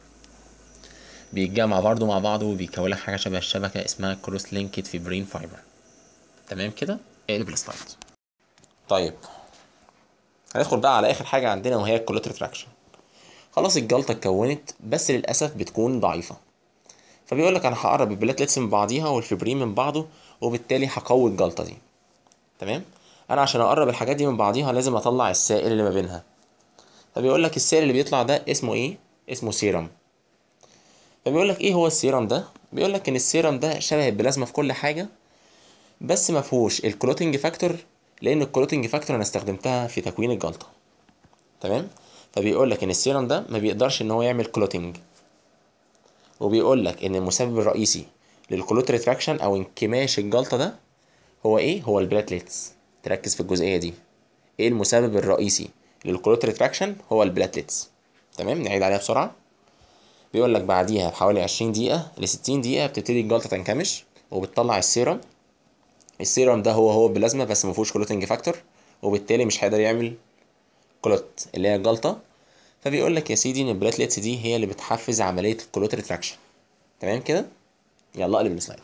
بيتجمع برضه مع بعضه وبيكون لك حاجه شبه الشبكه اسمها كروس لينكد فيبرين فايبر تمام كده اقلب السلايد طيب هندخل بقى على اخر حاجه عندنا وهي الكولوت ريتراكشن خلاص الجلطه اتكونت بس للاسف بتكون ضعيفه فبيقول لك انا هقرب البلاتلتس من بعضيها والفبرين من بعضه وبالتالي هقوي الجلطه دي تمام انا عشان اقرب الحاجات دي من بعضيها لازم اطلع السائل اللي ما بينها فبيقول لك السائل اللي بيطلع ده اسمه ايه اسمه سيرم فبيقول لك ايه هو السيرم ده بيقول لك ان السيرم ده شبه البلازما في كل حاجه بس ما فيهوش الكلوتنج فاكتور لان الكلوتنج فاكتور انا استخدمتها في تكوين الجلطه تمام فبيقول لك ان السيرم ده ما بيقدرش ان هو يعمل كلوتنج وبيقول لك ان المسبب الرئيسي للكلوت ريتراكشن او انكماش الجلطه ده هو ايه هو البلاتليتس تركز في الجزئيه دي ايه المسبب الرئيسي للكلوت ريتراكشن هو البلاتليتس تمام نعيد عليها بسرعه بيقول لك بعديها بحوالي 20 دقيقه ل 60 دقيقه بتبتدي الجلطه تنكمش وبتطلع السيرم السيرم ده هو هو بلازما بس ما فيهوش كلوتنج فاكتور وبالتالي مش هيقدر يعمل كلوت اللي هي الجلطه فبيقول لك يا سيدي ان البلاتليتس دي هي اللي بتحفز عمليه الكلوت ريتراكشن تمام كده يلا اقلب السلايد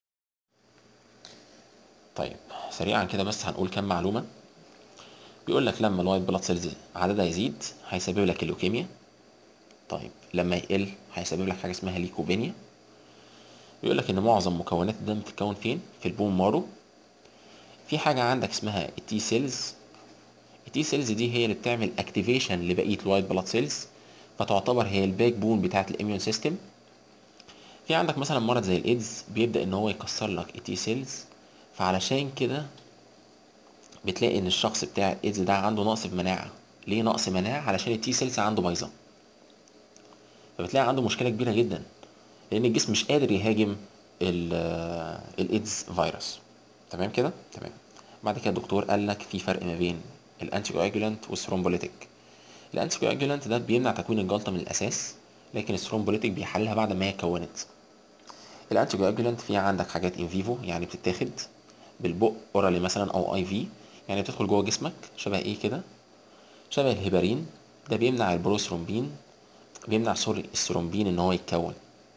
طيب سريعا كده بس هنقول كام معلومه بيقول لك لما الوايت بلاد سيلز عددها يزيد هيسبب لك اللوكيميا طيب لما يقل هيسبب لك حاجه اسمها ليكوبينيا بيقول لك ان معظم مكونات الدم بتتكون فين في البون مارو في حاجه عندك اسمها التي سيلز التي سيلز دي هي اللي بتعمل اكتيفيشن لبقيه الوايت بلاد سيلز فتعتبر هي الباك بون بتاعه الاميون سيستم في عندك مثلا مرض زي الايدز بيبدا ان هو يكسر لك التي سيلز فعلشان كده بتلاقي ان الشخص بتاع الايدز ده عنده نقص في مناعه ليه نقص مناعه علشان التي سيلز عنده بايظه فبتلاقي عنده مشكله كبيره جدا لان الجسم مش قادر يهاجم الايدز فيروس تمام كده تمام بعد كده الدكتور قال لك في فرق ما بين الانتي كواجولانت والثرومبوليتيك الانتي كواجولانت ده بيمنع تكوين الجلطه من الاساس لكن الثرومبوليتيك بيحللها بعد ما هي اتكونت الانتي كواجولانت فيها عندك حاجات ان فيفو يعني بتتاخد بالبق اورالي مثلا او اي في يعني بتدخل جوه جسمك شبه ايه كده شبه الهيبارين ده بيمنع البروثرومبين بيمنع سوري الثرومبين ان هو يتكون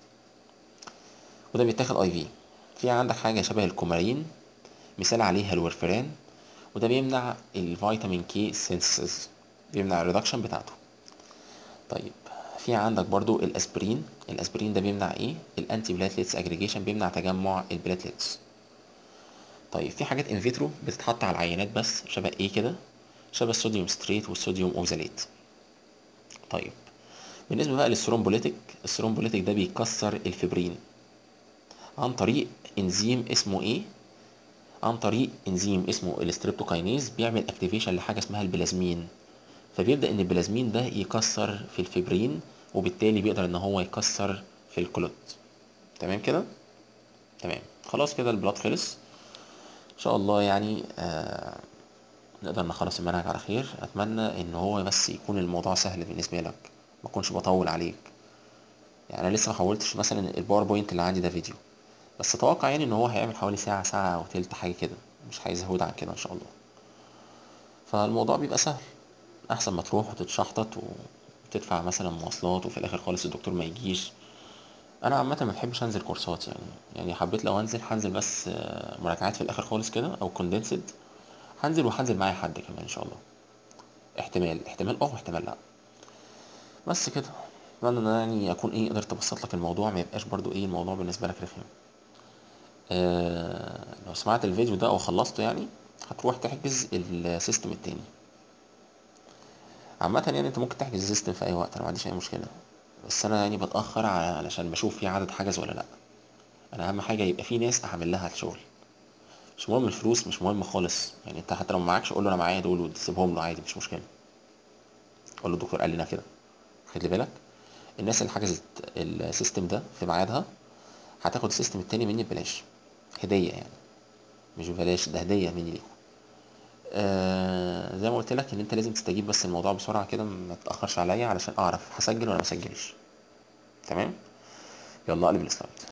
وده بيتاخد اي في في عندك حاجه شبه الكومارين مثال عليها الورفران وده بيمنع الفيتامين كي سينسز بيمنع الريدكشن بتاعته طيب في عندك برضو الاسبرين الاسبرين ده بيمنع ايه الانتي بلاتليتس اجريجيشن بيمنع تجمع البلاتليتس طيب في حاجات ان فيترو بتتحط على العينات بس شبه ايه كده شبه الصوديوم ستريت والصوديوم اوكزاليت طيب بالنسبه بقى للثرومبوليتيك الثرومبوليتيك ده بيكسر الفبرين عن طريق انزيم اسمه ايه عن طريق انزيم اسمه الستريبتوكاينيز بيعمل اكتيفيشن لحاجه اسمها البلازمين فبيبدا ان البلازمين ده يكسر في الفبرين وبالتالي بيقدر ان هو يكسر في الكلوت تمام كده تمام خلاص كده البلاد خلص ان شاء الله يعني آه نقدر نخلص المنهج على خير اتمنى ان هو بس يكون الموضوع سهل بالنسبه لك ما اكونش بطول عليك يعني انا لسه ما حولتش مثلا الباوربوينت اللي عندي ده فيديو بس اتوقع يعني ان هو هيعمل حوالي ساعه ساعه او تلت حاجه كده مش هيزود عن كده ان شاء الله فالموضوع بيبقى سهل احسن ما تروح وتتشحطط وتدفع مثلا مواصلات وفي الاخر خالص الدكتور ما يجيش انا عامه ما بحبش انزل كورسات يعني يعني حبيت لو انزل هنزل بس مراجعات في الاخر خالص كده او كوندنسد هنزل وهنزل معايا حد كمان ان شاء الله احتمال احتمال اه واحتمال لا بس كده اتمنى ان يعني اكون ايه قدرت ابسط لك الموضوع ما يبقاش برضو ايه الموضوع بالنسبه لك رخم آه لو سمعت الفيديو ده او خلصته يعني هتروح تحجز السيستم التاني عامة يعني انت ممكن تحجز السيستم في اي وقت انا ما عنديش اي مشكلة بس انا يعني بتأخر علشان بشوف في عدد حجز ولا لا انا اهم حاجة يبقى في ناس اعمل لها الشغل مش مهم الفلوس مش مهم خالص يعني انت حتى لو معكش قول له انا معايا دول وتسيبهم له عادي مش مشكلة قول له الدكتور قال لنا كده خد بالك الناس اللي حجزت السيستم ده في ميعادها هتاخد السيستم التاني مني ببلاش هدية يعني مش ببلاش ده هدية مني ليكم آه زي ما قلت لك ان انت لازم تستجيب بس الموضوع بسرعة كده ما تأخرش عليا علشان اعرف هسجل ولا ما اسجلش تمام يلا اقلب السلايد